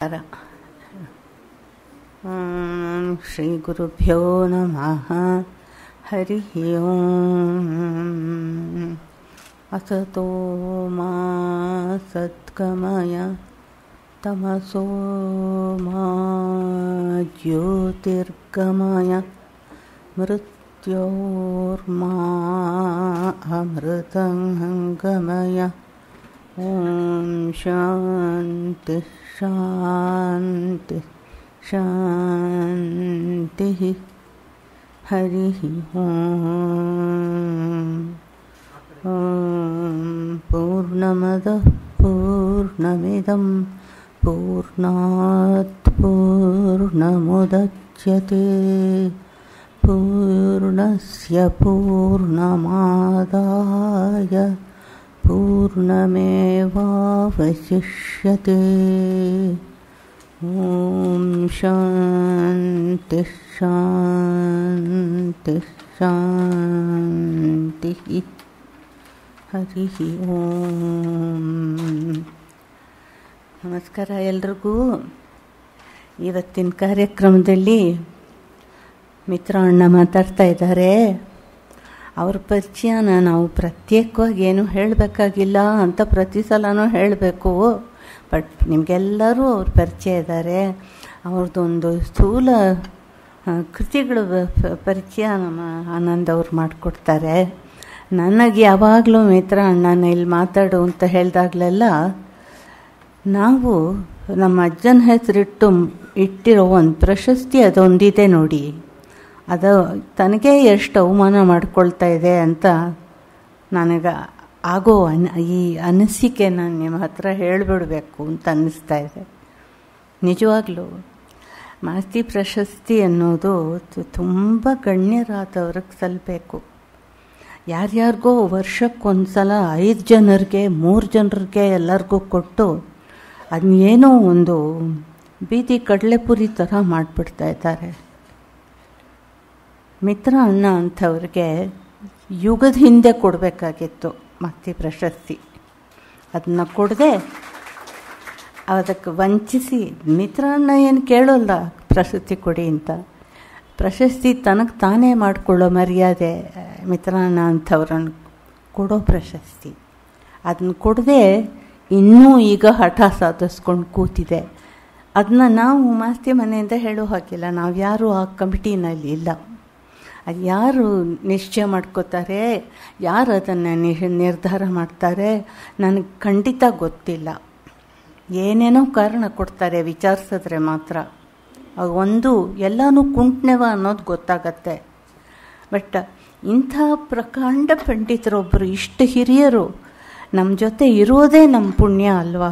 ನಮಸ್ಕಾರ ಓಂ ಶ್ರೀ ಗುರುಭ್ಯೋ ನಮಃ ಹರಿ ಓಂ असतो मा सद्गमय तमसो मा ज्योतिर्गमय मृत्योर्मा अमृतङ्गमय ॐ शान्तिः शान्तिः शान्तिः हरिः ओम् ॐ पूर्णमदः पूर्णमिदं पूर्णात् पूर्णमुदच्यते पूर्णस्य पूर्णमादाय पूर्णमेवावशिष्यते ॐ शान्तिः शान्तिः शान्तिः ಹರಿ ಓಂ ನಮಸ್ಕಾರ ಎಲ್ರಿಗೂ ಇವತ್ತಿನ ಕಾರ್ಯಕ್ರಮದಲ್ಲಿ ಮಿತ್ರ ಅಣ್ಣ ಮಾತಾಡ್ತಾ ಇದ್ದಾರೆ ಅವ್ರ ಪರಿಚಯನ ನಾವು ಪ್ರತ್ಯೇಕವಾಗಿ ಏನು ಹೇಳಬೇಕಾಗಿಲ್ಲ ಅಂತ ಪ್ರತಿ ಸಲನೂ ಹೇಳಬೇಕು ಬಟ್ ನಿಮಗೆಲ್ಲರೂ ಅವ್ರ ಪರಿಚಯ ಇದ್ದಾರೆ ಅವ್ರದ್ದೊಂದು ಸ್ಥೂಲ ಕೃತಿಗಳ ಪರಿಚಯ ನಮ್ಮ ಆನಂದ್ ಅವ್ರು ಮಾಡಿಕೊಡ್ತಾರೆ ನನಗೆ ಯಾವಾಗಲೂ ಮಿತ್ರ ಅಣ್ಣನ ಇಲ್ಲಿ ಮಾತಾಡು ಅಂತ ಹೇಳಿದಾಗಲೆಲ್ಲ ನಾವು ನಮ್ಮ ಅಜ್ಜನ ಹೆಸರಿಟ್ಟು ಇಟ್ಟಿರೋ ಒಂದು ಪ್ರಶಸ್ತಿ ಅದೊಂದಿದೆ ನೋಡಿ ಅದು ತನಗೆ ಎಷ್ಟು ಅವಮಾನ ಮಾಡ್ಕೊಳ್ತಾ ಇದೆ ಅಂತ ನನಗೆ ಆಗೋ ಅನ್ ಈ ಅನಿಸಿಕೆ ನಾನು ನಿಮ್ಮ ಹತ್ರ ಹೇಳಿಬಿಡಬೇಕು ಅಂತ ಅನ್ನಿಸ್ತಾ ಇದೆ ನಿಜವಾಗ್ಲೂ ಮಾಸ್ತಿ ಪ್ರಶಸ್ತಿ ಅನ್ನೋದು ತುಂಬ ಗಣ್ಯರಾದವ್ರಿಗೆ ಸಲ್ಲಬೇಕು ಯಾರ್ಯಾರಿಗೋ ವರ್ಷಕ್ಕೊಂದು ಸಲ ಐದು ಜನರಿಗೆ ಮೂರು ಜನರಿಗೆ ಎಲ್ಲರಿಗೂ ಕೊಟ್ಟು ಅದನ್ನೇನೋ ಒಂದು ಬೀದಿ ಕಡಲೆಪುರಿ ಥರ ಮಾಡಿಬಿಡ್ತಾ ಇದ್ದಾರೆ ಮಿತ್ರ ಅಣ್ಣ ಅಂಥವ್ರಿಗೆ ಯುಗದ ಹಿಂದೆ ಕೊಡಬೇಕಾಗಿತ್ತು ಮತ್ತೆ ಪ್ರಶಸ್ತಿ ಅದನ್ನ ಕೊಡದೆ ಅದಕ್ಕೆ ವಂಚಿಸಿ ಮಿತ್ರ ಅಣ್ಣ ಏನು ಕೇಳೋಲ್ಲ ಪ್ರಶಸ್ತಿ ಕೊಡಿ ಅಂತ ಪ್ರಶಸ್ತಿ ತನಗೆ ತಾನೇ ಮಾಡಿಕೊಳ್ಳೋ ಮರ್ಯಾದೆ ಮಿತ್ರನ ಅಂಥವ್ರನ್ನು ಕೊಡೋ ಪ್ರಶಸ್ತಿ ಅದನ್ನ ಕೊಡದೆ ಇನ್ನೂ ಈಗ ಹಠ ಸಾಧಿಸ್ಕೊಂಡು ಕೂತಿದೆ ಅದನ್ನ ನಾವು ಮಾಸ್ತಿ ಮನೆಯಿಂದ ಹೇಳೋ ಹಾಕಿಲ್ಲ ನಾವು ಯಾರು ಆ ಕಮಿಟಿನಲ್ಲಿ ಇಲ್ಲ ಅದು ಯಾರು ನಿಶ್ಚಯ ಮಾಡ್ಕೋತಾರೆ ಯಾರು ಅದನ್ನು ನಿರ್ಧಾರ ಮಾಡ್ತಾರೆ ನನಗೆ ಖಂಡಿತ ಗೊತ್ತಿಲ್ಲ ಏನೇನೋ ಕಾರಣ ಕೊಡ್ತಾರೆ ವಿಚಾರಿಸಿದ್ರೆ ಮಾತ್ರ ಒಂದು ಎಲ್ಲನೂ ಕುಂಟ್ನೆವ ಅನ್ನೋದು ಗೊತ್ತಾಗತ್ತೆ ಬಟ್ ಇಂಥ ಪ್ರಕಾಂಡ ಪಂಡಿತರೊಬ್ಬರು ಇಷ್ಟು ಹಿರಿಯರು ನಮ್ಮ ಜೊತೆ ಇರೋದೇ ನಮ್ಮ ಪುಣ್ಯ ಅಲ್ವಾ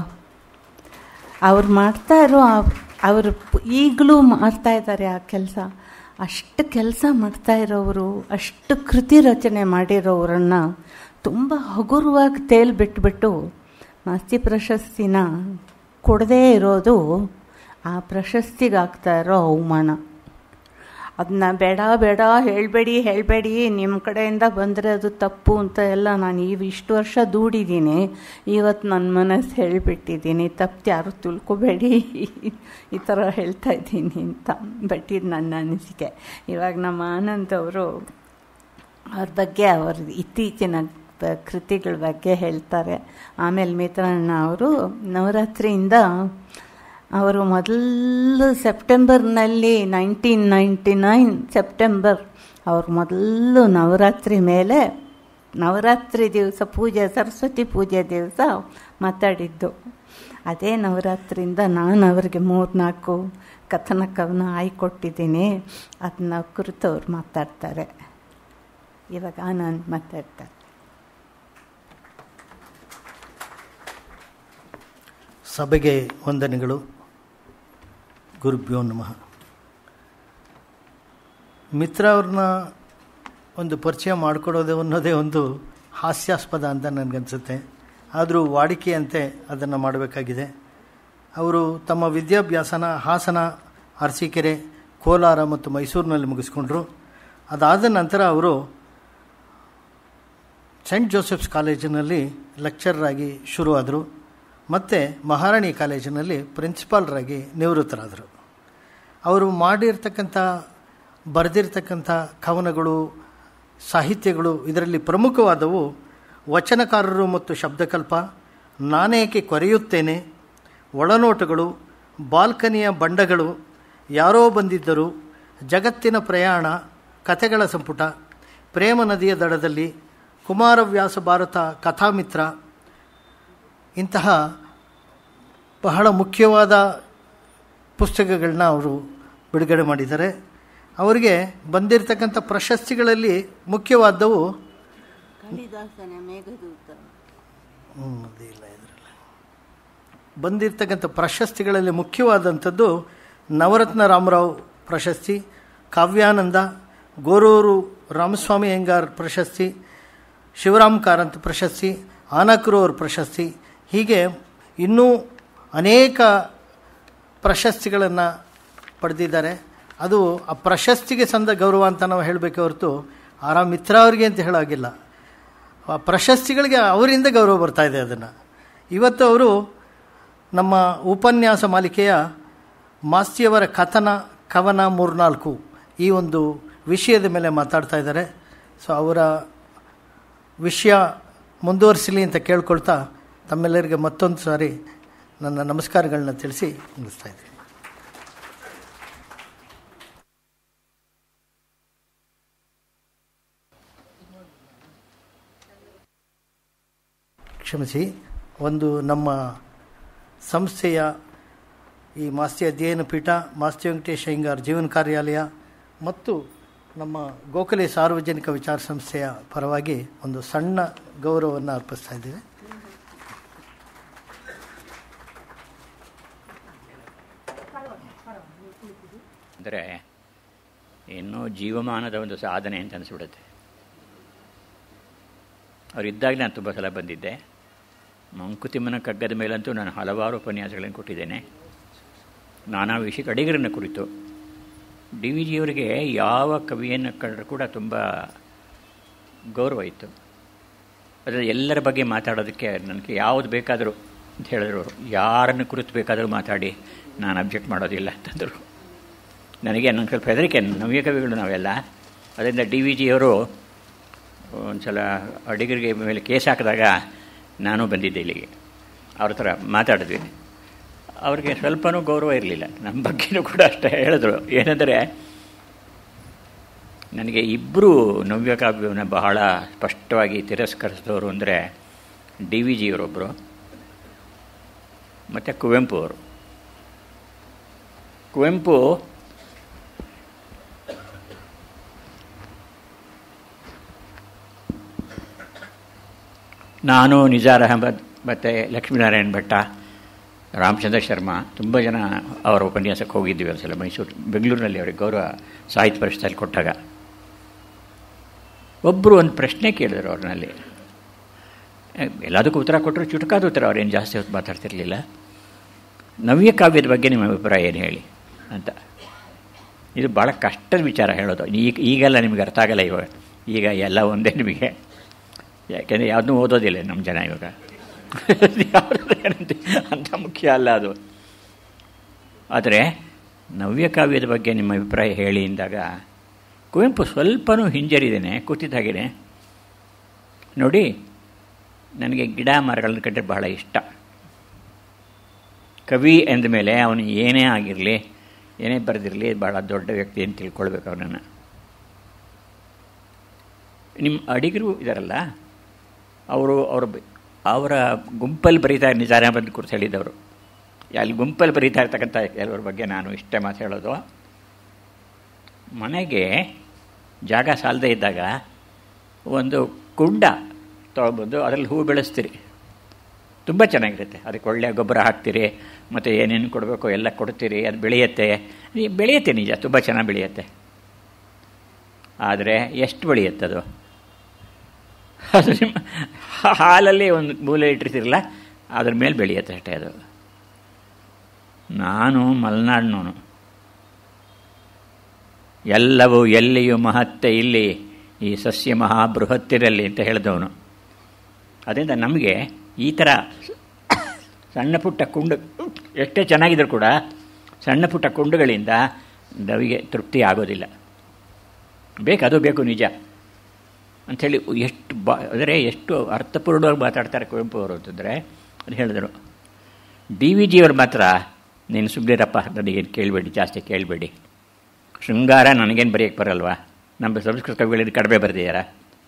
ಅವ್ರು ಮಾಡ್ತಾ ಇರೋ ಅವರು ಈಗಲೂ ಮಾಡ್ತಾ ಇದ್ದಾರೆ ಆ ಕೆಲಸ ಅಷ್ಟು ಕೆಲಸ ಮಾಡ್ತಾ ಇರೋರು ಅಷ್ಟು ಕೃತಿ ರಚನೆ ಮಾಡಿರೋರನ್ನು ತುಂಬ ಹಗುರವಾಗಿ ತೇಲ್ ಬಿಟ್ಬಿಟ್ಟು ಮಾಸ್ತಿ ಪ್ರಶಸ್ತಿನ ಕೊಡದೇ ಇರೋದು ಆ ಪ್ರಶಸ್ತಿಗೆ ಆಗ್ತಾ ಇರೋ ಅವಮಾನ ಅದನ್ನ ಬೇಡ ಬೇಡ ಹೇಳಬೇಡಿ ಹೇಳಬೇಡಿ ನಿಮ್ಮ ಕಡೆಯಿಂದ ಬಂದರೆ ಅದು ತಪ್ಪು ಅಂತ ಎಲ್ಲ ನಾನು ಈ ಇಷ್ಟು ವರ್ಷ ದೂಡಿದ್ದೀನಿ ಇವತ್ತು ನನ್ನ ಮನಸ್ಸು ಹೇಳಿಬಿಟ್ಟಿದ್ದೀನಿ ತಪ್ಪು ಯಾರು ತಿಳ್ಕೊಬೇಡಿ ಈ ಥರ ಹೇಳ್ತಾ ಇದ್ದೀನಿ ಅಂತ ಬಟ್ ಇದು ನನ್ನ ಅನಿಸಿಕೆ ಇವಾಗ ನಮ್ಮ ಆನಂದ್ ಅವರು ಅವ್ರ ಬಗ್ಗೆ ಅವ್ರ ಇತ್ತೀಚಿನ ಕೃತಿಗಳ ಬಗ್ಗೆ ಹೇಳ್ತಾರೆ ಆಮೇಲೆ ಮಿತ್ರಣ್ಣ ಅವರು ನವರಾತ್ರಿಯಿಂದ ಅವರು ಮೊದಲು ಸೆಪ್ಟೆಂಬರ್ನಲ್ಲಿ ನೈನ್ಟೀನ್ ನೈಂಟಿ ನೈನ್ ಸೆಪ್ಟೆಂಬರ್ ಅವ್ರು ಮೊದಲು ನವರಾತ್ರಿ ಮೇಲೆ ನವರಾತ್ರಿ ದಿವಸ ಪೂಜೆ ಸರಸ್ವತಿ ಪೂಜೆ ದಿವಸ ಮಾತಾಡಿದ್ದು ಅದೇ ನವರಾತ್ರಿಯಿಂದ ನಾನು ಅವರಿಗೆ ಮೂರು ನಾಲ್ಕು ಕಥನ ಕವನ ಆಯ್ಕೊಟ್ಟಿದ್ದೀನಿ ಅದನ್ನ ಕುರಿತು ಅವ್ರು ಮಾತಾಡ್ತಾರೆ ಇವಾಗ ನಾನು ಮಾತಾಡ್ತಾರೆ ಸಭೆಗೆ ವಂದನೆಗಳು ಗುರುಭ್ಯೋ ನಮಃ ಮಿತ್ರ ಅವ್ರನ್ನ ಒಂದು ಪರಿಚಯ ಮಾಡಿಕೊಡೋದು ಅನ್ನೋದೇ ಒಂದು ಹಾಸ್ಯಾಸ್ಪದ ಅಂತ ನನಗನ್ಸುತ್ತೆ ಆದರೂ ವಾಡಿಕೆಯಂತೆ ಅದನ್ನು ಮಾಡಬೇಕಾಗಿದೆ ಅವರು ತಮ್ಮ ವಿದ್ಯಾಭ್ಯಾಸನ ಹಾಸನ ಅರಸೀಕೆರೆ ಕೋಲಾರ ಮತ್ತು ಮೈಸೂರಿನಲ್ಲಿ ಮುಗಿಸ್ಕೊಂಡ್ರು ಅದಾದ ನಂತರ ಅವರು ಸೆಂಟ್ ಜೋಸೆಫ್ಸ್ ಕಾಲೇಜಿನಲ್ಲಿ ಲೆಕ್ಚರರ್ ಆಗಿ ಶುರುವಾದರು ಮತ್ತು ಮಹಾರಾಣಿ ಕಾಲೇಜಿನಲ್ಲಿ ಪ್ರಿನ್ಸಿಪಾಲ್ರಾಗಿ ನಿವೃತ್ತರಾದರು ಅವರು ಮಾಡಿರ್ತಕ್ಕಂಥ ಬರೆದಿರ್ತಕ್ಕಂಥ ಕವನಗಳು ಸಾಹಿತ್ಯಗಳು ಇದರಲ್ಲಿ ಪ್ರಮುಖವಾದವು ವಚನಕಾರರು ಮತ್ತು ಶಬ್ದಕಲ್ಪ ನಾನೇಕೆ ಕೊರೆಯುತ್ತೇನೆ ಒಳನೋಟಗಳು ಬಾಲ್ಕನಿಯ ಬಂಡಗಳು ಯಾರೋ ಬಂದಿದ್ದರು ಜಗತ್ತಿನ ಪ್ರಯಾಣ ಕಥೆಗಳ ಸಂಪುಟ ಪ್ರೇಮ ನದಿಯ ದಡದಲ್ಲಿ ಕುಮಾರವ್ಯಾಸ ಭಾರತ ಕಥಾಮಿತ್ರ ಇಂತಹ ಬಹಳ ಮುಖ್ಯವಾದ ಪುಸ್ತಕಗಳನ್ನ ಅವರು ಬಿಡುಗಡೆ ಮಾಡಿದ್ದಾರೆ ಅವರಿಗೆ ಬಂದಿರತಕ್ಕಂಥ ಪ್ರಶಸ್ತಿಗಳಲ್ಲಿ ಮುಖ್ಯವಾದವು ಕಾಳಿದಾಸನ ಮೇಘದೂತ ಹ್ಮ್, ಅದಿಲ್ಲ ಇದರಲ್ಲಿ ಬಂದಿರತಕ್ಕಂಥ ಪ್ರಶಸ್ತಿಗಳಲ್ಲಿ ಮುಖ್ಯವಾದಂಥದ್ದು ನವರತ್ನ ರಾಮರಾವ್ ಪ್ರಶಸ್ತಿ ಕಾವ್ಯಾನಂದ ಗೋರೂರು ರಾಮಸ್ವಾಮಿ ಅಯ್ಯಂಗಾರ್ ಪ್ರಶಸ್ತಿ ಶಿವರಾಮ್ ಕಾರಂತ್ ಪ್ರಶಸ್ತಿ ಆನಕ್ರೋರ್ ಪ್ರಶಸ್ತಿ ಹೀಗೆ ಇನ್ನೂ ಅನೇಕ ಪ್ರಶಸ್ತಿಗಳನ್ನು ಪಡೆದಿದ್ದಾರೆ ಅದು ಆ ಪ್ರಶಸ್ತಿಗೆ ಸಂದ ಗೌರವ ಅಂತ ನಾವು ಹೇಳಬೇಕೆ ಹೊರತು ಆರ್ ಆರ್ ಮಿತ್ರ ಅವರಿಗೆ ಅಂತ ಹೇಳಾಗಿಲ್ಲ ಆ ಪ್ರಶಸ್ತಿಗಳಿಗೆ ಅವರಿಂದ ಗೌರವ ಬರ್ತಾ ಇದೆ ಅದನ್ನು ಇವತ್ತು ಅವರು ನಮ್ಮ ಉಪನ್ಯಾಸ ಮಾಲಿಕೆಯ ಮಾಸ್ತಿಯವರ ಕಥನ ಕವನ ಮೂರ್ನಾಲ್ಕು ಈ ಒಂದು ವಿಷಯದ ಮೇಲೆ ಮಾತಾಡ್ತಾ ಇದ್ದಾರೆ ಸೊ ಅವರ ವಿಷಯ ಮುಂದುವರಿಸಲಿ ಅಂತ ಕೇಳ್ಕೊಳ್ತಾ ತಮ್ಮೆಲ್ಲರಿಗೆ ಮತ್ತೊಂದು ಸಾರಿ ನನ್ನ ನಮಸ್ಕಾರಗಳನ್ನ ತಿಳಿಸಿ ಮುಗಿಸ್ತಾ ಇದ್ದೀನಿ ಕ್ಷಮಿಸಿ ಒಂದು ನಮ್ಮ ಸಂಸ್ಥೆಯ ಈ ಮಾಸ್ತಿ ಅಧ್ಯಯನ ಪೀಠ ಮಾಸ್ತಿ ವೆಂಕಟೇಶ್ ಅಯ್ಯಂಗಾರ್ ಜೀವನ ಕಾರ್ಯಾಲಯ ಮತ್ತು ನಮ್ಮ ಗೋಖಲೆ ಸಾರ್ವಜನಿಕ ವಿಚಾರ ಸಂಸ್ಥೆಯ ಪರವಾಗಿ ಒಂದು ಸಣ್ಣ ಗೌರವವನ್ನು ಅರ್ಪಿಸ್ತಾ ಇದ್ದೇವೆ ಅಂದರೆ ಇನ್ನೂ ಜೀವಮಾನದ ಒಂದು ಸಾಧನೆ ಅಂತ ಅನಿಸ್ಬಿಡುತ್ತೆ ಅವರಿದ್ದಾಗ ನಾನು ತುಂಬ ಸಲ ಬಂದಿದ್ದೆ ಮಂಕುತಿಮ್ಮನ ಕಗ್ಗದ ಮೇಲಂತೂ ನಾನು ಹಲವಾರು ಉಪನ್ಯಾಸಗಳನ್ನು ಕೊಟ್ಟಿದ್ದೇನೆ ನಾನಾ ವಿಷಯ ಅಡಿಗರನ್ನು ಕುರಿತು ಡಿ ವಿ ಜಿಯವರಿಗೆ ಯಾವ ಕವಿಯನ್ನು ಕಂಡರೂ ಕೂಡ ತುಂಬ ಗೌರವ ಇತ್ತು ಅದರಲ್ಲಿ ಎಲ್ಲರ ಬಗ್ಗೆ ಮಾತಾಡೋದಕ್ಕೆ ನನಗೆ ಯಾವುದು ಬೇಕಾದರೂ ಅಂತ ಹೇಳಿದ್ರು ಅವರು ಯಾರನ್ನು ಕುರಿತು ಬೇಕಾದರೂ ಮಾತಾಡಿ ನಾನು ಅಬ್ಜೆಕ್ಟ್ ಮಾಡೋದಿಲ್ಲ ಅಂತಂದರು ನನಗೆ ನನ್ನ ಸ್ವಲ್ಪ ಹೆದರಿಕೆ ನವ್ಯ ಕವಿಗಳು ನಾವೆಲ್ಲ ಅದರಿಂದ ಡಿ ವಿ ಜಿಯವರು ಒಂದು ಸಲ ಅಡಿಗರಿಗೆ ಮೇಲೆ ಕೇಸ್ ಹಾಕಿದಾಗ ನಾನು ಬಂದಿದ್ದೆ ಇಲ್ಲಿಗೆ ಅವ್ರ ಥರ ಮಾತಾಡಿದ್ವಿ ಅವ್ರಿಗೆ ಸ್ವಲ್ಪನೂ ಗೌರವ ಇರಲಿಲ್ಲ ನಮ್ಮ ಬಗ್ಗೆನೂ ಕೂಡ ಅಷ್ಟೇ ಹೇಳಿದ್ರು ಏನೆಂದರೆ ನನಗೆ ಇಬ್ಬರು ನವ್ಯಕಾವ್ಯವನ್ನು ಬಹಳ ಸ್ಪಷ್ಟವಾಗಿ ತಿರಸ್ಕರಿಸಿದವರು ಅಂದರೆ ಡಿ ವಿ ಜಿಯವರೊಬ್ಬರು ಮತ್ತು ಕುವೆಂಪು ಅವರು ಕುವೆಂಪು ನಾನು ನಿಜಾರ್ ಅಹಮದ್ ಮತ್ತು ಲಕ್ಷ್ಮೀನಾರಾಯಣ ಭಟ್ಟ ರಾಮಚಂದ್ರ ಶರ್ಮಾ ತುಂಬ ಜನ ಅವರ ಉಪನ್ಯಾಸಕ್ಕೆ ಹೋಗಿದ್ವಿ ಒಂದ್ಸಲ ಮೈಸೂರು ಬೆಂಗಳೂರಿನಲ್ಲಿ ಅವರಿಗೆ ಗೌರವ ಸಾಹಿತ್ಯ ಪರಿಷತ್ತಲ್ಲಿ ಕೊಟ್ಟಾಗ ಒಬ್ಬರು ಒಂದು ಪ್ರಶ್ನೆ ಕೇಳಿದ್ರು ಅವ್ರನ್ನಲ್ಲಿ ಎಲ್ಲದಕ್ಕೂ ಉತ್ತರ ಕೊಟ್ಟರು ಚುಟುಕಾದ ಉತ್ತರ ಅವ್ರೇನು ಜಾಸ್ತಿ ಹೊತ್ತು ಮಾತಾಡ್ತಿರ್ಲಿಲ್ಲ ನವ್ಯ ಕಾವ್ಯದ ಬಗ್ಗೆ ನಿಮ್ಮ ಅಭಿಪ್ರಾಯ ಏನು ಹೇಳಿ ಅಂತ ಇದು ಭಾಳ ಕಷ್ಟದ ವಿಚಾರ ಹೇಳೋದು ಈಗ ಈಗೆಲ್ಲ ನಿಮಗೆ ಅರ್ಥ ಆಗಲ್ಲ ಇವಾಗ ಈಗ ಎಲ್ಲ ಒಂದೇ ನಿಮಗೆ ಯಾಕೆಂದರೆ ಯಾವುದನ್ನೂ ಓದೋದಿಲ್ಲ ನಮ್ಮ ಜನ ಇವಾಗ ಯಾವುದು ಅಂಥ ಮುಖ್ಯ ಅಲ್ಲ ಅದು ಆದರೆ ನವ್ಯ ಕಾವ್ಯದ ಬಗ್ಗೆ ನಿಮ್ಮ ಅಭಿಪ್ರಾಯ ಹೇಳಿ ಎಂದಾಗ ಕುವೆಂಪು ಸ್ವಲ್ಪನೂ ಹಿಂಜರಿದ್ದೇನೆ ಕೂತಿದ್ದಾಗೇನೆ ನೋಡಿ ನನಗೆ ಗಿಡ ಮರಗಳನ್ನ ಕಂಡ್ರೆ ಬಹಳ ಇಷ್ಟ ಕವಿ ಎಂದ ಮೇಲೆ ಅವನು ಏನೇ ಆಗಿರಲಿ ಏನೇ ಬರೆದಿರಲಿ ಭಾಳ ದೊಡ್ಡ ವ್ಯಕ್ತಿ ಅಂತ ತಿಳ್ಕೊಳ್ಬೇಕು ಅವನನ್ನು ನಿಮ್ಮ ಅಡಿಗರು ಇದ್ದಾರಲ್ಲ ಅವರು ಅವರು ಅವರ ಗುಂಪಲ್ಲಿ ಬರೀತಾ ನಿಜಾರ ಬಂದು ಕುರಿತು ಹೇಳಿದ್ದವರು ಅಲ್ಲಿ ಗುಂಪಲ್ಲಿ ಬರೀತಾ ಇರ್ತಕ್ಕಂಥ ಕೆಲವ್ರ ಬಗ್ಗೆ ನಾನು ಇಷ್ಟೇ ಮಾತು ಹೇಳೋದು ಮನೆಗೆ ಜಾಗ ಸಾಲದೇ ಇದ್ದಾಗ ಒಂದು ಕುಂಡ ತೊಗೊಬಂದು ಅದರಲ್ಲಿ ಹೂ ಬೆಳೆಸ್ತೀರಿ ತುಂಬ ಚೆನ್ನಾಗಿರುತ್ತೆ ಅದಕ್ಕೆ ಒಳ್ಳೆಯ ಗೊಬ್ಬರ ಹಾಕ್ತೀರಿ ಮತ್ತು ಏನೇನು ಕೊಡಬೇಕು ಎಲ್ಲ ಕೊಡ್ತೀರಿ ಅದು ಬೆಳೆಯುತ್ತೆ ಬೆಳೆಯುತ್ತೆ ನಿಜ ತುಂಬ ಚೆನ್ನಾಗಿ ಬೆಳೆಯುತ್ತೆ ಆದರೆ ಎಷ್ಟು ಬೆಳೆಯುತ್ತೆ ಅದು ಅದು ನಿಮ್ಮ ಹಾಲಲ್ಲಿ ಒಂದು ಮೂಲೆ ಇಟ್ಟಿರ್ತಿರಲ್ಲ ಅದ್ರ ಮೇಲೆ ಬೆಳೆಯುತ್ತೆ ಅಷ್ಟೇ ಅದು ನಾನು ಮಲೆನಾಡಿನವನು ಎಲ್ಲವೂ ಎಲ್ಲಿಯೂ ಮಹತ್ತೆ ಇಲ್ಲಿ ಈ ಸಸ್ಯ ಮಹಾಬೃಹತ್ತಿರಲ್ಲಿ ಅಂತ ಹೇಳಿದವನು ಅದರಿಂದ ನಮಗೆ ಈ ಥರ ಸಣ್ಣ ಪುಟ್ಟ ಕುಂಡು ಎಷ್ಟೇ ಚೆನ್ನಾಗಿದ್ರು ಕೂಡ ಸಣ್ಣ ಪುಟ್ಟ ಕುಂಡುಗಳಿಂದ ನವಿಗೆ ತೃಪ್ತಿ ಆಗೋದಿಲ್ಲ ಬೇಕು ಅದು ಬೇಕು ನಿಜ ಅಂಥೇಳಿ ಎಷ್ಟು ಬಾ ಅಂದರೆ ಎಷ್ಟು ಅರ್ಥಪೂರ್ಣವಾಗಿ ಮಾತಾಡ್ತಾರೆ ಕುವೆಂಪು ಅವರು ಅಂತಂದರೆ ಅದು ಹೇಳಿದರು ಡಿ ವಿ ಜಿಯವರು ಮಾತ್ರ ನೀನು ಸುಮ್ಮನಿರಪ್ಪ ನನಗೇನು ಕೇಳಬೇಡಿ ಜಾಸ್ತಿ ಕೇಳಬೇಡಿ ಶೃಂಗಾರ ನನಗೇನು ಬರೆಯೋಕ್ಕೆ ಬರಲ್ವಾ ನಮ್ಮ ಸಂಸ್ಕೃತ ಕವಿಗಳಿಂದ ಕಡಿಮೆ ಬರೆದಿದ್ದಾರ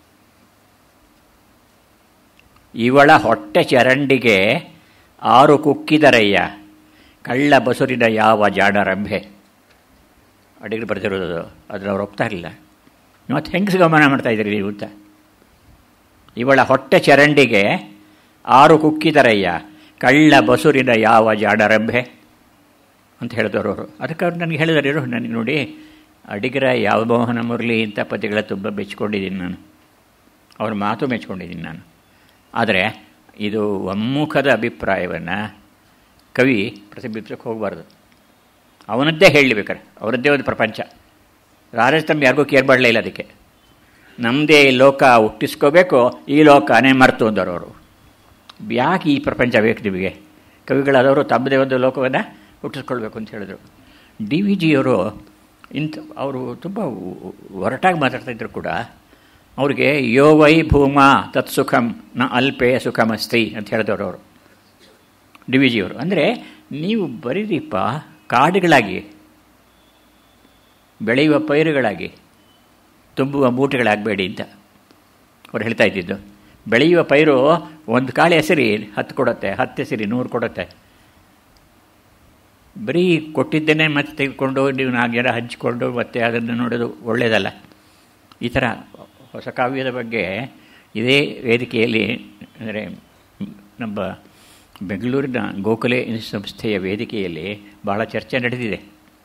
ಇವಳ ಹೊಟ್ಟೆ ಚರಂಡಿಗೆ ಆರು ಕುಕ್ಕಿದರಯ್ಯ ಕಳ್ಳ ಬಸುರಿನ ಯಾವ ಜಾಡರಂಭೆ ಅಡಿಗೆ ಬರೆದಿರೋದು ಅದನ್ನು ಅವ್ರು ಒಪ್ತಾ ಇರಲಿಲ್ಲ ಇವತ್ತು ಹೆಂಗಸ ಗಮನ ಮಾಡ್ತಾ ಇದ್ದೀರಿ ನೀವು ಅಂತ ಇವಳ ಹೊಟ್ಟೆ ಚರಂಡಿಗೆ ಆರು ಕುಕ್ಕಿದರಯ್ಯ ಕಳ್ಳ ಬಸುರಿನ ಯಾವ ಜಾಡರಂಭೆ ಅಂತ ಹೇಳಿದವರು ಅವರು ಅದಕ್ಕೆ ಅವ್ರು ನನಗೆ ಹೇಳಿದಾರೆ ಇರು ನನಗೆ ನೋಡಿ ಅಡಿಗರ ಯಾವ ಮೋಹನ ಮುರಳಿ ಇಂಥ ಪದ್ಯಗಳ ತುಂಬ ಮೆಚ್ಕೊಂಡಿದ್ದೀನಿ ನಾನು ಅವ್ರ ಮಾತು ಮೆಚ್ಕೊಂಡಿದ್ದೀನಿ ನಾನು ಆದರೆ ಇದು ಒಮ್ಮುಖದ ಅಭಿಪ್ರಾಯವನ್ನು ಕವಿ ಪ್ರತಿಬಿಂಬಿಸಕ್ಕೆ ಹೋಗಬಾರ್ದು ಅವನದ್ದೇ ಹೇಳಬೇಕಾರೆ ಅವರದ್ದೇ ಒಂದು ಪ್ರಪಂಚ ರಾಜಸ್ತಂಭ ಯಾರಿಗೂ ಕೇರ್ ಮಾಡಲೇ ಇಲ್ಲ ಅದಕ್ಕೆ ನಮ್ಮದೇ ಲೋಕ ಹುಟ್ಟಿಸ್ಕೋಬೇಕು ಈ ಲೋಕನೇ ಮರ್ತು ಅಂದವರು ಅವರು ಯಾಕೆ ಈ ಪ್ರಪಂಚ ಬೇಕು ನಿಮಗೆ ಕವಿಗಳಾದವರು ತಮ್ಮದೇ ಒಂದು ಲೋಕವನ್ನು ಹುಟ್ಟಿಸ್ಕೊಳ್ಬೇಕು ಅಂತ ಹೇಳಿದ್ರು ಡಿ ವಿ ಜಿಯವರು ಇಂಥ ಅವರು ತುಂಬ ಒರಟಾಗಿ ಮಾತಾಡ್ತಾಯಿದ್ರು ಕೂಡ ಅವ್ರಿಗೆ ಯೋ ವೈ ಭೂಮಾ ತತ್ಸುಖಂ ನ ಅಲ್ಪೇ ಸುಖಮಸ್ತಿ ಅಂತ ಹೇಳಿದವರು ಅವರು ಡಿ ವಿ ಜಿಯವರು ಅಂದರೆ ನೀವು ಬರೀರಿಪ್ಪ ಕಾಡುಗಳಾಗಿ ಬೆಳೆಯುವ ಪೈರುಗಳಾಗಿ ತುಂಬುವ ಮೂಟೆಗಳಾಗಬೇಡಿ ಅಂತ ಅವ್ರು ಹೇಳ್ತಾ ಇದ್ದಿದ್ದು ಬೆಳೆಯುವ ಪೈರು ಒಂದು ಕಾಳು ಹೆಸರಿ ಹತ್ತು ಕೊಡುತ್ತೆ ಹತ್ತು ಹೆಸರಿ ನೂರು ಕೊಡುತ್ತೆ ಬರೀ ಕೊಟ್ಟಿದ್ದೇನೆ ಮತ್ತೆ ತೆಗೆದುಕೊಂಡು ನೀವು ನಾಲ್ಕು ಜನ ಹಂಚಿಕೊಂಡು ಮತ್ತೆ ಅದನ್ನು ನೋಡೋದು ಒಳ್ಳೆಯದಲ್ಲ ಈ ಥರ ಹೊಸ ಕಾವ್ಯದ ಬಗ್ಗೆ ಇದೇ ವೇದಿಕೆಯಲ್ಲಿ ಅಂದರೆ ನಮ್ಮ ಬೆಂಗಳೂರಿನ ಗೋಖಲೆ ಸಂಸ್ಥೆಯ ವೇದಿಕೆಯಲ್ಲಿ ಭಾಳ ಚರ್ಚೆ ನಡೆದಿದೆ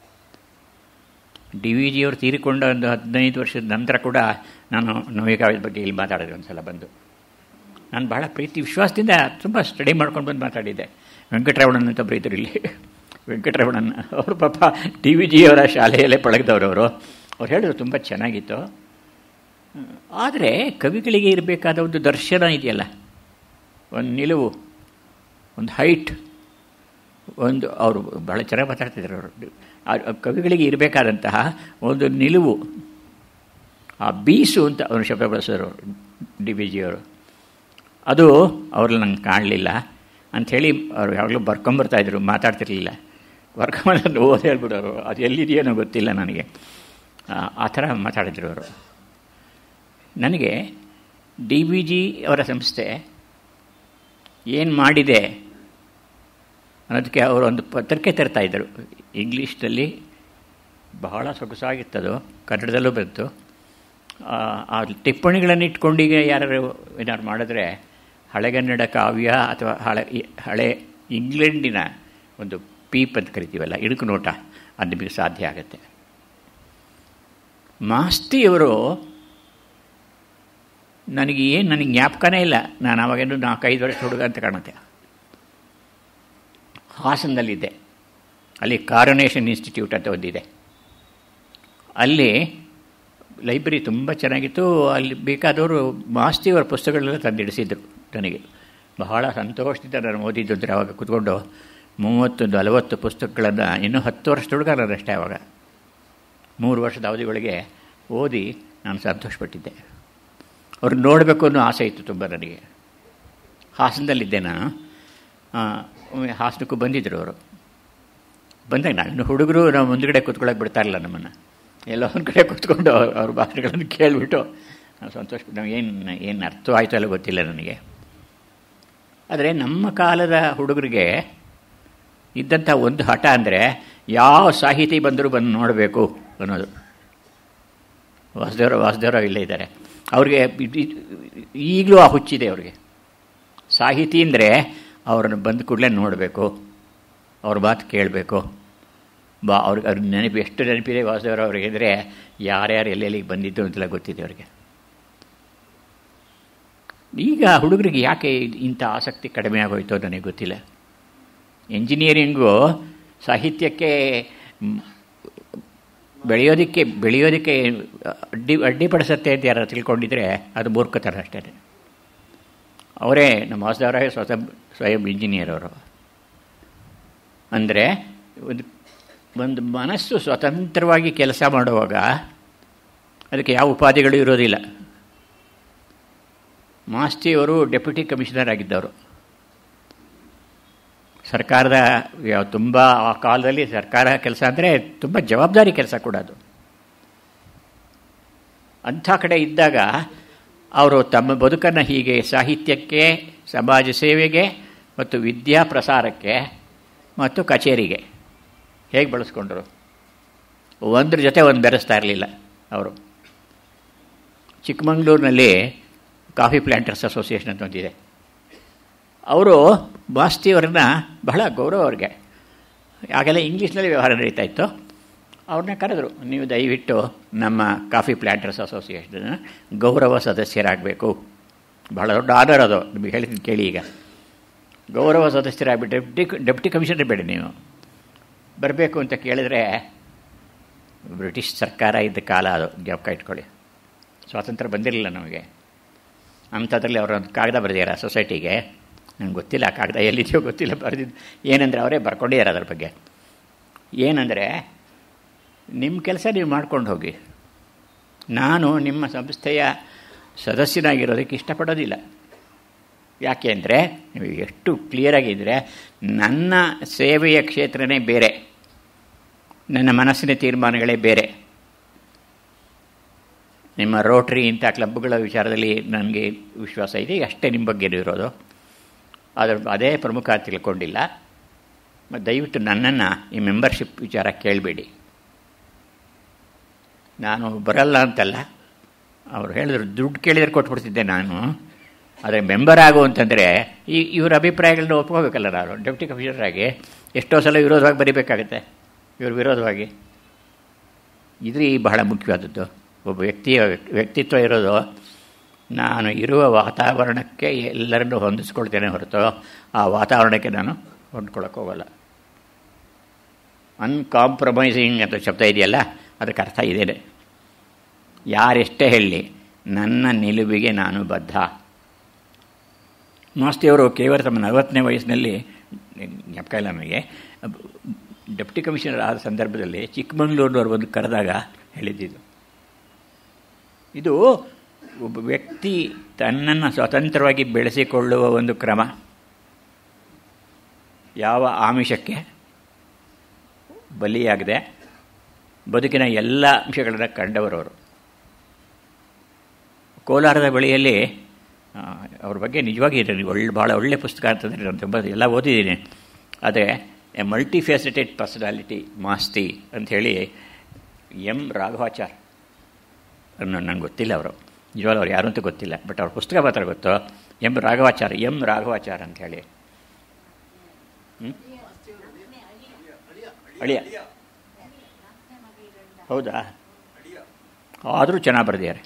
ಡಿ ವಿ ಜಿಯವರು ತೀರಿಕೊಂಡ ಒಂದು ಹದಿನೈದು ವರ್ಷದ ನಂತರ ಕೂಡ ನಾನು ನವ್ಯಕಾವ್ಯದ ಬಗ್ಗೆ ಇಲ್ಲಿ ಮಾತಾಡಿದೆ ಒಂದು ಸಲ ಬಂದು ನಾನು ಭಾಳ ಪ್ರೀತಿ ವಿಶ್ವಾಸದಿಂದ ತುಂಬ ಸ್ಟಡಿ ಮಾಡ್ಕೊಂಡು ಬಂದು ಮಾತಾಡಿದ್ದೆ ವೆಂಕಟರಮಣನ್ ಅಂತ ಬರೀತಾರೆ ಇಲ್ಲಿ ವೆಂಕಟರಮಣನ್ ಅವರು ಪಾಪ ಡಿ ವಿ ಜಿಯವರ ಶಾಲೆಯಲ್ಲೇ ಪಳಗಿದವರು ಅವರು ಅವ್ರು ಹೇಳಿದ್ರು ತುಂಬ ಚೆನ್ನಾಗಿತ್ತು ಆದರೆ ಕವಿಗಳಿಗೆ ಇರಬೇಕಾದ ಒಂದು ದರ್ಶನ ಇದೆಯಲ್ಲ ಒಂದು ನಿಲುವು ಒಂದು ಹೈಟ್ ಒಂದು ಅವರು ಭಾಳ ಚೆನ್ನಾಗಿ ಮಾತಾಡ್ತಿದ್ರು ಅವರು ಕವಿಗಳಿಗೆ ಇರಬೇಕಾದಂತಹ ಒಂದು ನಿಲುವು ಆ ಬೀಸು ಅಂತ ಅವನು ಶಬ್ದ ಬಳಸಿದ್ರು ಡಿ ವಿ ಜಿಯವರು ಅದು ಅವ್ರಲ್ಲಿ ನಂಗೆ ಕಾಣಲಿಲ್ಲ ಅಂಥೇಳಿ ಅವ್ರು ಯಾವಾಗಲೂ ಬರ್ಕೊಂಬರ್ತಾಯಿದ್ರು ಮಾತಾಡ್ತಿರ್ಲಿಲ್ಲ ಬರ್ಕೊಂಬಂದು ಓದಿ ಹೇಳ್ಬಿಡೋರು ಅದು ಎಲ್ಲಿದೆಯೋ ಗೊತ್ತಿಲ್ಲ ನನಗೆ ಆ ಥರ ಮಾತಾಡಿದ್ರು ಅವರು ನನಗೆ ಡಿ ವಿ ಜಿ ಅವರ ಸಂಸ್ಥೆ ಏನು ಮಾಡಿದೆ ಅನ್ನೋದಕ್ಕೆ ಅವರು ಒಂದು ಪತ್ರಿಕೆ ತರ್ತಾಯಿದ್ದರು ಇಂಗ್ಲೀಷ್ನಲ್ಲಿ ಬಹಳ ಸೊಗಸಾಗಿತ್ತದು ಕನ್ನಡದಲ್ಲೂ ಬಂತು ಆ ಟಿಪ್ಪಣಿಗಳನ್ನು ಇಟ್ಕೊಂಡೀಗ ಯಾರು ಏನಾದ್ರು ಮಾಡಿದ್ರೆ ಹಳೆಗನ್ನಡ ಕಾವ್ಯ ಅಥವಾ ಹಳೆ ಹಳೆ ಇಂಗ್ಲೆಂಡಿನ ಒಂದು ಪೀಪ್ ಅಂತ ಕರಿತೀವಲ್ಲ ಇಡುಕು ನೋಟ ಅದು ನಿಮಗೆ ಸಾಧ್ಯ ಆಗುತ್ತೆ ಮಾಸ್ತಿಯವರು ನನಗೆ ಏನು ನನಗೆ ಜ್ಞಾಪಕನೇ ಇಲ್ಲ ನಾನು ಅವಾಗೇನು ನಾಲ್ಕೈದು ವರ್ಷ ಹುಡುಗ ಅಂತ ಕಾಣುತ್ತೆ ಹಾಸನದಲ್ಲಿದ್ದೆ ಅಲ್ಲಿ ಕಾರನೇಷನ್ ಇನ್ಸ್ಟಿಟ್ಯೂಟ್ ಅಂತ ಒಂದಿದೆ ಅಲ್ಲಿ ಲೈಬ್ರರಿ ತುಂಬ ಚೆನ್ನಾಗಿತ್ತು ಅಲ್ಲಿ ಬೇಕಾದವರು ಮಾಸ್ತಿಯವರ ಪುಸ್ತಕಗಳೆಲ್ಲ ತಂದಿಡಿಸಿದ್ರು ನನಗೆ ಬಹಳ ಸಂತೋಷದಿಂದ ನಾನು ಓದಿದ್ದು ಅಂದರೆ ಅವಾಗ ಕೂತ್ಕೊಂಡು ಮೂವತ್ತು ನಲವತ್ತು ಪುಸ್ತಕಗಳನ್ನು ಇನ್ನೂ ಹತ್ತು ವರ್ಷದ ಹುಡುಗ ನಾನಷ್ಟೇ ಆವಾಗ ಮೂರು ವರ್ಷದ ಅವಧಿಗಳಿಗೆ ಓದಿ ನಾನು ಸಂತೋಷಪಟ್ಟಿದ್ದೆ ಅವ್ರು ನೋಡಬೇಕು ಅನ್ನೋ ಆಸೆ ಇತ್ತು ತುಂಬ ನನಗೆ ಹಾಸನದಲ್ಲಿದ್ದೆ ನಾನು ಹಾಸನಕ್ಕೂ ಬಂದಿದ್ದರು ಅವರು ಬಂದಾಗ ನಾನು ಹುಡುಗರು ನಾವು ಮುಂದುಗಡೆ ಕೂತ್ಕೊಳ್ಳೋಕೆ ಬಿಡ್ತಾ ಇರಲಿಲ್ಲ ನಮ್ಮನ್ನು ಎಲ್ಲ ಒಂದು ಕಡೆ ಕೂತ್ಕೊಂಡು ಅವ್ರ ಭಾಷೆಗಳನ್ನು ಕೇಳಿಬಿಟ್ಟು ನಾವು ಸಂತೋಷ ನಾವು ಏನು ಏನು ಅರ್ಥ ಆಯಿತು ಅಲ್ಲ ಗೊತ್ತಿಲ್ಲ ನನಗೆ ಆದರೆ ನಮ್ಮ ಕಾಲದ ಹುಡುಗರಿಗೆ ಇದ್ದಂಥ ಒಂದು ಹಠ ಅಂದರೆ ಯಾವ ಸಾಹಿತಿ ಬಂದರೂ ಬಂದು ನೋಡಬೇಕು ಅನ್ನೋದು ವಾಸುದೇವರ ವಾಸುದೇವರಾವ್ ಇಲ್ಲೇ ಇದ್ದಾರೆ ಅವ್ರಿಗೆ ಈಗಲೂ ಆ ಹುಚ್ಚಿದೆ ಅವ್ರಿಗೆ ಸಾಹಿತಿ ಅಂದರೆ ಅವ್ರನ್ನ ಬಂದ ಕೂಡಲೇ ನೋಡಬೇಕು ಅವ್ರ ಮಾತು ಕೇಳಬೇಕು ಬಾ ಅವ್ರಿಗೆ ಅವ್ರ ನೆನಪು ಎಷ್ಟು ನೆನಪಿದೆ ವಾಸುದೇವರ ಅವ್ರಿಗೆ ಅಂದರೆ ಯಾರ್ಯಾರು ಎಲ್ಲೆಲ್ಲಿಗೆ ಬಂದಿದ್ದು ಅಂತೆಲ್ಲ ಗೊತ್ತಿದೆ ಅವ್ರಿಗೆ ಈಗ ಹುಡುಗರಿಗೆ ಯಾಕೆ ಇಂಥ ಆಸಕ್ತಿ ಕಡಿಮೆ ಆಗೋಯ್ತು ನನಗೆ ಗೊತ್ತಿಲ್ಲ ಎಂಜಿನಿಯರಿಂಗು ಸಾಹಿತ್ಯಕ್ಕೆ ಬೆಳೆಯೋದಕ್ಕೆ ಬೆಳೆಯೋದಕ್ಕೆ ಅಡ್ಡಿ ಅಡ್ಡಿಪಡಿಸುತ್ತೆ ಅಂತ ಯಾರು ತಿಳ್ಕೊಂಡಿದ್ರೆ ಅದು ಮೂರ್ಖತನ ಅಷ್ಟೇ ಅವರೇ ನಮ್ಮ ವಾಸುದೇವರಾಯ ಸ್ವತಃ ಸ್ವಯಂ ಇಂಜಿನಿಯರ್ ಅವರು ಅಂದರೆ ಒಂದು ಒಂದು ಮನಸ್ಸು ಸ್ವತಂತ್ರವಾಗಿ ಕೆಲಸ ಮಾಡುವಾಗ ಅದಕ್ಕೆ ಯಾವ ಉಪಾಧಿಗಳು ಇರೋದಿಲ್ಲ ಮಾಸ್ತಿಯವರು ಡೆಪ್ಯೂಟಿ ಕಮಿಷನರ್ ಆಗಿದ್ದವರು ಸರ್ಕಾರದ ಯಾವ ತುಂಬ ಆ ಕಾಲದಲ್ಲಿ ಸರ್ಕಾರ ಕೆಲಸ ಅಂದರೆ ತುಂಬ ಜವಾಬ್ದಾರಿ ಕೆಲಸ ಕೂಡ ಅದು ಅಂಥ ಕಡೆ ಇದ್ದಾಗ ಅವರು ತಮ್ಮ ಬದುಕನ್ನು ಹೀಗೆ ಸಾಹಿತ್ಯಕ್ಕೆ ಸಮಾಜ ಸೇವೆಗೆ ಮತ್ತು ವಿದ್ಯಾ ಪ್ರಸಾರಕ್ಕೆ ಮತ್ತು ಕಚೇರಿಗೆ ಹೇಗೆ ಬಳಸ್ಕೊಂಡ್ರು ಒಂದ್ರ ಜೊತೆ ಒಂದು ಬೆರೆಸ್ತಾ ಇರಲಿಲ್ಲ ಅವರು ಚಿಕ್ಕಮಂಗ್ಳೂರಿನಲ್ಲಿ ಕಾಫಿ ಪ್ಲ್ಯಾಂಟರ್ಸ್ ಅಸೋಸಿಯೇಷನ್ ಅಂತ ಒಂದಿದೆ ಅವರು ಮಾಸ್ತಿಯವರನ್ನ ಬಹಳ ಗೌರವ ಅವ್ರಿಗೆ ಆಗೆಲ್ಲ ಇಂಗ್ಲೀಷ್ನಲ್ಲಿ ವ್ಯವಹಾರ ನಡೀತಾ ಇತ್ತು ಅವ್ರನ್ನ ಕರೆದ್ರು ನೀವು ದಯವಿಟ್ಟು ನಮ್ಮ ಕಾಫಿ ಪ್ಲ್ಯಾಂಟರ್ಸ್ ಅಸೋಸಿಯೇಷನ್ ಗೌರವ ಸದಸ್ಯರಾಗಬೇಕು ಬಹಳ ದೊಡ್ಡ ಆರ್ಡರ್ ಅದು ನಿಮಗೆ ಹೇಳ್ತೀನಿ ಕೇಳಿ ಈಗ ಗೌರವ ಸದಸ್ಯರಾಗ್ಬಿಟ್ಟು ಡೆಪ್ಟಿ ಡೆಪ್ಟಿ ಕಮಿಷನರ್ ಬೇಡಿ ನೀವು ಬರಬೇಕು ಅಂತ ಕೇಳಿದ್ರೆ ಬ್ರಿಟಿಷ್ ಸರ್ಕಾರ ಇದ್ದ ಕಾಲ ಅದು ಜ್ಞಾಪಕ ಇಟ್ಕೊಳ್ಳಿ ಸ್ವಾತಂತ್ರ್ಯ ಬಂದಿರಲಿಲ್ಲ ನಮಗೆ ಅಂಥದ್ರಲ್ಲಿ ಅವರು ಒಂದು ಕಾಗದ ಬರೆದಿದ್ದಾರೆ ಸೊಸೈಟಿಗೆ ನನಗೆ ಗೊತ್ತಿಲ್ಲ ಆ ಕಾಗದ ಎಲ್ಲಿದೆಯೋ ಗೊತ್ತಿಲ್ಲ ಬರೆದಿದ್ದು ಏನಂದರೆ ಅವರೇ ಬರ್ಕೊಂಡಿದ್ದಾರೆ ಅದ್ರ ಬಗ್ಗೆ ಏನಂದರೆ ನಿಮ್ಮ ಕೆಲಸ ನೀವು ಮಾಡ್ಕೊಂಡು ಹೋಗಿ ನಾನು ನಿಮ್ಮ ಸಂಸ್ಥೆಯ ಸದಸ್ಯನಾಗಿರೋದಕ್ಕೆ ಇಷ್ಟಪಡೋದಿಲ್ಲ ಯಾಕೆ ಅಂದರೆ ನೀವು ಎಷ್ಟು ಕ್ಲಿಯರಾಗಿದ್ದರೆ ನನ್ನ ಸೇವೆಯ ಕ್ಷೇತ್ರನೇ ಬೇರೆ ನನ್ನ ಮನಸ್ಸಿನ ತೀರ್ಮಾನಗಳೇ ಬೇರೆ ನಿಮ್ಮ ರೋಟ್ರಿ ಇಂಥ ಕ್ಲಬ್ಗಳ ವಿಚಾರದಲ್ಲಿ ನನಗೆ ವಿಶ್ವಾಸ ಇದೆ ಅಷ್ಟೇ ನಿಮ್ಮ ಬಗ್ಗೆ ಇರೋದು ಅದರ ಅದೇ ಪ್ರಮುಖ ತಿಳ್ಕೊಂಡಿಲ್ಲ ಮತ್ತು ದಯವಿಟ್ಟು ನನ್ನನ್ನು ಈ ಮೆಂಬರ್ಶಿಪ್ ವಿಚಾರ ಕೇಳಬೇಡಿ ನಾನು ಬರಲ್ಲ ಅಂತಲ್ಲ ಅವ್ರು ಹೇಳಿದ್ರು ದುಡ್ಡು ಕೇಳಿದ್ರೆ ಕೊಟ್ಬಿಡ್ತಿದ್ದೆ ನಾನು ಆದರೆ ಮೆಂಬರ್ ಆಗು ಅಂತಂದರೆ ಈ ಇವ್ರ ಅಭಿಪ್ರಾಯಗಳನ್ನ ಒಪ್ಕೋಬೇಕಲ್ಲ ನಾನು ಡೆಪ್ಟಿ ಕಮಿಷನರ್ ಆಗಿ ಎಷ್ಟೋ ಸಲ ವಿರೋಧವಾಗಿ ಬರೀಬೇಕಾಗುತ್ತೆ ಇವ್ರ ವಿರೋಧವಾಗಿ ಇದು ಈ ಬಹಳ ಮುಖ್ಯವಾದದ್ದು ಒಬ್ಬ ವ್ಯಕ್ತಿಯ ವ್ಯಕ್ತಿತ್ವ ಇರೋದು ನಾನು ಇರುವ ವಾತಾವರಣಕ್ಕೆ ಎಲ್ಲರನ್ನೂ ಹೊಂದಿಸ್ಕೊಳ್ತೇನೆ ಹೊರತು ಆ ವಾತಾವರಣಕ್ಕೆ ನಾನು ಹೊಂದ್ಕೊಳ್ಳೋಕೆ ಹೋಗಲ್ಲ ಅನ್ಕಾಂಪ್ರಮೈಸಿಂಗ್ ಅಂತ ಶಬ್ದ ಇದೆಯಲ್ಲ ಅದಕ್ಕೆ ಅರ್ಥ ಇದೇನೆ ಯಾರೆಷ್ಟೇ ಹೇಳಲಿ ನನ್ನ ನಿಲುವಿಗೆ ನಾನು ಬದ್ಧ ಮಾಸ್ತಿಯವರು ಕೇವಲ ತಮ್ಮ ನಲವತ್ತನೇ ವಯಸ್ಸಿನಲ್ಲಿ ಜ್ಞಾಪಕ ಇಲ್ಲ ನನಗೆ ಡೆಪ್ಟಿ ಕಮಿಷನರ್ ಆದ ಸಂದರ್ಭದಲ್ಲಿ ಚಿಕ್ಕಮಂಗ್ಳೂರಿನವ್ರು ಒಂದು ಕರೆದಾಗ ಹೇಳಿದ್ದಿದ್ದು ಇದು ಒಬ್ಬ ವ್ಯಕ್ತಿ ತನ್ನನ್ನು ಸ್ವತಂತ್ರವಾಗಿ ಬೆಳೆಸಿಕೊಳ್ಳುವ ಒಂದು ಕ್ರಮ ಯಾವ ಆಮಿಷಕ್ಕೆ ಬಲಿಯಾಗದೆ ಬದುಕಿನ ಎಲ್ಲ ಅಂಶಗಳನ್ನು ಕಂಡವರವರು ಕೋಲಾರದ ಬಳಿಯಲ್ಲಿ ಅವ್ರ ಬಗ್ಗೆ ನಿಜವಾಗಿ ಒಳ್ಳೆ ಭಾಳ ಒಳ್ಳೆ ಪುಸ್ತಕ ಅಂತಂದರೆ ನಾನು ತುಂಬ ಎಲ್ಲ ಓದಿದ್ದೀನಿ ಆದರೆ a multi faceted personality Masti ಅಂಥೇಳಿ ಎಂ ರಾಘವಾಚಾರ್ ಅನ್ನೋ ನನಗೆ ಗೊತ್ತಿಲ್ಲ ಅವರು ನಿಜವಾಗ್ಲೂ ಅವ್ರು ಯಾರು ಅಂತ ಗೊತ್ತಿಲ್ಲ ಬಟ್ ಅವ್ರ ಪುಸ್ತಕ ಮಾತ್ರ ಗೊತ್ತು ಎಂ ರಾಘವಾಚಾರ್ ಎಂ ರಾಘವಾಚಾರ್ ಅಂಥೇಳಿ ಅಳಿಯ ಹೌದಾ ಆದರೂ ಚೆನ್ನಾಗಿ ಬರೆದಿದ್ದಾರೆ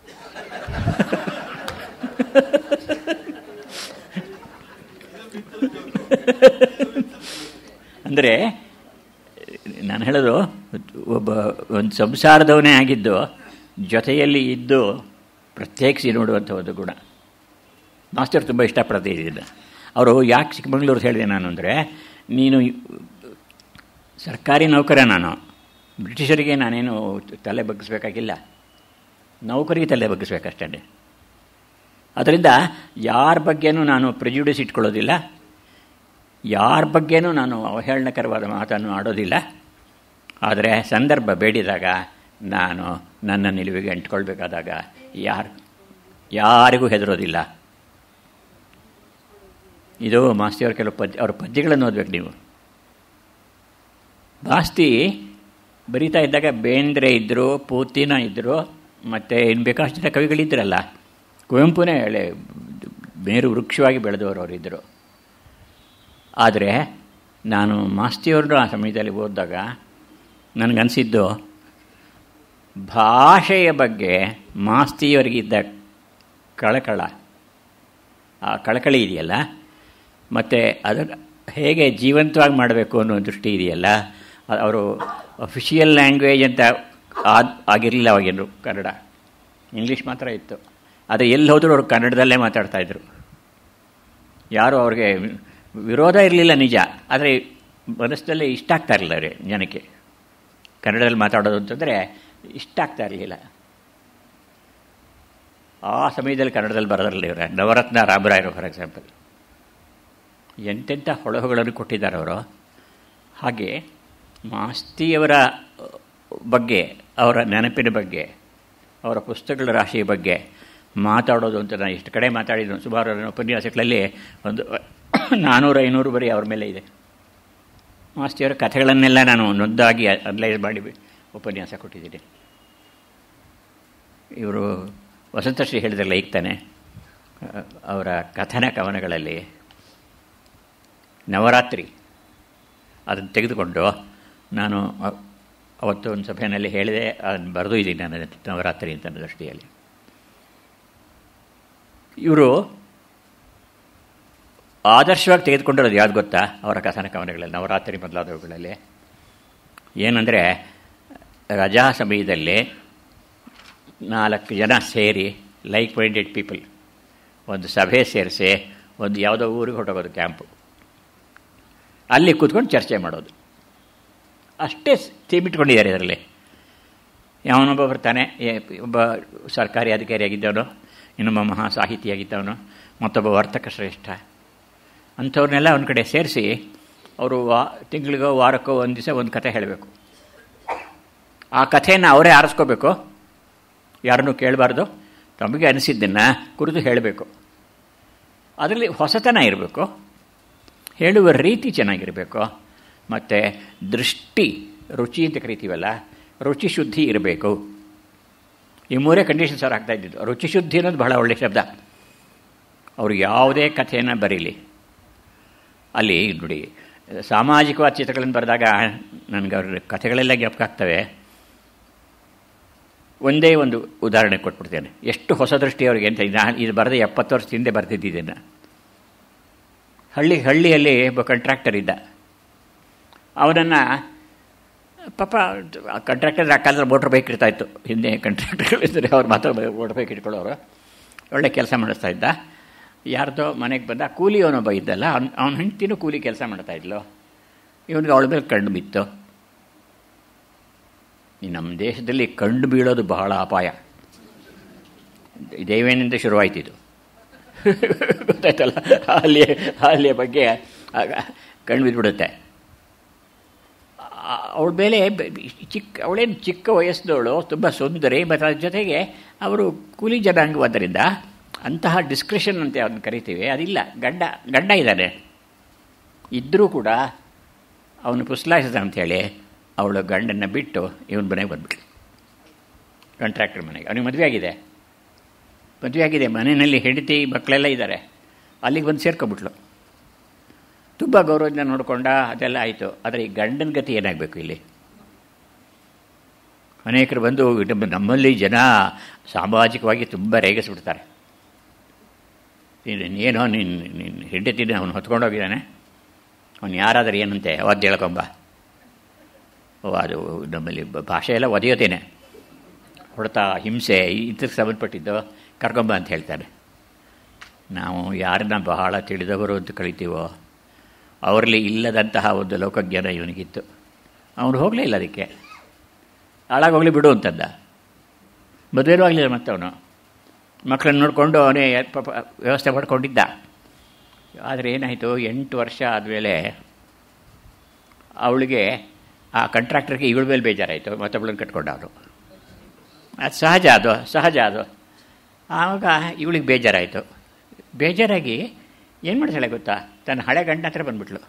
ಅಂದರೆ ನಾನು ಹೇಳೋದು ಒಬ್ಬ ಒಂದು ಸಂಸಾರದವನೇ ಆಗಿದ್ದು ಜೊತೆಯಲ್ಲಿ ಇದ್ದು ಪ್ರತ್ಯೇಕಿಸಿ ನೋಡುವಂಥ ಒಂದು ಗುಣ ಮಾಸ್ಟರ್ ತುಂಬ ಇಷ್ಟಪಡ್ತಿದ್ದ ಅವರು ಯಾಕೆ ಚಿಕ್ಕಮಂಗ್ಳೂರು ಹೇಳಿದೆ ನಾನು ಅಂದರೆ ನೀನು ಸರ್ಕಾರಿ ನೌಕರ ನಾನು ಬ್ರಿಟಿಷರಿಗೆ ನಾನೇನು ತಲೆ ಬಗ್ಗಿಸ್ಬೇಕಾಗಿಲ್ಲ ನೌಕರಿಗೆ ತಲೆ ಬಗ್ಗಿಸ್ಬೇಕಷ್ಟೇ ಅದರಿಂದ ಯಾರ ಬಗ್ಗೆನೂ ನಾನು ಪ್ರೆಜುಡಿಸ್ ಇಟ್ಕೊಳ್ಳೋದಿಲ್ಲ ಯಾರ ಬಗ್ಗೆನೂ ನಾನು ಅವಹೇಳನಕರವಾದ ಮಾತನ್ನು ಆಡೋದಿಲ್ಲ ಆದರೆ ಸಂದರ್ಭ ಬೇಡಿದಾಗ ನಾನು ನನ್ನ ನಿಲುವಿಗೆ ಅಂಟ್ಕೊಳ್ಬೇಕಾದಾಗ ಯಾರು ಯಾರಿಗೂ ಹೆದರೋದಿಲ್ಲ ಇದು ಮಾಸ್ತಿಯವ್ರ ಕೆಲವು ಪದ್ಯ ಅವ್ರ ಪದ್ಯಗಳನ್ನು ಓದ್ಬೇಕು ನೀವು ಮಾಸ್ತಿ ಬರೀತಾ ಇದ್ದಾಗ ಬೇಂದ್ರೆ ಇದ್ದರು ಪೂತಿನ ಇದ್ದರು ಮತ್ತು ಇನ್ನು ಬೇಕಾಷ್ಟು ಜನ ಕವಿಗಳಿದ್ರಲ್ಲ ಕುವೆಂಪುನೇ ಹೇಳಿ ಮೇರು ವೃಕ್ಷವಾಗಿ ಬೆಳೆದವರು ಅವರಿದ್ದರು ಆದರೆ ನಾನು ಮಾಸ್ತಿಯವ್ರನ್ನ ಆ ಸಮಯದಲ್ಲಿ ಓದಿದಾಗ ನನಗನ್ಸಿದ್ದು ಭಾಷೆಯ ಬಗ್ಗೆ ಮಾಸ್ತಿಯವರಿಗಿದ್ದ ಕಳಕಳ ಆ ಕಳಕಳಿ ಇದೆಯಲ್ಲ ಮತ್ತು ಅದನ್ನು ಹೇಗೆ ಜೀವಂತವಾಗಿ ಮಾಡಬೇಕು ಅನ್ನೋ ದೃಷ್ಟಿ ಇದೆಯಲ್ಲ ಅವರು ಅಫಿಷಿಯಲ್ ಲ್ಯಾಂಗ್ವೇಜ್ ಅಂತ ಆದ ಆಗಿರಲಿಲ್ಲ ಅವಾಗೇನು ಕನ್ನಡ ಇಂಗ್ಲೀಷ್ ಮಾತ್ರ ಇತ್ತು ಆದರೆ ಎಲ್ಲಿ ಹೋದರೂ ಅವರು ಕನ್ನಡದಲ್ಲೇ ಮಾತಾಡ್ತಾಯಿದ್ರು ಯಾರು ಅವ್ರಿಗೆ ವಿರೋಧ ಇರಲಿಲ್ಲ ನಿಜ ಆದರೆ ಮನಸ್ಸಿನಲ್ಲೇ ಇಷ್ಟ ಆಗ್ತಾ ಇರಲಿಲ್ಲ ರೀ ಜನಕ್ಕೆ ಕನ್ನಡದಲ್ಲಿ ಮಾತಾಡೋದು ಅಂತಂದರೆ ಇಷ್ಟ ಆಗ್ತಾ ಇರಲಿಲ್ಲ ಆ ಸಮಯದಲ್ಲಿ ಕನ್ನಡದಲ್ಲಿ ಬರೋದ್ರಲ್ಲ ಇವರ ನವರತ್ನ ರಾಮರಾಯರು ಫಾರ್ ಎಕ್ಸಾಂಪಲ್ ಎಂತೆಂಥ ಹೊಳಹುಗಳನ್ನು ಕೊಟ್ಟಿದ್ದಾರೆ ಅವರು ಹಾಗೆ ಮಾಸ್ತಿಯವರ ಬಗ್ಗೆ ಅವರ ನೆನಪಿನ ಬಗ್ಗೆ ಅವರ ಪುಸ್ತಕಗಳ ರಾಶಿಯ ಬಗ್ಗೆ ಮಾತಾಡೋದು ಅಂತ ನಾನು ಇಷ್ಟು ಕಡೆ ಮಾತಾಡಿದ್ದು ಸುಮಾರು ನನ್ನ ಉಪನ್ಯಾಸಗಳಲ್ಲಿ ಒಂದು ನಾನ್ನೂರು ಐನೂರು ಬರೀ ಅವ್ರ ಮೇಲೆ ಇದೆ ಮಾಸ್ತಿಯವರ ಕಥೆಗಳನ್ನೆಲ್ಲ ನಾನು ನೊಂದಾಗಿ ಅನಲೈಸ್ ಮಾಡಿ ಉಪನ್ಯಾಸ ಕೊಟ್ಟಿದ್ದೀನಿ ಇವರು ವಸಂತಶ್ರೀ ಹೇಳಿದ್ರಲ್ಲ ಈಗ ತಾನೆ ಅವರ ಕಥನ ಕವನಗಳಲ್ಲಿ ನವರಾತ್ರಿ ಅದನ್ನು ತೆಗೆದುಕೊಂಡು ನಾನು ಅವತ್ತು ಒಂದು ಸಭೆಯಲ್ಲಿ ಹೇಳಿದೆ ಅದನ್ನು ಬರೆದು ಇದ್ದೀನಿ ನಾನು ನವರಾತ್ರಿ ಅಂತ ನನ್ನ ದೃಷ್ಟಿಯಲ್ಲಿ ಇವರು ಆದರ್ಶವಾಗಿ ತೆಗೆದುಕೊಂಡಿರೋದು ಯಾವ್ದು ಗೊತ್ತಾ ಅವರ ಕಥನ ಕವನಗಳಲ್ಲಿ ನವರಾತ್ರಿ ಮೊದಲಾದವುಗಳಲ್ಲಿ ಏನಂದರೆ ರಜಾ ಸಮಯದಲ್ಲಿ ನಾಲ್ಕು ಜನ ಸೇರಿ ಲೈಕ್ ಮೈಂಡೆಡ್ ಪೀಪಲ್ ಒಂದು ಸಭೆ ಸೇರಿಸಿ ಒಂದು ಯಾವುದೋ ಊರಿಗೆ ಹೊರಟೋಗೋದು ಕ್ಯಾಂಪು ಅಲ್ಲಿ ಕೂತ್ಕೊಂಡು ಚರ್ಚೆ ಮಾಡೋದು ಅಷ್ಟೇ ಥೀಮಿಟ್ಕೊಂಡಿದ್ದಾರೆ ಇದರಲ್ಲಿ ಯಾವನೊಬ್ಬ ಬರ್ತಾನೆ ಒಬ್ಬ ಸರ್ಕಾರಿ ಅಧಿಕಾರಿಯಾಗಿದ್ದವನು ಇನ್ನೊಬ್ಬ ಮಹಾ ಸಾಹಿತಿಯಾಗಿದ್ದವನು ಮತ್ತೊಬ್ಬ ವರ್ತಕ ಶ್ರೇಷ್ಠ ಅಂಥವ್ರನ್ನೆಲ್ಲ ಒಂದು ಕಡೆ ಸೇರಿಸಿ ಅವರು ವಾ ತಿಂಗಳಿಗೋ ವಾರಕ್ಕೋ ಒಂದು ದಿವಸ ಒಂದು ಕಥೆ ಹೇಳಬೇಕು ಆ ಕಥೆಯನ್ನು ಅವರೇ ಆರಿಸ್ಕೋಬೇಕು ಯಾರನ್ನೂ ಕೇಳಬಾರ್ದು ತಮಗೆ ಅನಿಸಿದ್ದನ್ನು ಕುರಿತು ಹೇಳಬೇಕು ಅದರಲ್ಲಿ ಹೊಸತನ ಇರಬೇಕು ಹೇಳುವ ರೀತಿ ಚೆನ್ನಾಗಿರಬೇಕು ಮತ್ತು ದೃಷ್ಟಿ ರುಚಿ ಅಂತ ಕರಿತೀವಲ್ಲ ರುಚಿ ಶುದ್ಧಿ ಇರಬೇಕು ಈ ಮೂರೇ ಕಂಡೀಷನ್ಸ್ ಅವ್ರು ಆಗ್ತಾ ಇದ್ದಿದ್ದು ರುಚಿ ಶುದ್ಧಿ ಅನ್ನೋದು ಬಹಳ ಒಳ್ಳೆಯ ಶಬ್ದ ಅವರು ಯಾವುದೇ ಕಥೆಯನ್ನು ಬರೀಲಿ ಅಲ್ಲಿ ನೋಡಿ ಸಾಮಾಜಿಕವಾದ ಚಿತ್ರಗಳನ್ನು ಬರೆದಾಗ ನನಗೆ ಅವ್ರ ಕಥೆಗಳೆಲ್ಲ ಜ್ಞಾಪಕ ಆಗ್ತವೆ ಒಂದೇ ಒಂದು ಉದಾಹರಣೆ ಕೊಟ್ಬಿಡ್ತೇನೆ ಎಷ್ಟು ಹೊಸ ದೃಷ್ಟಿ ಅವರಿಗೆ ಅಂತ ನಾನು ಇದು ಬರೆದ ಎಪ್ಪತ್ತು ವರ್ಷದ ಹಿಂದೆ ಬರೆದಿದ್ದಿದ್ದೇನೆ ಹಳ್ಳಿ ಹಳ್ಳಿಯಲ್ಲಿ ಒಬ್ಬ ಕಂಟ್ರಾಕ್ಟರ್ ಇದ್ದ ಅವನನ್ನು ಪಾಪ ಕಂಟ್ರಾಕ್ಟರ್ ಆ ಕಾಲದಲ್ಲಿ ಮೋಟ್ರ್ ಬೈಕ್ ಇರ್ತಾಯಿತ್ತು ಹಿಂದೆ ಕಂಟ್ರಾಕ್ಟರ್ಗಳಿದ್ದರೆ ಅವ್ರು ಮಾತ್ರ ಮೋಟ್ರ್ ಬೈಕ್ ಇಟ್ಕೊಳ್ಳೋರು ಒಳ್ಳೆ ಕೆಲಸ ಮಾಡಿಸ್ತಾ ಇದ್ದ ಯಾರ್ದೋ ಮನೆಗೆ ಬಂದ ಕೂಲಿ ಅವನೊಬ್ಬ ಇದ್ದಲ್ಲ ಅವ್ನು ಅವ್ನ ಹೆಂಡ್ತಿನೂ ಕೂಲಿ ಕೆಲಸ ಮಾಡ್ತಾ ಇದ್ಲು ಇವನಿಗೆ ಅವಳ ಮೇಲೆ ಕಣ್ಣು ಬಿತ್ತು ಈ ನಮ್ಮ ದೇಶದಲ್ಲಿ ಕಂಡು ಬೀಳೋದು ಬಹಳ ಅಪಾಯ ದೇವೇನಿಂದ ಶುರುವಾಯ್ತಿದ್ದು ಗೊತ್ತಾಯ್ತಲ್ಲ ಅಲ್ಲಿಯ ಅಲ್ಲಿಯ ಬಗ್ಗೆ ಆಗ ಕಣ್ಣು ಬಿದ್ದುಬಿಡುತ್ತೆ ಅವಳ ಮೇಲೆ ಚಿಕ್ಕ ಅವಳೇನು ಚಿಕ್ಕ ವಯಸ್ಸಿನವಳು ತುಂಬ ಸುಂದರಿ ಮತ್ತು ಅದ್ರ ಜೊತೆಗೆ ಅವರು ಕೂಲಿ ಜನಾಂಗವಾದ್ದರಿಂದ ಅಂತಹ ಡಿಸ್ಕ್ರಿಷನ್ ಅಂತ ಅದನ್ನು ಕರಿತೀವಿ ಅದಿಲ್ಲ ಗಂಡ ಗಂಡ ಇದ್ದಾನೆ ಇದ್ದರೂ ಕೂಡ ಅವನು ಪುಸ್ಲಾಯಿಸಿದ ಅಂಥೇಳಿ ಅವಳು ಗಂಡನ್ನು ಬಿಟ್ಟು ಇವನ ಮನೆಗೆ ಬಂದ್ಬಿಟ್ಲು ಕಾಂಟ್ರಾಕ್ಟರ್ ಮನೆಗೆ ಅವನಿಗೆ ಮದುವೆ ಆಗಿದೆ ಮದುವೆ ಆಗಿದೆ ಮನೆಯಲ್ಲಿ ಹೆಂಡತಿ ಮಕ್ಕಳೆಲ್ಲ ಇದ್ದಾರೆ ಅಲ್ಲಿಗೆ ಬಂದು ಸೇರ್ಕೊಬಿಟ್ಲು ತುಂಬ ಗೌರವದಿಂದ ನೋಡಿಕೊಂಡ ಅದೆಲ್ಲ ಆಯಿತು ಆದರೆ ಈ ಗಂಡನ ಗತಿ ಏನಾಗಬೇಕು ಇಲ್ಲಿ ಅನೇಕರು ಬಂದು ನಮ್ಮಲ್ಲಿ ಜನ ಸಾಮಾಜಿಕವಾಗಿ ತುಂಬ ರೇಗಿಸ್ಬಿಡ್ತಾರೆ ಏನೋ ನಿನ್ನ ನಿನ್ನ ಹೆಂಡತಿನ ಅವನು ಹೊತ್ಕೊಂಡೋಗಿದ್ದಾನೆ ಅವನು ಯಾರಾದರೂ ಏನಂತೆ ಒದ್ದು ಹೇಳ್ಕೊಂಬ ಓ ಅದು ನಮ್ಮಲ್ಲಿ ಭಾಷೆ ಎಲ್ಲ ಒದೆಯೋದೇನೆ ಹೊಡೆತ ಹಿಂಸೆ ಇದಕ್ಕೆ ಸಂಬಂಧಪಟ್ಟಿದ್ದು ಕರ್ಕೊಂಬ ಅಂತ ಹೇಳ್ತಾರೆ ನಾವು ಯಾರನ್ನ ಬಹಳ ತಿಳಿದವರು ಅಂತ ಕಳಿತೀವೋ ಅವರಲ್ಲಿ ಇಲ್ಲದಂತಹ ಒಂದು ಲೋಕಜ್ಞಾನ ಇವನಿಗಿತ್ತು ಅವನು ಹೋಗಲೇ ಇಲ್ಲ ಅದಕ್ಕೆ ಹಾಳಾಗೋಗ್ಲಿ ಬಿಡು ಅಂತಂದ ಮದುವೆನೂ ಆಗಲಿಲ್ಲ ಮತ್ತವನು ಮಕ್ಕಳನ್ನ ನೋಡಿಕೊಂಡು ಅವನೇ ಪಾಪ ವ್ಯವಸ್ಥೆ ಮಾಡ್ಕೊಂಡಿದ್ದ ಆದರೆ ಏನಾಯಿತು ಎಂಟು ವರ್ಷ ಆದಮೇಲೆ ಅವಳಿಗೆ ಆ ಕಂಟ್ರಾಕ್ಟರ್ಗೆ ಇವಳ ಮೇಲೆ ಬೇಜಾರಾಯಿತು ಮತ್ತೊಬ್ಬಳನ್ನ ಕಟ್ಕೊಂಡ ಅವನು ಅದು ಸಹಜ ಅದು ಸಹಜ ಅದು ಆವಾಗ ಇವಳಿಗೆ ಬೇಜಾರಾಯಿತು ಬೇಜಾರಾಗಿ ಏನು ಮಾಡ್ತಾಳೆ ಗೊತ್ತಾ ತನ್ನ ಹಳೆ ಗಂಡ ಹತ್ರ ಬಂದ್ಬಿಟ್ಲು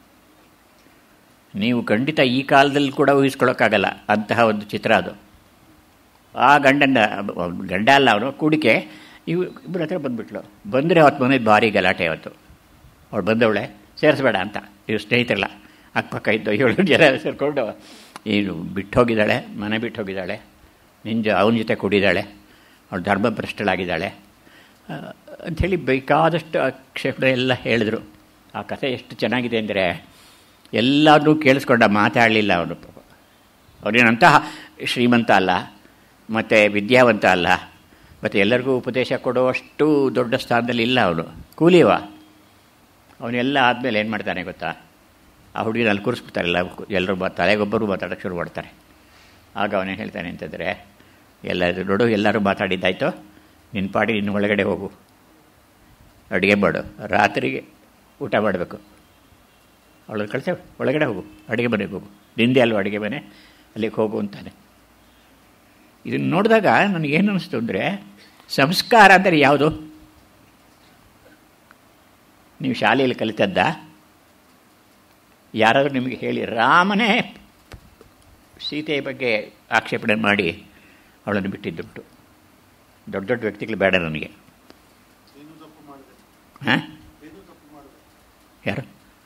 ನೀವು ಖಂಡಿತ ಈ ಕಾಲದಲ್ಲಿ ಕೂಡ ಊಹಿಸ್ಕೊಳ್ಳೋಕ್ಕಾಗಲ್ಲ ಅಂತಹ ಒಂದು ಚಿತ್ರ ಅದು ಆ ಗಂಡನ ಗಂಡ ಅಲ್ಲ ಅವನು ಕೂಡಿಕೆ ಇವು ಇಬ್ಬರ ಹತ್ರ ಬಂದುಬಿಟ್ಲು ಬಂದರೆ ಅವತ್ತು ಮನೇದು ಭಾರಿ ಗಲಾಟೆ ಅವತ್ತು ಅವಳು ಬಂದವಳೆ ಸೇರಿಸ್ಬೇಡ ಅಂತ ಇವು ಸ್ನೇಹಿತರಲ್ಲ ಅಕ್ಕಪಕ್ಕ ಇದ್ದು ಏಳು ಜನ ಸೇರಿಕೊಂಡು ಏನು ಬಿಟ್ಟು ಹೋಗಿದ್ದಾಳೆ ಮನೆ ಬಿಟ್ಟು ಹೋಗಿದ್ದಾಳೆ ನಿಂಜ ಅವನ ಜೊತೆ ಕುಡಿದಾಳೆ ಅವಳು ಧರ್ಮಭ್ರಷ್ಟಳಾಗಿದ್ದಾಳೆ ಅಂಥೇಳಿ ಬೇಕಾದಷ್ಟು ಆಕ್ಷೇಪಣೆ ಎಲ್ಲ ಹೇಳಿದ್ರು ಆ ಕಥೆ ಎಷ್ಟು ಚೆನ್ನಾಗಿದೆ ಅಂದರೆ ಎಲ್ಲರೂ ಕೇಳಿಸ್ಕೊಂಡ ಮಾತಾಡಲಿಲ್ಲ ಅವನು ಅವನೇನಂತಹ ಶ್ರೀಮಂತ ಅಲ್ಲ ಮತ್ತು ವಿದ್ಯಾವಂತ ಅಲ್ಲ ಮತ್ತು ಎಲ್ಲರಿಗೂ ಉಪದೇಶ ಕೊಡುವಷ್ಟು ದೊಡ್ಡ ಸ್ಥಾನದಲ್ಲಿ ಇಲ್ಲ ಅವನು ಕೂಲಿವ ಅವನೆಲ್ಲ ಆದಮೇಲೆ ಏನು ಮಾಡ್ತಾನೆ ಗೊತ್ತಾ ಆ ಹುಡುಗಿನ ಅಲ್ಲಿ ಕೂರಿಸ್ಬಿಡ್ತಾರೆ ಎಲ್ಲ ಎಲ್ಲರೂ ಬ ತಲೆಗೊಬ್ಬರು ಮಾತಾಡೋಕ್ಕೆ ಶುರು ಮಾಡ್ತಾರೆ ಆಗ ಅವನೇ ಹೇಳ್ತಾನೆ ಅಂತಂದರೆ ಎಲ್ಲ ನೋಡು ಎಲ್ಲರೂ ಮಾತಾಡಿದ್ದಾಯ್ತು ನಿನ್ನ ಪಾಡಿ ನಿನ್ನ ಒಳಗಡೆ ಹೋಗು ಅಡುಗೆ ಮಾಡು ರಾತ್ರಿಗೆ ಊಟ ಮಾಡಬೇಕು ಅವಳು ಕಳಿಸ್ತೇವೆ ಒಳಗಡೆ ಹೋಗು ಅಡುಗೆ ಮನೆಗೆ ಹೋಗು ನಿಂದೆ ಅಲ್ವ ಅಡುಗೆ ಮನೆ ಅಲ್ಲಿಗೆ ಹೋಗು ಅಂತಾನೆ ಇದನ್ನು ನೋಡಿದಾಗ ನನಗೇನು ಅನ್ನಿಸ್ತು ಅಂದರೆ ಸಂಸ್ಕಾರ ಅಂದರೆ ಯಾವುದು ನೀವು ಶಾಲೆಯಲ್ಲಿ ಕಲಿತದ್ದ ಯಾರಾದರೂ ನಿಮಗೆ ಹೇಳಿ ರಾಮನೇ ಸೀತೆಯ ಬಗ್ಗೆ ಆಕ್ಷೇಪಣೆ ಮಾಡಿ ಅವಳನ್ನು ಬಿಟ್ಟಿದ್ದುಂಟು ದೊಡ್ಡ ದೊಡ್ಡ ವ್ಯಕ್ತಿಗಳು ಬೇಡ ನನಗೆ ಹಾಂ ಯಾರು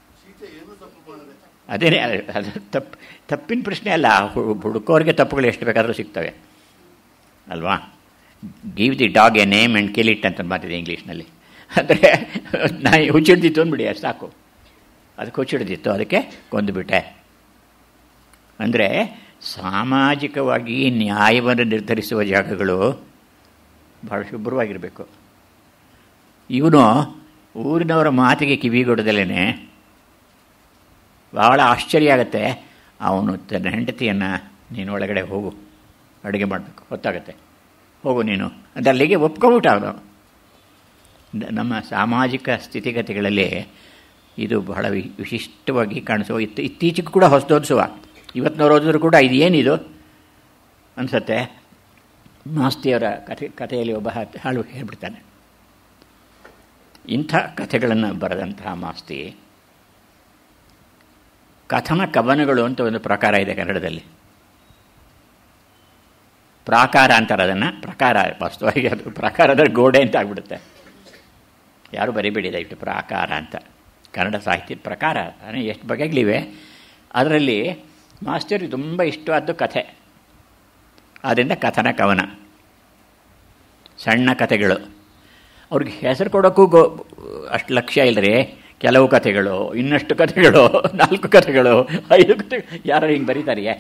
ಅದೇನೇ ಅದು ತಪ್ಪು ತಪ್ಪಿನ ಪ್ರಶ್ನೆ ಅಲ್ಲ ಹುಡುಕೋರಿಗೆ ತಪ್ಪುಗಳು ಎಷ್ಟು ಬೇಕಾದರೂ ಸಿಗ್ತವೆ ಅಲ್ವಾ give the dog a name and kill it ಅಂತ ಮಾತಿದೆ ಇಂಗ್ಲೀಷ್ನಲ್ಲಿ ಅಂದರೆ ನಾಯಿ ಹುಚ್ಚಿಡ್ದಿತ್ತು ಅಂದ್ಬಿಡಿ ಅದು ಸಾಕು ಅದಕ್ಕೆ ಹುಚ್ಚಿಡ್ದಿತ್ತು ಅದಕ್ಕೆ ಕೊಂದುಬಿಟ್ಟೆ ಅಂದರೆ ಸಾಮಾಜಿಕವಾಗಿ ನ್ಯಾಯವನ್ನು ನಿರ್ಧರಿಸುವ ಜಾಗಗಳು ಭಾಳ ಶುಭ್ರವಾಗಿರಬೇಕು ಇವನು ಊರಿನವರ ಮಾತಿಗೆ ಕಿವಿಗೊಡದಲೇ ಭಾಳ ಆಶ್ಚರ್ಯ ಆಗುತ್ತೆ ಅವನು ತನ್ನ ಹೆಂಡತಿಯನ್ನು ನೀನು ಒಳಗಡೆ ಹೋಗು ಅಡುಗೆ ಮಾಡಬೇಕು ಹೊತ್ತಾಗತ್ತೆ ಹೋಗು ನೀನು ಅಂತ ಅಲ್ಲಿಗೆ ಒಪ್ಕೊಂಬಿಟ್ಟ ಅವನು ನಮ್ಮ ಸಾಮಾಜಿಕ ಸ್ಥಿತಿಗತಿಗಳಲ್ಲಿ ಇದು ಬಹಳ ವಿಶಿಷ್ಟವಾಗಿ ಕಾಣಿಸುವ ಇತ್ತು ಇತ್ತೀಚೆಗೂ ಕೂಡ ಹೊಸದೋತ್ಸವ ಇವತ್ತಿನವ್ರು ಓದಿದ್ರು ಕೂಡ ಇದು ಏನಿದು ಅನಿಸತ್ತೆ ಮಾಸ್ತಿಯವರ ಕಥೆ ಕಥೆಯಲ್ಲಿ ಒಬ್ಬ ಹಾಳು ಹೇಳ್ಬಿಡ್ತಾನೆ ಇಂಥ ಕಥೆಗಳನ್ನು ಬರೆದಂತಹ ಮಾಸ್ತಿ ಕಥನ ಕವನಗಳು ಅಂತ ಒಂದು ಪ್ರಕಾರ ಇದೆ ಕನ್ನಡದಲ್ಲಿ ಪ್ರಾಕಾರ ಅಂತಾರೆ ಅದನ್ನು ಪ್ರಕಾರ ವಾಸ್ತವವಾಗಿ ಅದು ಪ್ರಕಾರ ಅಂದರೆ ಗೋಡೆ ಅಂತ ಆಗ್ಬಿಡುತ್ತೆ ಯಾರು ಬರಿಬೇಡಿ ದಯವಿಟ್ಟು ಪ್ರಾಕಾರ ಅಂತ ಕನ್ನಡ ಸಾಹಿತ್ಯದ ಪ್ರಕಾರ ಅಂದರೆ ಎಷ್ಟು ಬಗೆಗಳಿವೆ ಅದರಲ್ಲಿ ಮಾಸ್ಟರ್ಗೆ ತುಂಬ ಇಷ್ಟವಾದ್ದು ಕಥೆ ಆದ್ದರಿಂದ ಕಥನ ಕವನ ಸಣ್ಣ ಕಥೆಗಳು ಅವ್ರಿಗೆ ಹೆಸರು ಕೊಡೋಕ್ಕೂ ಗೋ ಅಷ್ಟು ಲಕ್ಷ್ಯ ಇಲ್ಲರಿ ಕೆಲವು ಕಥೆಗಳು ಇನ್ನಷ್ಟು ಕಥೆಗಳು ನಾಲ್ಕು ಕಥೆಗಳು ಐದು ಕಥೆ ಯಾರು ಹಿಂಗೆ ಬರೀತಾರೆಯೇ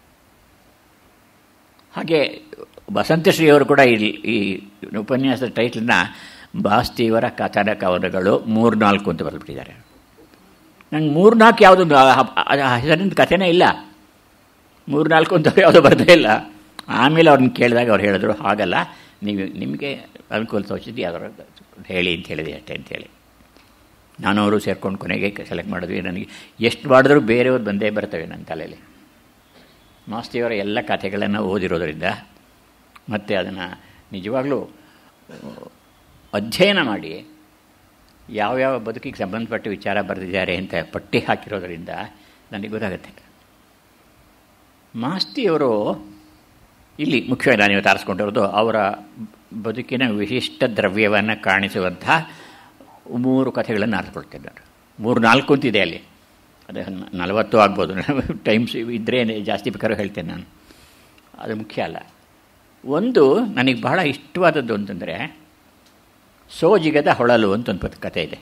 ಹಾಗೆ ಬಸಂತಶ್ರೀಯವರು ಕೂಡ ಈ ಈ ಉಪನ್ಯಾಸದ ಟೈಟ್ಲನ್ನ ಬಾಸ್ತಿಯವರ ಕಥನ ಕವನಗಳು ಮೂರ್ನಾಲ್ಕು ಅಂತ ಬರೆದ್ಬಿಟ್ಟಿದ್ದಾರೆ ನಂಗೆ ಮೂರ್ನಾಲ್ಕು ಯಾವುದು ಹೆಸರಿನ ಕಥೆನೇ ಇಲ್ಲ ಮೂರ್ನಾಲ್ಕು ಅಂತ ಯಾವುದೋ ಬರದೇ ಇಲ್ಲ ಆಮೇಲೆ ಅವ್ರನ್ನ ಕೇಳಿದಾಗ ಅವ್ರು ಹೇಳಿದ್ರು ಹಾಗಲ್ಲ ನೀವು ನಿಮಗೆ ಅನುಕೂಲ ತೋಚಿದ್ದು ಯಾವ್ದಾರು ಹೇಳಿ ಅಂತ ಹೇಳಿದೆ ಅಷ್ಟೇ ಅಂತೇಳಿ ನಾನು ಅವರು ಸೇರ್ಕೊಂಡು ಕೊನೆಗೆ ಸೆಲೆಕ್ಟ್ ಮಾಡಿದ್ವಿ ನನಗೆ ಎಷ್ಟು ಮಾಡಿದ್ರೂ ಬೇರೆಯವ್ರು ಬಂದೇ ಬರ್ತವೆ ನನ್ನ ತಲೆಯಲ್ಲಿ ಮಾಸ್ತಿಯವರ ಎಲ್ಲ ಕಥೆಗಳನ್ನು ಓದಿರೋದರಿಂದ ಮತ್ತು ಅದನ್ನು ನಿಜವಾಗಲೂ ಅಧ್ಯಯನ ಮಾಡಿ ಯಾವ್ಯಾವ ಬದುಕಿಗೆ ಸಂಬಂಧಪಟ್ಟ ವಿಚಾರ ಬರೆದಿದ್ದಾರೆ ಅಂತ ಪಟ್ಟಿ ಹಾಕಿರೋದರಿಂದ ನನಗೆ ಗೊತ್ತಾಗುತ್ತೆ ಮಾಸ್ತಿಯವರು ಇಲ್ಲಿ ಮುಖ್ಯವಾಗಿ ನಾನು ಇವತ್ತು ಆರಿಸ್ಕೊಂಡಿರೋದು ಅವರ ಬದುಕಿನ ವಿಶಿಷ್ಟ ದ್ರವ್ಯವನ್ನು ಕಾಣಿಸುವಂಥ ಮೂರು ಕಥೆಗಳನ್ನು ಆರಿಸ್ಕೊಳ್ತಿದ್ದಾರೆ ಮೂರು ನಾಲ್ಕು ಅಂತಿದೆ ಅಲ್ಲಿ ಅದೇ ನಲವತ್ತು ಆಗ್ಬೋದು ಟೈಮ್ಸ್ ಇದ್ದರೆ ಜಾಸ್ತಿ ಬೇಕಾದ್ರೂ ಹೇಳ್ತೇನೆ ನಾನು ಅದು ಮುಖ್ಯ ಅಲ್ಲ ಒಂದು ನನಗೆ ಬಹಳ ಇಷ್ಟವಾದದ್ದು ಅಂತಂದರೆ ಸೋಜಿಗದ ಹೊಳಲು ಅಂತ ಒಂದು ಕಥೆ ಇದೆ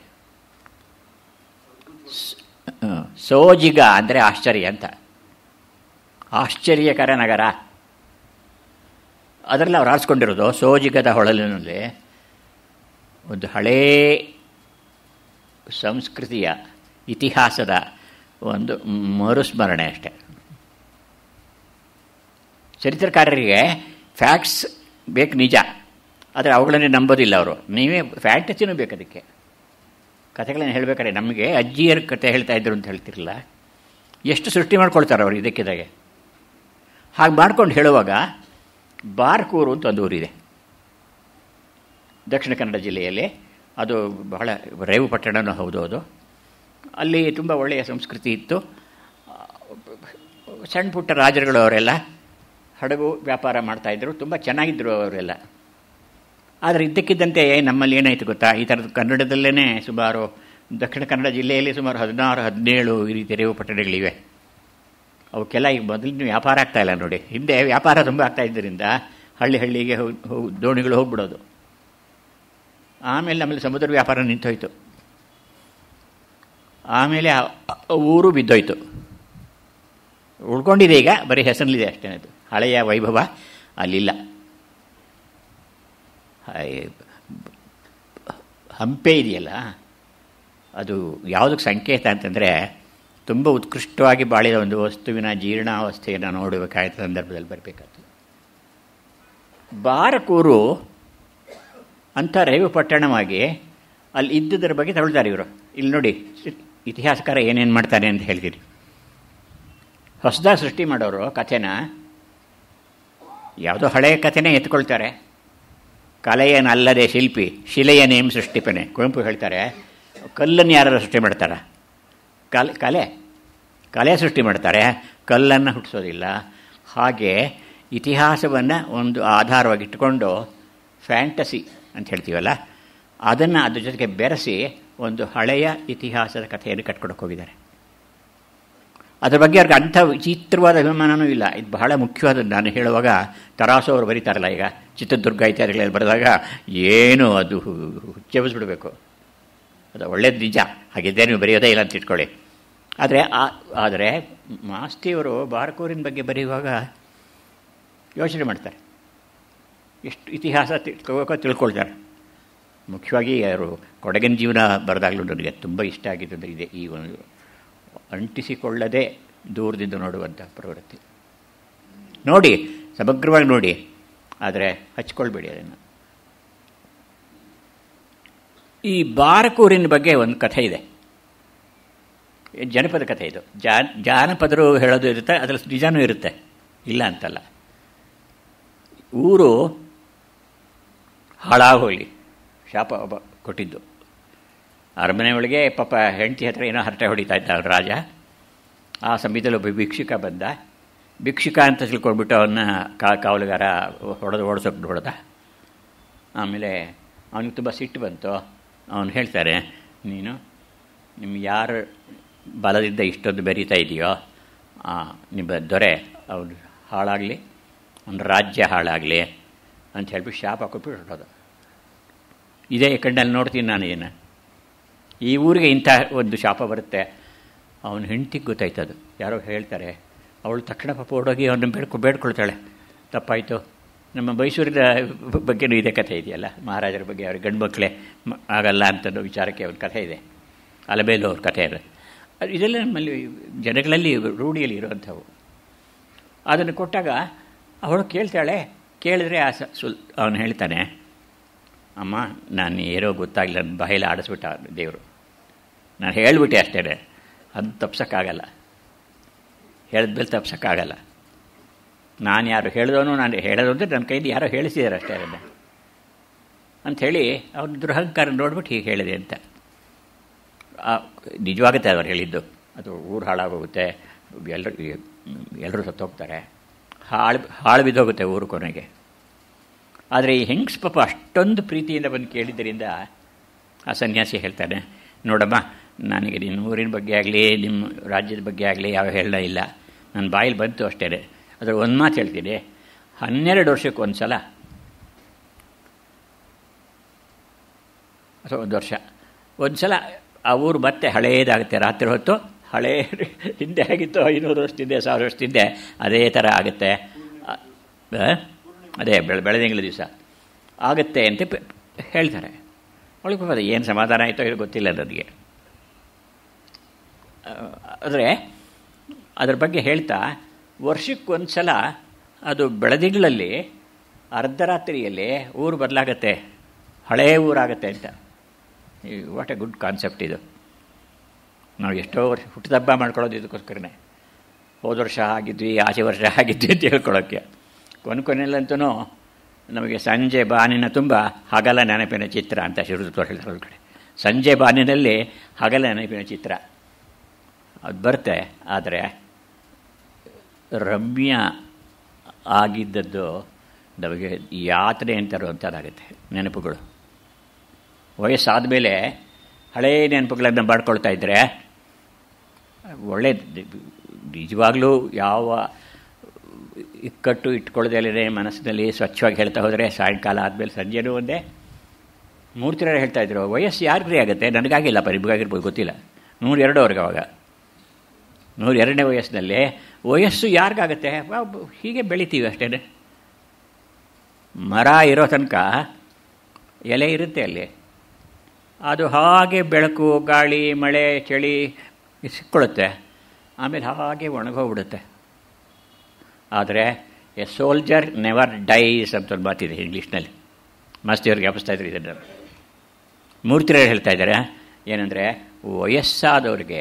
ಸೋಜಿಗ ಅಂದರೆ ಆಶ್ಚರ್ಯ ಅಂತ ಆಶ್ಚರ್ಯಕರ ನಗರ ಅದರಲ್ಲಿ ಅವ್ರು ಆರಿಸ್ಕೊಂಡಿರೋದು ಸೋಜಿಗದ ಹೊಳಲಿನಲ್ಲಿ ಒಂದು ಹಳೇ ಸಂಸ್ಕೃತಿಯ ಇತಿಹಾಸದ ಒಂದು ಮರುಸ್ಮರಣೆ ಅಷ್ಟೆ ಚರಿತ್ರಕಾರರಿಗೆ ಫ್ಯಾಕ್ಟ್ಸ್ ಬೇಕು ನಿಜ ಆದರೆ ಅವುಗಳನ್ನೇ ನಂಬೋದಿಲ್ಲ ಅವರು ನೀವೇ ಫ್ಯಾಂಟಸಿನೂ ಬೇಕು ಅದಕ್ಕೆ ಕಥೆಗಳನ್ನು ಹೇಳಬೇಕಾದ್ರೆ ನಮಗೆ ಅಜ್ಜಿಯರ ಕಥೆ ಹೇಳ್ತಾ ಇದ್ರು ಅಂತ ಹೇಳ್ತಿರಲಿಲ್ಲ ಎಷ್ಟು ಸೃಷ್ಟಿ ಮಾಡ್ಕೊಳ್ತಾರೆ ಅವರು ಇದಕ್ಕಿದಾಗೆ ಹಾಗೆ ಮಾಡ್ಕೊಂಡು ಹೇಳುವಾಗ ಬಾರ್ಕೂರು ಅಂತ ಒಂದು ಊರಿದೆ ದಕ್ಷಿಣ ಕನ್ನಡ ಜಿಲ್ಲೆಯಲ್ಲಿ ಅದು ಬಹಳ ರೇವು ಪಟ್ಟಣನೂ ಹೌದು ಅದು ಅಲ್ಲಿ ತುಂಬ ಒಳ್ಳೆಯ ಸಂಸ್ಕೃತಿ ಇತ್ತು ಸಣ್ಣ ಪುಟ್ಟ ರಾಜರುಗಳು ಅವರೆಲ್ಲ ಹಡಗು ವ್ಯಾಪಾರ ಮಾಡ್ತಾಯಿದ್ರು ತುಂಬ ಚೆನ್ನಾಗಿದ್ದರು ಅವರೆಲ್ಲ ಆದರೆ ಇದ್ದಕ್ಕಿದ್ದಂತೆ ನಮ್ಮಲ್ಲಿ ಏನಾಯಿತು ಗೊತ್ತಾ ಈ ಥರದ್ದು ಕನ್ನಡದಲ್ಲೇ ಸುಮಾರು ದಕ್ಷಿಣ ಕನ್ನಡ ಜಿಲ್ಲೆಯಲ್ಲಿ ಸುಮಾರು ಹದಿನಾರು ಹದಿನೇಳು ಈ ರೀತಿ ರೇವು ಪಟ್ಟಣಗಳಿವೆ ಅವಕ್ಕೆಲ್ಲ ಈಗ ಮೊದಲಿನ ವ್ಯಾಪಾರ ಆಗ್ತಾಯಿಲ್ಲ ನೋಡಿ ಹಿಂದೆ ವ್ಯಾಪಾರ ತುಂಬ ಆಗ್ತಾ ಇದ್ದರಿಂದ ಹಳ್ಳಿ ಹಳ್ಳಿಗೆ ಹೋಗಿ ದೋಣಿಗಳು ಹೋಗ್ಬಿಡೋದು ಆಮೇಲೆ ನಮ್ಮಲ್ಲಿ ಸಮುದ್ರ ವ್ಯಾಪಾರ ನಿಂತೋಯ್ತು ಆಮೇಲೆ ಊರು ಬಿದ್ದೋಯ್ತು ಉಳ್ಕೊಂಡಿದೆ ಈಗ ಬರೀ ಹೆಸರಲ್ಲಿದೆ ಅಷ್ಟೇ ಅದು ಹಳೆಯ ವೈಭವ ಅಲ್ಲಿಲ್ಲ ಹಂಪೆ ಇದೆಯಲ್ಲ ಅದು ಯಾವುದಕ್ಕೆ ಸಂಕೇತ ಅಂತಂದರೆ ತುಂಬ ಉತ್ಕೃಷ್ಟವಾಗಿ ಬಾಳಿದ ಒಂದು ವಸ್ತುವಿನ ಜೀರ್ಣಾವಸ್ಥೆಯನ್ನು ನೋಡಬೇಕಾದ ಸಂದರ್ಭದಲ್ಲಿ ಬರಬೇಕಾಗ್ತದೆ ಬಾರಕೂರು ಅಂಥ ರೈವ ಪಟ್ಟಣವಾಗಿ ಅಲ್ಲಿ ಇದ್ದುದರ ಬಗ್ಗೆ ತಗೊಳ್ತಾರೆ ಇವರು ಇಲ್ಲಿ ನೋಡಿ ಇತಿಹಾಸಕಾರ ಏನೇನು ಮಾಡ್ತಾನೆ ಅಂತ ಹೇಳ್ತೀರಿ ಹೊಸದಾಗಿ ಸೃಷ್ಟಿ ಮಾಡೋರು ಕಥೆನ ಯಾವುದೋ ಹಳೆಯ ಕಥೆನೇ ಎತ್ಕೊಳ್ತಾರೆ ಕಲೆಯನಲ್ಲದೆ ಶಿಲ್ಪಿ ಶಿಲೆಯನೇಂ ಸೃಷ್ಟಿಪನೆ ಕುವೆಂಪು ಹೇಳ್ತಾರೆ ಕಲ್ಲನ್ನು ಯಾರು ಸೃಷ್ಟಿ ಮಾಡ್ತಾರೆ ಕಲೆ ಕಲೆ ಕಲೆ ಸೃಷ್ಟಿ ಮಾಡ್ತಾರೆ ಕಲ್ಲನ್ನು ಹುಟ್ಟಿಸೋದಿಲ್ಲ ಹಾಗೆ ಇತಿಹಾಸವನ್ನು ಒಂದು ಆಧಾರವಾಗಿಟ್ಟುಕೊಂಡು ಫ್ಯಾಂಟಸಿ ಅಂತ ಹೇಳ್ತೀವಲ್ಲ ಅದನ್ನು ಅದ್ರ ಜೊತೆಗೆ ಬೆರೆಸಿ ಒಂದು ಹಳೆಯ ಇತಿಹಾಸದ ಕಥೆಯನ್ನು ಕಟ್ಕೊಡಕ್ಕೆ ಹೋಗಿದ್ದಾರೆ ಅದ್ರ ಬಗ್ಗೆ ಅವ್ರಿಗೆ ಅಂಥ ವಿಚಿತ್ರವಾದ ಅಭಿಮಾನವೂ ಇಲ್ಲ ಇದು ಬಹಳ ಮುಖ್ಯವಾದದ್ದು ನಾನು ಹೇಳುವಾಗ ತರಾಸು ಅವರು ಬರೀತಾರಲ್ಲ ಈಗ ಚಿತ್ರದುರ್ಗ ಇತ್ಯಾದಿಗಳಲ್ಲಿ ಬರೆದಾಗ ಏನು ಅದು ಹುಚ್ಚೆಬಿಸ್ಬಿಡ್ಬೇಕು ಅದು ಒಳ್ಳೇದು ನಿಜ ಹಾಗಿದ್ದೇ ನೀವು ಬರೆಯೋದೇ ಇಲ್ಲ ಅಂತ ಇಟ್ಕೊಳ್ಳಿ ಆದರೆ ಆದರೆ ಮಾಸ್ತಿಯವರು ಬಾರಕೂರಿನ ಬಗ್ಗೆ ಬರೆಯುವಾಗ ಯೋಚನೆ ಮಾಡ್ತಾರೆ ಎಷ್ಟು ಇತಿಹಾಸ ತಿಳ್ಕೋಬೇಕೋ ತಿಳ್ಕೊಳ್ತಾರೆ ಮುಖ್ಯವಾಗಿ ಅವರು ಕೊಡಗಿನ ಜೀವನ ಬರೆದಾಗಲೂ ನನಗೆ ತುಂಬ ಇಷ್ಟ ಆಗಿದ್ದು ಇದೆ ಈ ಒಂದು ಅಂಟಿಸಿಕೊಳ್ಳದೆ ದೂರದಿಂದ ನೋಡುವಂಥ ಪ್ರವೃತ್ತಿ ನೋಡಿ ಸಮಗ್ರವಾಗಿ ನೋಡಿ ಆದರೆ ಹಚ್ಕೊಳ್ಬೇಡಿ ಅದನ್ನು ಈ ಬಾರಕೂರಿನ ಬಗ್ಗೆ ಒಂದು ಕಥೆ ಇದೆ ಜನಪದ ಕಥೆ ಇದು ಜಾನ್ ಜಾನಪದರು ಹೇಳೋದು ಇರುತ್ತೆ ಅದರಲ್ಲಿ ನಿಜಾನೂ ಇರುತ್ತೆ ಇಲ್ಲ ಅಂತಲ್ಲ ಊರು ಹಾಳಾಗೋಗಿ ಶಾಪ ಒಬ್ಬ ಕೊಟ್ಟಿದ್ದು ಅರಮನೆ ಒಳಗೆ ಪಾಪ ಹೆಂಡತಿ ಹತ್ರ ಏನೋ ಹರಟೆ ಹೊಡಿತಾ ಇದ್ದ ಅವ್ರ ರಾಜ ಆ ಸಮಯದಲ್ಲಿ ಒಬ್ಬ ಭಿಕ್ಷುಕ ಬಂದ ಭಿಕ್ಷುಕ ಅಂತ ತಿಳ್ಕೊಂಡ್ಬಿಟ್ಟು ಅವನ್ನ ಕಾ ಕಾವಲುಗಾರ ಹೊಡೆದು ಓಡಿಸೋಕೆ ಹೊಡೆದ ಆಮೇಲೆ ಅವನಿಗೆ ತುಂಬ ಸಿಟ್ಟು ಬಂತು ಅವನು ಹೇಳ್ತಾರೆ ನೀನು ನಿಮ್ಮ ಯಾರು ಬಲದಿಂದ ಇಷ್ಟೊಂದು ಬೆರೀತಾ ಇದೆಯೋ ನಿಮ್ಮ ದೊರೆ ಅವನು ಹಾಳಾಗಲಿ ಅವನ ರಾಜ್ಯ ಹಾಳಾಗಲಿ ಅಂತ ಹೇಳ್ಬಿಟ್ಟು ಶಾಪ ಕೊಟ್ಬಿಟ್ಟು ಹೊರಟೋದು ಇದೇ ಕಣ್ಣಲ್ಲಿ ನೋಡ್ತೀನಿ ನಾನು ಏನು ಈ ಊರಿಗೆ ಇಂಥ ಒಂದು ಶಾಪ ಬರುತ್ತೆ ಅವನ ಹೆಂಡ್ತಿಗೆ ಗೊತ್ತಾಯ್ತದು ಯಾರೋ ಹೇಳ್ತಾರೆ ಅವಳು ತಕ್ಷಣ ಪಾಪ ಓಡೋಗಿ ಅವನ್ನ ಬೇಡ್ಕೊ ಬೇಡ್ಕೊಳ್ತಾಳೆ ತಪ್ಪಾಯಿತು ನಮ್ಮ ಮೈಸೂರಿನ ಬಗ್ಗೆನೂ ಇದೇ ಕಥೆ ಇದೆಯಲ್ಲ ಮಹಾರಾಜರ ಬಗ್ಗೆ ಅವ್ರ ಗಂಡು ಮಕ್ಕಳೇ ಆಗಲ್ಲ ಅಂತ ವಿಚಾರಕ್ಕೆ ಒಂದು ಕಥೆ ಇದೆ ಅಲಬೇಲು ಅವ್ರ ಕಥೆ ಇದೆ ಇದೆಲ್ಲ ನಮ್ಮಲ್ಲಿ ಜನಗಳಲ್ಲಿ ರೂಢಿಯಲ್ಲಿ ಇರುವಂಥವು ಅದನ್ನು ಕೊಟ್ಟಾಗ ಅವಳು ಕೇಳ್ತಾಳೆ ಕೇಳಿದ್ರೆ ಆ ಸುಲ್ ಅವನು ಹೇಳ್ತಾನೆ ಅಮ್ಮ ನಾನು ಏನೋ ಗೊತ್ತಾಗಲಿಲ್ಲ ನನ್ನ ಬಾಯಲ್ಲಿ ಆಡಿಸ್ಬಿಟ್ಟ ದೇವರು ನಾನು ಹೇಳಿಬಿಟ್ಟೆ ಅಷ್ಟೇ ಅದು ತಪ್ಸೋಕ್ಕಾಗಲ್ಲ ಹೇಳಿದ್ಮೇಲೆ ತಪ್ಸೋಕ್ಕಾಗಲ್ಲ ನಾನು ಯಾರು ಹೇಳಿದವನು ನಾನು ಹೇಳೋದು ಅಂದರೆ ನನ್ನ ಕೈಲಿ ಯಾರೋ ಹೇಳಿಸಿದ್ದಾರೆ ಅಷ್ಟೇ ಅದನ್ನು ಅಂಥೇಳಿ ಅವ್ನ ದುರಹಂಕಾರ ನೋಡ್ಬಿಟ್ಟು ಹೀಗೆ ಹೇಳಿದೆ ಅಂತ ನಿಜವಾಗುತ್ತೆ ಅವ್ರು ಹೇಳಿದ್ದು ಅದು ಊರು ಹಾಳಾಗೋಗುತ್ತೆ ಎಲ್ಲರೂ ಎಲ್ಲರೂ ಸತ್ತೋಗ್ತಾರೆ ಹಾಳು ಹಾಳು ಬಿದ್ದೋಗುತ್ತೆ ಊರು ಕೊನೆಗೆ ಆದರೆ ಈ ಹೆಂಗ್ಸ್ ಪಾಪ ಅಷ್ಟೊಂದು ಪ್ರೀತಿಯಿಂದ ಬಂದು ಕೇಳಿದ್ದರಿಂದ ಆ ಸನ್ಯಾಸಿ ಹೇಳ್ತಾನೆ ನೋಡಮ್ಮ ನನಗೆ ನಿನ್ನ ಊರಿನ ಬಗ್ಗೆ ಆಗಲಿ ನಿಮ್ಮ ರಾಜ್ಯದ ಬಗ್ಗೆ ಆಗಲಿ ಯಾವ ಹೇಳ ಇಲ್ಲ ನನ್ನ ಬಾಯಲ್ಲಿ ಬಂತು ಅಷ್ಟೇ ಅದರ ಒಂದು ಮಾತು ಹೇಳ್ತೀನಿ ಹನ್ನೆರಡು ವರ್ಷಕ್ಕೆ ಒಂದು ಸಲ ಅಥವಾ ಒಂದು ವರ್ಷ ಒಂದು ಸಲ ಆ ಊರು ಮತ್ತೆ ಹಳೇದಾಗುತ್ತೆ ರಾತ್ರಿ ಹೊತ್ತು ಹಳೇ ಹಿಂದೆ ಆಗಿತ್ತು ಐನೂರು ವರ್ಷದಿಂದ ಸಾವಿರ ವರ್ಷದಿಂದ ಅದೇ ಥರ ಆಗುತ್ತೆ ಅದೇ ಬೆಳೆ ಬೆಳೆದಿಂಗಳ ದಿವಸ ಆಗುತ್ತೆ ಅಂತ ಹೇಳ್ತಾರೆ ಅವಳಿಗೆ ಪಾಪ ಏನು ಸಮಾಧಾನ ಆಯಿತೋ ಇದು ಗೊತ್ತಿಲ್ಲ ನನಗೆ ಆದರೆ ಅದ್ರ ಬಗ್ಗೆ ಹೇಳ್ತಾ ವರ್ಷಕ್ಕೊಂದು ಸಲ ಅದು ಬೆಳದಿಂಗಳಲ್ಲಿ ಅರ್ಧರಾತ್ರಿಯಲ್ಲಿ ಊರು ಬದಲಾಗತ್ತೆ ಹಳೇ ಊರಾಗತ್ತೆ ಅಂತ ವಾಟ್ ಎ ಗುಡ್ ಕಾನ್ಸೆಪ್ಟ್ ಇದು ನಾವು ಎಷ್ಟೋ ವರ್ಷ ಹುಟ್ಟಿದಬ್ಬ ಮಾಡ್ಕೊಳ್ಳೋದು ಇದಕ್ಕೋಸ್ಕರನೇ ಹೋದ ವರ್ಷ ಆಗಿದ್ವಿ ಆಚೆ ವರ್ಷ ಆಗಿದ್ವಿ ಅಂತ ಹೇಳ್ಕೊಳ್ಳೋಕ್ಕೆ ಕೊನೆ ಕೊನೆಯಲ್ಲಂತೂ ನಮಗೆ ಸಂಜೆ ಬಾನಿನ ತುಂಬ ಹಗಲ ನೆನಪಿನ ಚಿತ್ರ ಅಂತ ಶಿವರುದ್ರ ಹೇಳ್ತಾರೆ ಕಡೆ ಸಂಜೆ ಬಾನಿನಲ್ಲಿ ಹಗಲ ನೆನಪಿನ ಚಿತ್ರ ಅದು ಬರುತ್ತೆ ಆದರೆ ರಮ್ಯ ಆಗಿದ್ದದ್ದು ನಮಗೆ ಯಾತ್ರೆ ಅಂತ ತರುವಂಥದ್ದಾಗುತ್ತೆ ನೆನಪುಗಳು ವಯಸ್ಸಾದ ಮೇಲೆ ಹಳೇ ನೆನಪುಗಳನ್ನು ಮಾಡ್ಕೊಳ್ತಾ ಇದ್ದರೆ ಒಳ್ಳೆ ನಿಜವಾಗ್ಲೂ ಯಾವ ಇಕ್ಕಟ್ಟು ಇಟ್ಕೊಳ್ಳೋದಲ್ಲೇ ಮನಸ್ಸಿನಲ್ಲಿ ಸ್ವಚ್ಛವಾಗಿ ಹೇಳ್ತಾ ಹೋದರೆ ಸಾಯಂಕಾಲ ಆದಮೇಲೆ ಸಂಜೆನೂ ಒಂದೇ ಮೂರ್ತಿರ ಹೇಳ್ತಾ ಇದ್ರು ವಯಸ್ಸು ಯಾರಿಗ್ರಿ ಆಗುತ್ತೆ ನನಗಾಗಿಲ್ಲಪ್ಪ ನಿಮಗಾಗಿರ್ಬೋದು ಗೊತ್ತಿಲ್ಲ ನೂರೆರಡವರೆಗೆ ಅವಾಗ ನೂರೆರಡನೇ ವಯಸ್ಸಿನಲ್ಲಿ ವಯಸ್ಸು ಯಾರಿಗಾಗತ್ತೆ ಹೀಗೆ ಬೆಳಿತೀವಿ ಅಷ್ಟೇ ಮರ ಇರೋ ತನಕ ಎಲೆ ಇರುತ್ತೆ ಅಲ್ಲಿ ಅದು ಹಾಗೆ ಬೆಳಕು ಗಾಳಿ ಮಳೆ ಚಳಿ ಸಿಕ್ಕೊಳ್ಳುತ್ತೆ ಆಮೇಲೆ ಹಾಗೆ ಒಣಗೋಗ್ಬಿಡುತ್ತೆ ಆದರೆ ಎ ಸೋಲ್ಜರ್ ನೆವರ್ ಡೈಸ್ ಅಂತ ಒಂದು ಮಾತಿದೆ ಇಂಗ್ಲೀಷ್ನಲ್ಲಿ ಮಾಸ್ತಿಯವ್ರಿಗೆ ಜ್ಞಾಪಿಸ್ತಾ ಇದ್ರು ಇದನ್ನು ಮೂರ್ತಿರವರು ಹೇಳ್ತಾ ಇದ್ದಾರೆ ಏನಂದರೆ ವಯಸ್ಸಾದವ್ರಿಗೆ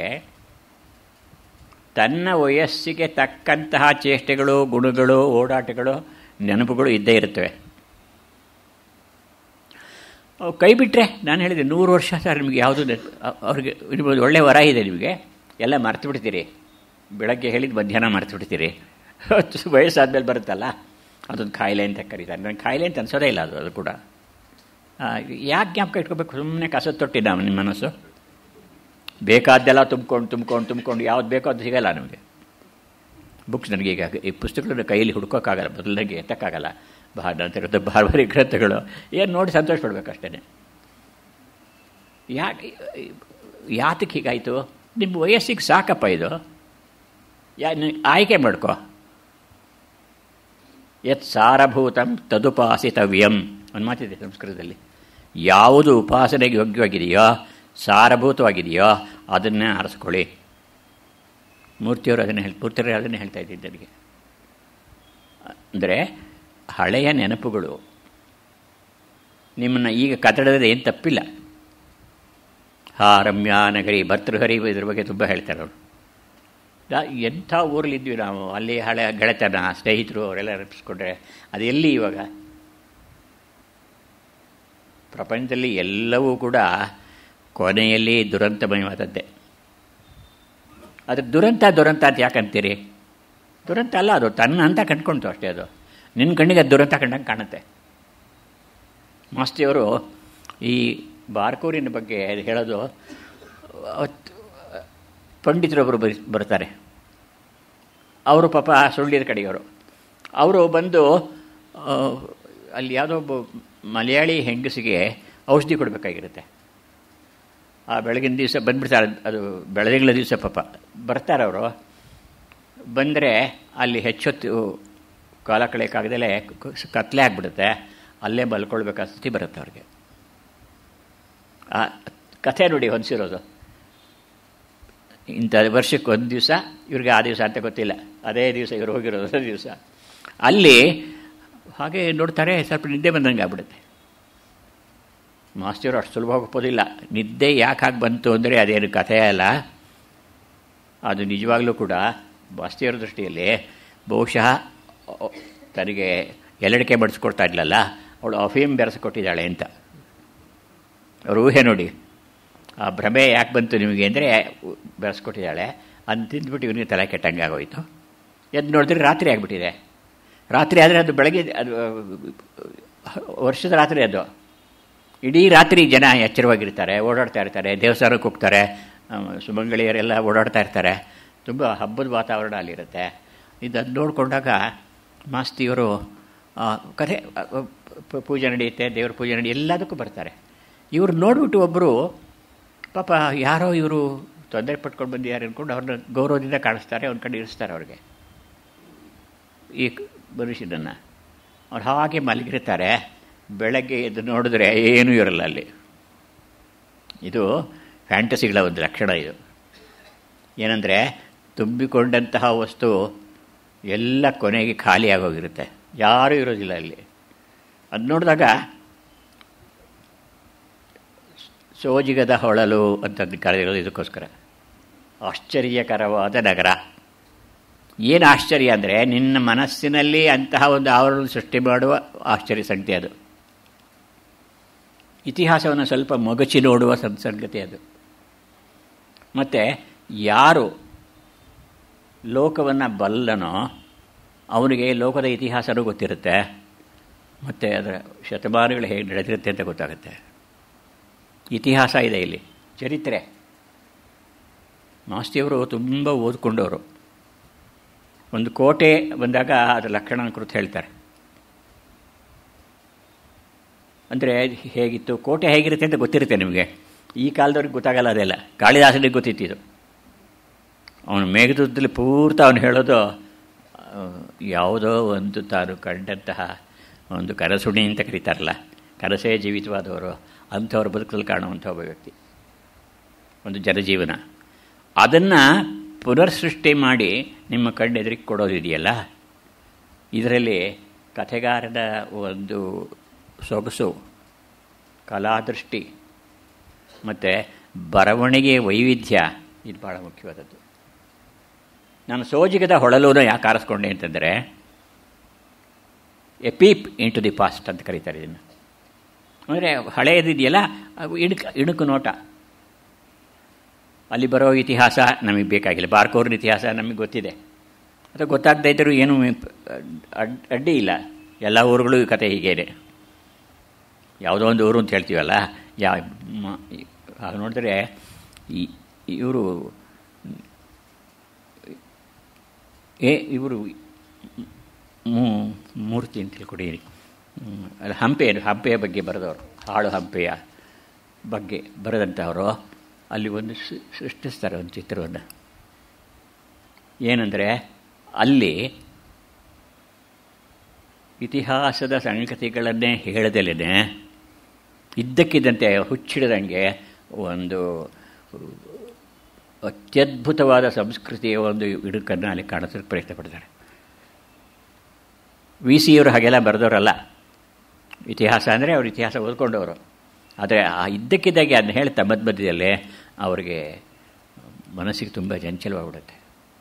ತನ್ನ ವಯಸ್ಸಿಗೆ ತಕ್ಕಂತಹ ಚೇಷ್ಟೆಗಳು ಗುಣಗಳು ಓಡಾಟಗಳು ನೆನಪುಗಳು ಇದ್ದೇ ಇರುತ್ತವೆ ಅವು ಕೈ ಬಿಟ್ಟರೆ ನಾನು ಹೇಳಿದೆ ನೂರು ವರ್ಷ ಸರ್ ನಿಮಗೆ ಯಾವುದು ಅವ್ರಿಗೆ ನಿಮ್ಮದು ಒಳ್ಳೆ ವರ ಇದೆ ನಿಮಗೆ ಎಲ್ಲ ಮರ್ತು ಬಿಡ್ತೀರಿ ಬೆಳಗ್ಗೆ ಹೇಳಿದ್ದು ಮಧ್ಯಾಹ್ನ ಮರ್ತು ಬಿಡ್ತೀರಿ ವಯಸ್ಸಾದ್ಮೇಲೆ ಬರುತ್ತಲ್ಲ ಅದೊಂದು ಕಾಯಿಲೆ ಅಂತ ಕರೀತಾರೆ ನನಗೆ ಕಾಯಿಲೆ ಅಂತ ಅನ್ಸೋದೇ ಇಲ್ಲ ಅದು ಅದು ಕೂಡ ಯಾಕೆ ಜ್ಞಾಪಕ ಇಟ್ಕೋಬೇಕು ಸುಮ್ಮನೆ ಕಸದ ತೊಟ್ಟಿ ನಾವು ನಿಮ್ಮ ಮನಸ್ಸು ಬೇಕಾದ್ದೆಲ್ಲ ತುಂಬ್ಕೊಂಡು ತುಂಬ್ಕೊಂಡು ತುಂಬ್ಕೊಂಡು ಯಾವ್ದು ಬೇಕೋ ಅದು ಸಿಗಲ್ಲ ನಮಗೆ ಬುಕ್ಸ್ ನನಗೆ ಈಗ ಈ ಪುಸ್ತಕಗಳನ್ನ ಕೈಯಲ್ಲಿ ಹುಡ್ಕೋಕ್ಕಾಗಲ್ಲ ಬದಲಾಗಿ ಎತ್ತಕ್ಕಾಗಲ್ಲ ಬಹಳ ನಂತರ ಬಾರ್ಬರಿ ಗ್ರಂಥಗಳು ಏನು ನೋಡಿ ಸಂತೋಷ ಪಡ್ಬೇಕಷ್ಟೇ ಯಾಕೆ ಯಾತಕ್ಕೆ ಹೀಗಾಯಿತು ನಿಮ್ಮ ವಯಸ್ಸಿಗೆ ಸಾಕಪ್ಪ ಇದು ಯಾ ಆಯ್ಕೆ ಮಾಡ್ಕೋ ಯತ್ ಸಾರಭೂತಂ ತದುಪಾಸಿತವ್ಯಂ ಒಂದು ಮಾತಿದೆ ಸಂಸ್ಕೃತದಲ್ಲಿ ಯಾವುದು ಉಪಾಸನೆಗೆ ಯೋಗ್ಯವಾಗಿದೆಯೋ ಸಾರಭೂತವಾಗಿದೆಯೋ ಅದನ್ನೇ ಆರಿಸ್ಕೊಳ್ಳಿ ಮೂರ್ತಿಯವರು ಅದನ್ನೇ ಹೇಳಿ ಮೂರ್ತಿಯವರು ಅದನ್ನೇ ಹೇಳ್ತಾ ಇದ್ದೀನಿ ನನಗೆ ಅಂದರೆ ಹಳೆಯ ನೆನಪುಗಳು ನಿಮ್ಮನ್ನು ಈಗ ಕದಡೋದ್ರೆ ಏನು ತಪ್ಪಿಲ್ಲ ಹಾ ರಮ್ಯಾ ನಗರಿ ಭರ್ತೃಹರಿ ಇದ್ರ ಬಗ್ಗೆ ತುಂಬ ಹೇಳ್ತಾರೆ ಅವರು ಎಂಥ ಊರಲ್ಲಿದ್ವಿ ನಾವು ಅಲ್ಲಿ ಹಳೆ ಗೆಳೆತನ ಸ್ನೇಹಿತರು ಅವರೆಲ್ಲ ನೆನಪಿಸ್ಕೊಂಡ್ರೆ ಅದು ಎಲ್ಲಿ ಇವಾಗ ಪ್ರಪಂಚದಲ್ಲಿ ಎಲ್ಲವೂ ಕೂಡ ಕೊನೆಯಲ್ಲಿ ದುರಂತಮಯವಾದದ್ದೇ ಅದಕ್ಕೆ ದುರಂತ ದುರಂತ ಅಂತ ಯಾಕಂತೀರಿ ದುರಂತ ಅಲ್ಲ ಅದು ತನ್ನ ಅಂತ ಕಂಡ್ಕೊಳ್ತು ಅಷ್ಟೇ ಅದು ನಿನ್ನ ಕಣ್ಣಿಗೆ ಅದು ದುರಂತ ಕಂಡಂಗೆ ಕಾಣುತ್ತೆ ಮಾಸ್ತಿಯವರು ಈ ಬಾರ್ಕೂರಿನ ಬಗ್ಗೆ ಹೇಳೋದು ಪಂಡಿತರೊಬ್ಬರು ಬರಿ ಬರ್ತಾರೆ ಅವರು ಪಾಪ ಸುಳ್ಳಿದ ಕಡೆಯವರು ಅವರು ಬಂದು ಅಲ್ಲಿ ಯಾವುದೋ ಒಬ್ಬ ಮಲಯಾಳಿ ಹೆಂಗಸಿಗೆ ಔಷಧಿ ಕೊಡಬೇಕಾಗಿರುತ್ತೆ ಆ ಬೆಳಗಿನ ದಿವಸ ಬಂದುಬಿಡ್ತಾರೆ ಅದು ಬೆಳದಿಂಗಳ ದಿವಸ ಪಾಪ ಬರ್ತಾರೆ ಅವರು ಬಂದರೆ ಅಲ್ಲಿ ಹೆಚ್ಚೊತ್ತು ಕಾಲ ಕಳೆಯೋಕ್ಕಾಗದಲ್ಲೇ ಕತ್ಲೆ ಆಗಿಬಿಡುತ್ತೆ ಅಲ್ಲೇ ಮಲ್ಕೊಳ್ಬೇಕಾದ ಸ್ಥಿತಿ ಬರುತ್ತೆ ಅವ್ರಿಗೆ ಆ ಕಥೆ ನೋಡಿ ಹೊಂದಿಸಿರೋದು ಇಂಥ ವರ್ಷಕ್ಕೆ ಒಂದು ದಿವಸ ಇವ್ರಿಗೆ ಆ ದಿವಸ ಅಂತ ಗೊತ್ತಿಲ್ಲ ಅದೇ ದಿವಸ ಇವ್ರು ಹೋಗಿರೋದು ಅದೇ ದಿವಸ ಅಲ್ಲಿ ಹಾಗೆ ನೋಡ್ತಾರೆ ಸ್ವಲ್ಪ ನಿದ್ದೆ ಬಂದಂಗೆ ಆಗ್ಬಿಡುತ್ತೆ ಮಾಸ್ತಿಯವರು ಅಷ್ಟು ಸುಲಭವಾಗಿ ಒಪ್ಪೋದಿಲ್ಲ ನಿದ್ದೆ ಯಾಕೆ ಹಾಗೆ ಬಂತು ಅಂದರೆ ಅದೇನು ಕಥೆ ಅಲ್ಲ ಅದು ನಿಜವಾಗ್ಲೂ ಕೂಡ ಮಾಸ್ತಿಯವರ ದೃಷ್ಟಿಯಲ್ಲಿ ಬಹುಶಃ ತನಗೆ ಎಲ್ಲಡಿಕೆ ಬಡಿಸ್ಕೊಡ್ತಾ ಇದ್ಲಲ್ಲ ಅವಳು ಅಫೀಮ್ ಬೆರೆಸಿಕೊಟ್ಟಿದ್ದಾಳೆ ಅಂತ ಅವ್ರ ಊಹೆ ನೋಡಿ ಆ ಭ್ರಮೆ ಯಾಕೆ ಬಂತು ನಿಮಗೆ ಅಂದರೆ ಬೆರೆಸ್ಕೊಟ್ಟಿದ್ದಾಳೆ ಅದನ್ನು ತಿಂದ್ಬಿಟ್ಟು ಇವನಿಗೆ ತಲೆ ಕೆಟ್ಟಂಗೆ ಆಗೋಯ್ತು ಎದ್ದು ನೋಡಿದ್ರೆ ರಾತ್ರಿ ಆಗಿಬಿಟ್ಟಿದೆ ರಾತ್ರಿ ಆದರೆ ಅದು ಬೆಳಗ್ಗೆ ಅದು ವರ್ಷದ ರಾತ್ರಿ ಅದು ಇಡೀ ರಾತ್ರಿ ಜನ ಎಚ್ಚರವಾಗಿರ್ತಾರೆ ಓಡಾಡ್ತಾ ಇರ್ತಾರೆ ದೇವಸ್ಥಾನಕ್ಕೆ ಹೋಗ್ತಾರೆ ಸುಮಂಗಳಿಯರೆಲ್ಲ ಓಡಾಡ್ತಾ ಇರ್ತಾರೆ ತುಂಬ ಹಬ್ಬದ ವಾತಾವರಣ ಅಲ್ಲಿರುತ್ತೆ ಇದನ್ನು ನೋಡಿಕೊಂಡಾಗ ಮಾಸ್ತಿಯವರು ಕಥೆ ಪೂಜೆ ನಡೆಯುತ್ತೆ ದೇವ್ರ ಪೂಜೆ ನಡೆಯುತ್ತೆ ಎಲ್ಲದಕ್ಕೂ ಬರ್ತಾರೆ ಇವರು ನೋಡಿಬಿಟ್ಟು ಒಬ್ಬರು ಪಾಪ ಯಾರೋ ಇವರು ತೊಂದರೆ ಪಟ್ಕೊಂಡು ಬಂದಿದ್ದಾರೆ ಅಂದ್ಕೊಂಡು ಅವ್ರನ್ನ ಗೌರವದಿಂದ ಕಾಣಿಸ್ತಾರೆ ಅವ್ನ ಕಡೆ ಇರಿಸ್ತಾರೆ ಅವ್ರಿಗೆ ಈ ಮನುಷ್ಯನನ್ನು ಅವ್ರು ಹಾಗೆ ಮಲಗಿರ್ತಾರೆ ಬೆಳಗ್ಗೆ ಎದ್ದು ನೋಡಿದ್ರೆ ಏನೂ ಇರಲ್ಲ ಅಲ್ಲಿ ಇದು ಫ್ಯಾಂಟಸಿಗಳ ಒಂದು ಲಕ್ಷಣ ಇದು ಏನಂದರೆ ತುಂಬಿಕೊಂಡಂತಹ ವಸ್ತು ಎಲ್ಲ ಕೊನೆಗೆ ಖಾಲಿ ಆಗೋಗಿರುತ್ತೆ ಯಾರೂ ಇರೋದಿಲ್ಲ ಅಲ್ಲಿ ಅದು ನೋಡಿದಾಗ ಸೋಜಿಗದ ಹೊಳಲು ಅಂತಂದು ಕರೆದಿರೋದು ಇದಕ್ಕೋಸ್ಕರ ಆಶ್ಚರ್ಯಕರವಾದ ನಗರ ಏನು ಆಶ್ಚರ್ಯ ಅಂದರೆ ನಿನ್ನ ಮನಸ್ಸಿನಲ್ಲಿ ಅಂತಹ ಒಂದು ಆವರಣ ಸೃಷ್ಟಿ ಮಾಡುವ ಆಶ್ಚರ್ಯ ಸಂಗತಿ ಅದು ಇತಿಹಾಸವನ್ನು ಸ್ವಲ್ಪ ಮೊಗಚಿ ನೋಡುವ ಸಂಗತಿ ಅದು ಮತ್ತು ಯಾರು ಲೋಕವನ್ನು ಬಲ್ಲನೋ ಅವನಿಗೆ ಲೋಕದ ಇತಿಹಾಸನೂ ಗೊತ್ತಿರುತ್ತೆ ಮತ್ತು ಅದರ ಶತಮಾನಗಳು ಹೇಗೆ ನಡೆದಿರುತ್ತೆ ಅಂತ ಗೊತ್ತಾಗುತ್ತೆ ಇತಿಹಾಸ ಇದೆ ಇಲ್ಲಿ ಚರಿತ್ರೆ ಮಾಸ್ತಿಯವರು ತುಂಬ ಓದ್ಕೊಂಡವರು ಒಂದು ಕೋಟೆ ಬಂದಾಗ ಅದರ ಲಕ್ಷಣ ಕುರಿತು ಹೇಳ್ತಾರೆ ಅಂದರೆ ಹೇಗಿತ್ತು ಕೋಟೆ ಹೇಗಿರುತ್ತೆ ಅಂತ ಗೊತ್ತಿರುತ್ತೆ ನಿಮಗೆ ಈ ಕಾಲದವ್ರಿಗೆ ಗೊತ್ತಾಗಲ್ಲ ಅದೆಲ್ಲ ಕಾಳಿದಾಸನಿಗೆ ಗೊತ್ತಿತ್ತಿದು ಅವನು ಮೇಘದೂತದಲ್ಲಿ ಪೂರ್ತಿ ಅವನು ಹೇಳೋದು ಯಾವುದೋ ಒಂದು ತಾನು ಕಂಡಂತಹ ಒಂದು ಕನಸುಣಿ ಅಂತ ಕರೀತಾರಲ್ಲ ಕನಸೇ ಜೀವಿತವಾದವರು ಅಂಥವ್ರ ಬದುಕಲ್ಲಿ ಕಾಣುವಂಥ ಒಬ್ಬ ವ್ಯಕ್ತಿ ಒಂದು ಜನಜೀವನ ಅದನ್ನು ಪುನರ್ಸೃಷ್ಟಿ ಮಾಡಿ ನಿಮ್ಮ ಕಣ್ಣೆದುರಿಗೆ ಕೊಡೋದಿದೆಯಲ್ಲ ಇದರಲ್ಲಿ ಕಥೆಗಾರನ ಒಂದು ಸೊಗಸು ಕಲಾದೃಷ್ಟಿ ಮತ್ತು ಬರವಣಿಗೆ ವೈವಿಧ್ಯ ಇದು ಭಾಳ ಮುಖ್ಯವಾದದ್ದು ನಾನು ಸೋಜಿಗದ ಹೊಳಲೂನ ಯಾಕೆ ಆರಿಸ್ಕೊಂಡೆ ಅಂತಂದರೆ a peep into the past ಅಂತ ಕರೀತಾರೆ ಇದನ್ನು ಅಂದರೆ ಹಳೆಯದಿದೆಯಲ್ಲ ಅದು ಇಣುಕು ಇಣುಕು ನೋಟ ಅಲ್ಲಿ ಬರೋ ಇತಿಹಾಸ ನಮಗೆ ಬೇಕಾಗಿಲ್ಲ ಬಾರ್ಕೋರ್ನ ಇತಿಹಾಸ ನಮಗೆ ಗೊತ್ತಿದೆ ಅದು ಗೊತ್ತಾಗದೇ ಇದ್ದರೂ ಏನೂ ಅಡ್ ಅಡ್ಡಿ ಇಲ್ಲ ಎಲ್ಲ ಊರುಗಳು ಈ ಕತೆ ಹೀಗೇನೆ ಯಾವುದೋ ಒಂದು ಊರು ಅಂತ ಹೇಳ್ತೀವಲ್ಲ ಯಾ ಆಗ ನೋಡಿದ್ರೆ ಈ ಇವರು ಏ ಇವರು ಮೂರ್ತಿ ಅಂತ ತಿಳ್ಕೊಡಿರಿ ಅದು ಹಂಪೆ ಹಂಪೆಯ ಬಗ್ಗೆ ಬರೆದವರು ಹಾಳು ಹಂಪೆಯ ಬಗ್ಗೆ ಬರೆದಂಥವರು ಅಲ್ಲಿ ಒಂದು ಸೃಷ್ಟಿಸ್ತಾರೆ ಒಂದು ಚಿತ್ರವನ್ನು ಏನಂದರೆ ಅಲ್ಲಿ ಇತಿಹಾಸದ ಸಂಗತಿಗಳನ್ನೇ ಹೇಳದಲೇ ಇದ್ದಕ್ಕಿದ್ದಂತೆ ಹುಚ್ಚಿಡದಂಗೆ ಒಂದು ಅತ್ಯದ್ಭುತವಾದ ಸಂಸ್ಕೃತಿಯ ಒಂದು ಇಡುಕನ್ನು ಅಲ್ಲಿ ಕಾಣಿಸೋಕ್ಕೆ ಪ್ರಯತ್ನ ಪಡ್ತಾರೆ ವಿ ಸಿಯವರು ಹಾಗೆಲ್ಲ ಬರೆದವರಲ್ಲ ಇತಿಹಾಸ ಅಂದರೆ ಅವ್ರು ಇತಿಹಾಸ ಓದ್ಕೊಂಡವರು ಆದರೆ ಆ ಇದ್ದಕ್ಕಿದ್ದಾಗೆ ಅದನ್ನ ಹೇಳ್ತಾ ಮಧ್ಯ ಮಧ್ಯದಲ್ಲೇ ಅವರಿಗೆ ಮನಸ್ಸಿಗೆ ತುಂಬ ಚಂಚಲವಾಗ್ಬಿಡುತ್ತೆ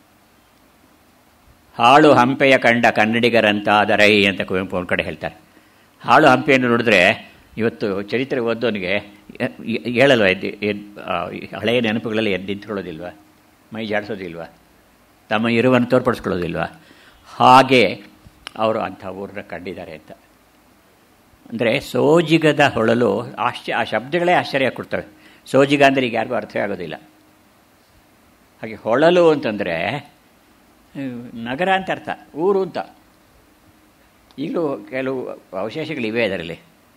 ಹಾಳು ಹಂಪೆಯ ಕಂಡ ಕನ್ನಡಿಗರಂತಾದರೈ ಅಂತ ಕುವೆಂಪು ಒಂದು ಕಡೆ ಹೇಳ್ತಾರೆ ಹಾಳು ಹಂಪೆಯನ್ನು ನೋಡಿದ್ರೆ ಇವತ್ತು ಚರಿತ್ರೆ ಓದೋನಿಗೆ ಹೇಳಲ್ವ ಎದ್ದು ಎದ್ದು ಹಳೆಯ ನೆನಪುಗಳಲ್ಲಿ ಎದ್ದು ನಿಂತ್ಕೊಳ್ಳೋದಿಲ್ವ ಮೈ ಜಾಡಿಸೋದಿಲ್ವ ತಮ್ಮ ಇರುವನ್ನು ತೋರ್ಪಡಿಸ್ಕೊಳ್ಳೋದಿಲ್ವ ಹಾಗೆ ಅವರು ಅಂಥ ಊರನ್ನ ಕಂಡಿದ್ದಾರೆ ಅಂತ ಅಂದರೆ ಸೋಜಿಗದ ಹೊಳಲು ಆಶ್ಚರ್ಯ ಆ ಶಬ್ದಗಳೇ ಆಶ್ಚರ್ಯ ಕೊಡ್ತವೆ ಸೋಜಿಗ ಅಂದರೆ ಈಗ ಯಾರಿಗೂ ಅರ್ಥ ಆಗೋದಿಲ್ಲ ಹಾಗೆ ಹೊಳಲು ಅಂತಂದರೆ ನಗರ ಅಂತ ಅರ್ಥ ಊರು ಅಂತ ಈಗಲೂ ಕೆಲವು ಅವಶೇಷಗಳಿವೆ ಅದರಲ್ಲಿ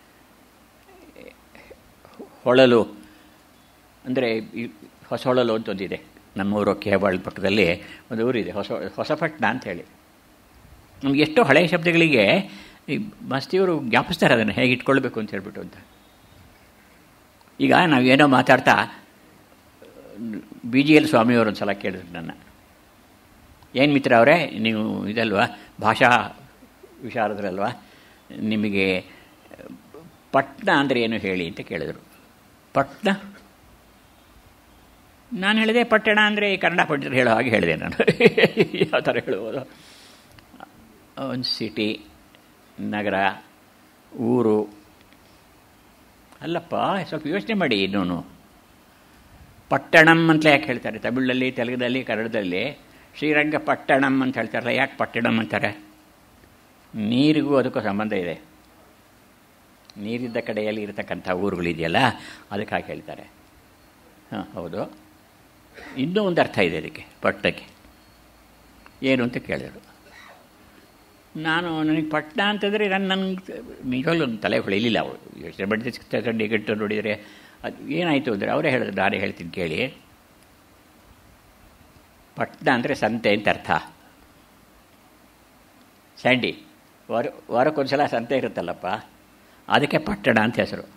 ಹೊಳಲು ಅಂದರೆ ಹೊಸ ಹೊಳಲು ಅಂತ ಒಂದಿದೆ ನಮ್ಮೂರು ಕೇಬಾಳ್ ಪಕ್ಕದಲ್ಲಿ ಒಂದು ಊರಿದೆ ಹೊಸ ಹೊಸಪಟ್ಟಣ ಅಂತ ಹೇಳಿ ನಮ್ಗೆ ಎಷ್ಟೋ ಹಳೆಯ ಶಬ್ದಗಳಿಗೆ ಈ ಮಸ್ತಿಯವರು ಜ್ಞಾಪಿಸ್ತಾರೆ ಅದನ್ನು ಹೇಗೆ ಇಟ್ಕೊಳ್ಬೇಕು ಅಂತ ಹೇಳ್ಬಿಟ್ಟು ಅಂತ ಈಗ ನಾವೇನೋ ಮಾತಾಡ್ತಾ ಬಿ ಜಿ ಎಲ್ ಸ್ವಾಮಿಯವರು ಒಂದು ಸಲ ಕೇಳಿದ್ರು ನನ್ನ ಏನು ಮಿತ್ರ ಅವರೇ ನೀವು ಇದಲ್ವಾ ಭಾಷಾ ವಿಶಾರದ್ರಲ್ವಾ ನಿಮಗೆ ಪಟ್ನ ಅಂದರೆ ಏನು ಹೇಳಿ ಅಂತ ಕೇಳಿದರು ಪಟ್ನ ನಾನು ಹೇಳಿದೆ ಪಟ್ಟಣ ಅಂದರೆ ಕನ್ನಡ ಪಂಡಿತರು ಹೇಳೋ ಹಾಗೆ ಹೇಳಿದೆ ನಾನು ಯಾವ ಥರ ಹೇಳ್ಬೋದು ಒಂದು ಸಿಟಿ ನಗರ ಊರು ಅಲ್ಲಪ್ಪ ಸ್ವಲ್ಪ ಯೋಚನೆ ಮಾಡಿ ಇನ್ನೂ ಪಟ್ಟಣಂ ಅಂತ ಯಾಕೆ ಹೇಳ್ತಾರೆ ತಮಿಳಲ್ಲಿ ತೆಲುಗಿನಲ್ಲಿ ಕನ್ನಡದಲ್ಲಿ ಶ್ರೀರಂಗಪಟ್ಟಣಂ ಅಂತ ಹೇಳ್ತಾರಲ್ಲ ಯಾಕೆ ಪಟ್ಟಣಂ ಅಂತಾರೆ ನೀರಿಗೂ ಅದಕ್ಕೂ ಸಂಬಂಧ ಇದೆ ನೀರಿದ್ದ ಕಡೆಯಲ್ಲಿ ಇರತಕ್ಕಂಥ ಊರುಗಳಿದೆಯಲ್ಲ ಅದಕ್ಕೆ ಹಾಗೆ ಹೇಳ್ತಾರೆ ಹಾಂ ಹೌದು ಇನ್ನೂ ಒಂದು ಅರ್ಥ ಇದೆ ಅದಕ್ಕೆ ಪಟ್ಟಕ್ಕೆ ಏನು ಅಂತ ಕೇಳಿದರು ನಾನು ನನಗೆ ಪಟ್ಟಣ ಅಂತಂದರೆ ನಾನು ನನಗೆ ನಿಜವಾಗ್ಲೂ ಒಂದು ತಲೆ ಹೊಳಿಲಿಲ್ಲ ಅವರು ಯೋಚನೆ ಮಾಡಿದ ಸಿಗ್ತದೆ ಗಂಟು ನೋಡಿದರೆ ಅದು ಏನಾಯಿತು ಅಂದರೆ ಅವರೇ ಹೇಳಿದ್ರು ನಾನೇ ಹೇಳ್ತೀನಿ ಕೇಳಿ ಪಟ್ಟಣ ಅಂದರೆ ಸಂತೆ ಅಂತ ಅರ್ಥ ಸ್ಯಾಂಡಿ ವಾರ ವಾರಕ್ಕೊಂದು ಸಲ ಸಂತೆ ಇರುತ್ತಲ್ಲಪ್ಪ ಅದಕ್ಕೆ ಪಟ್ಟಣ ಅಂತ ಹೆಸರು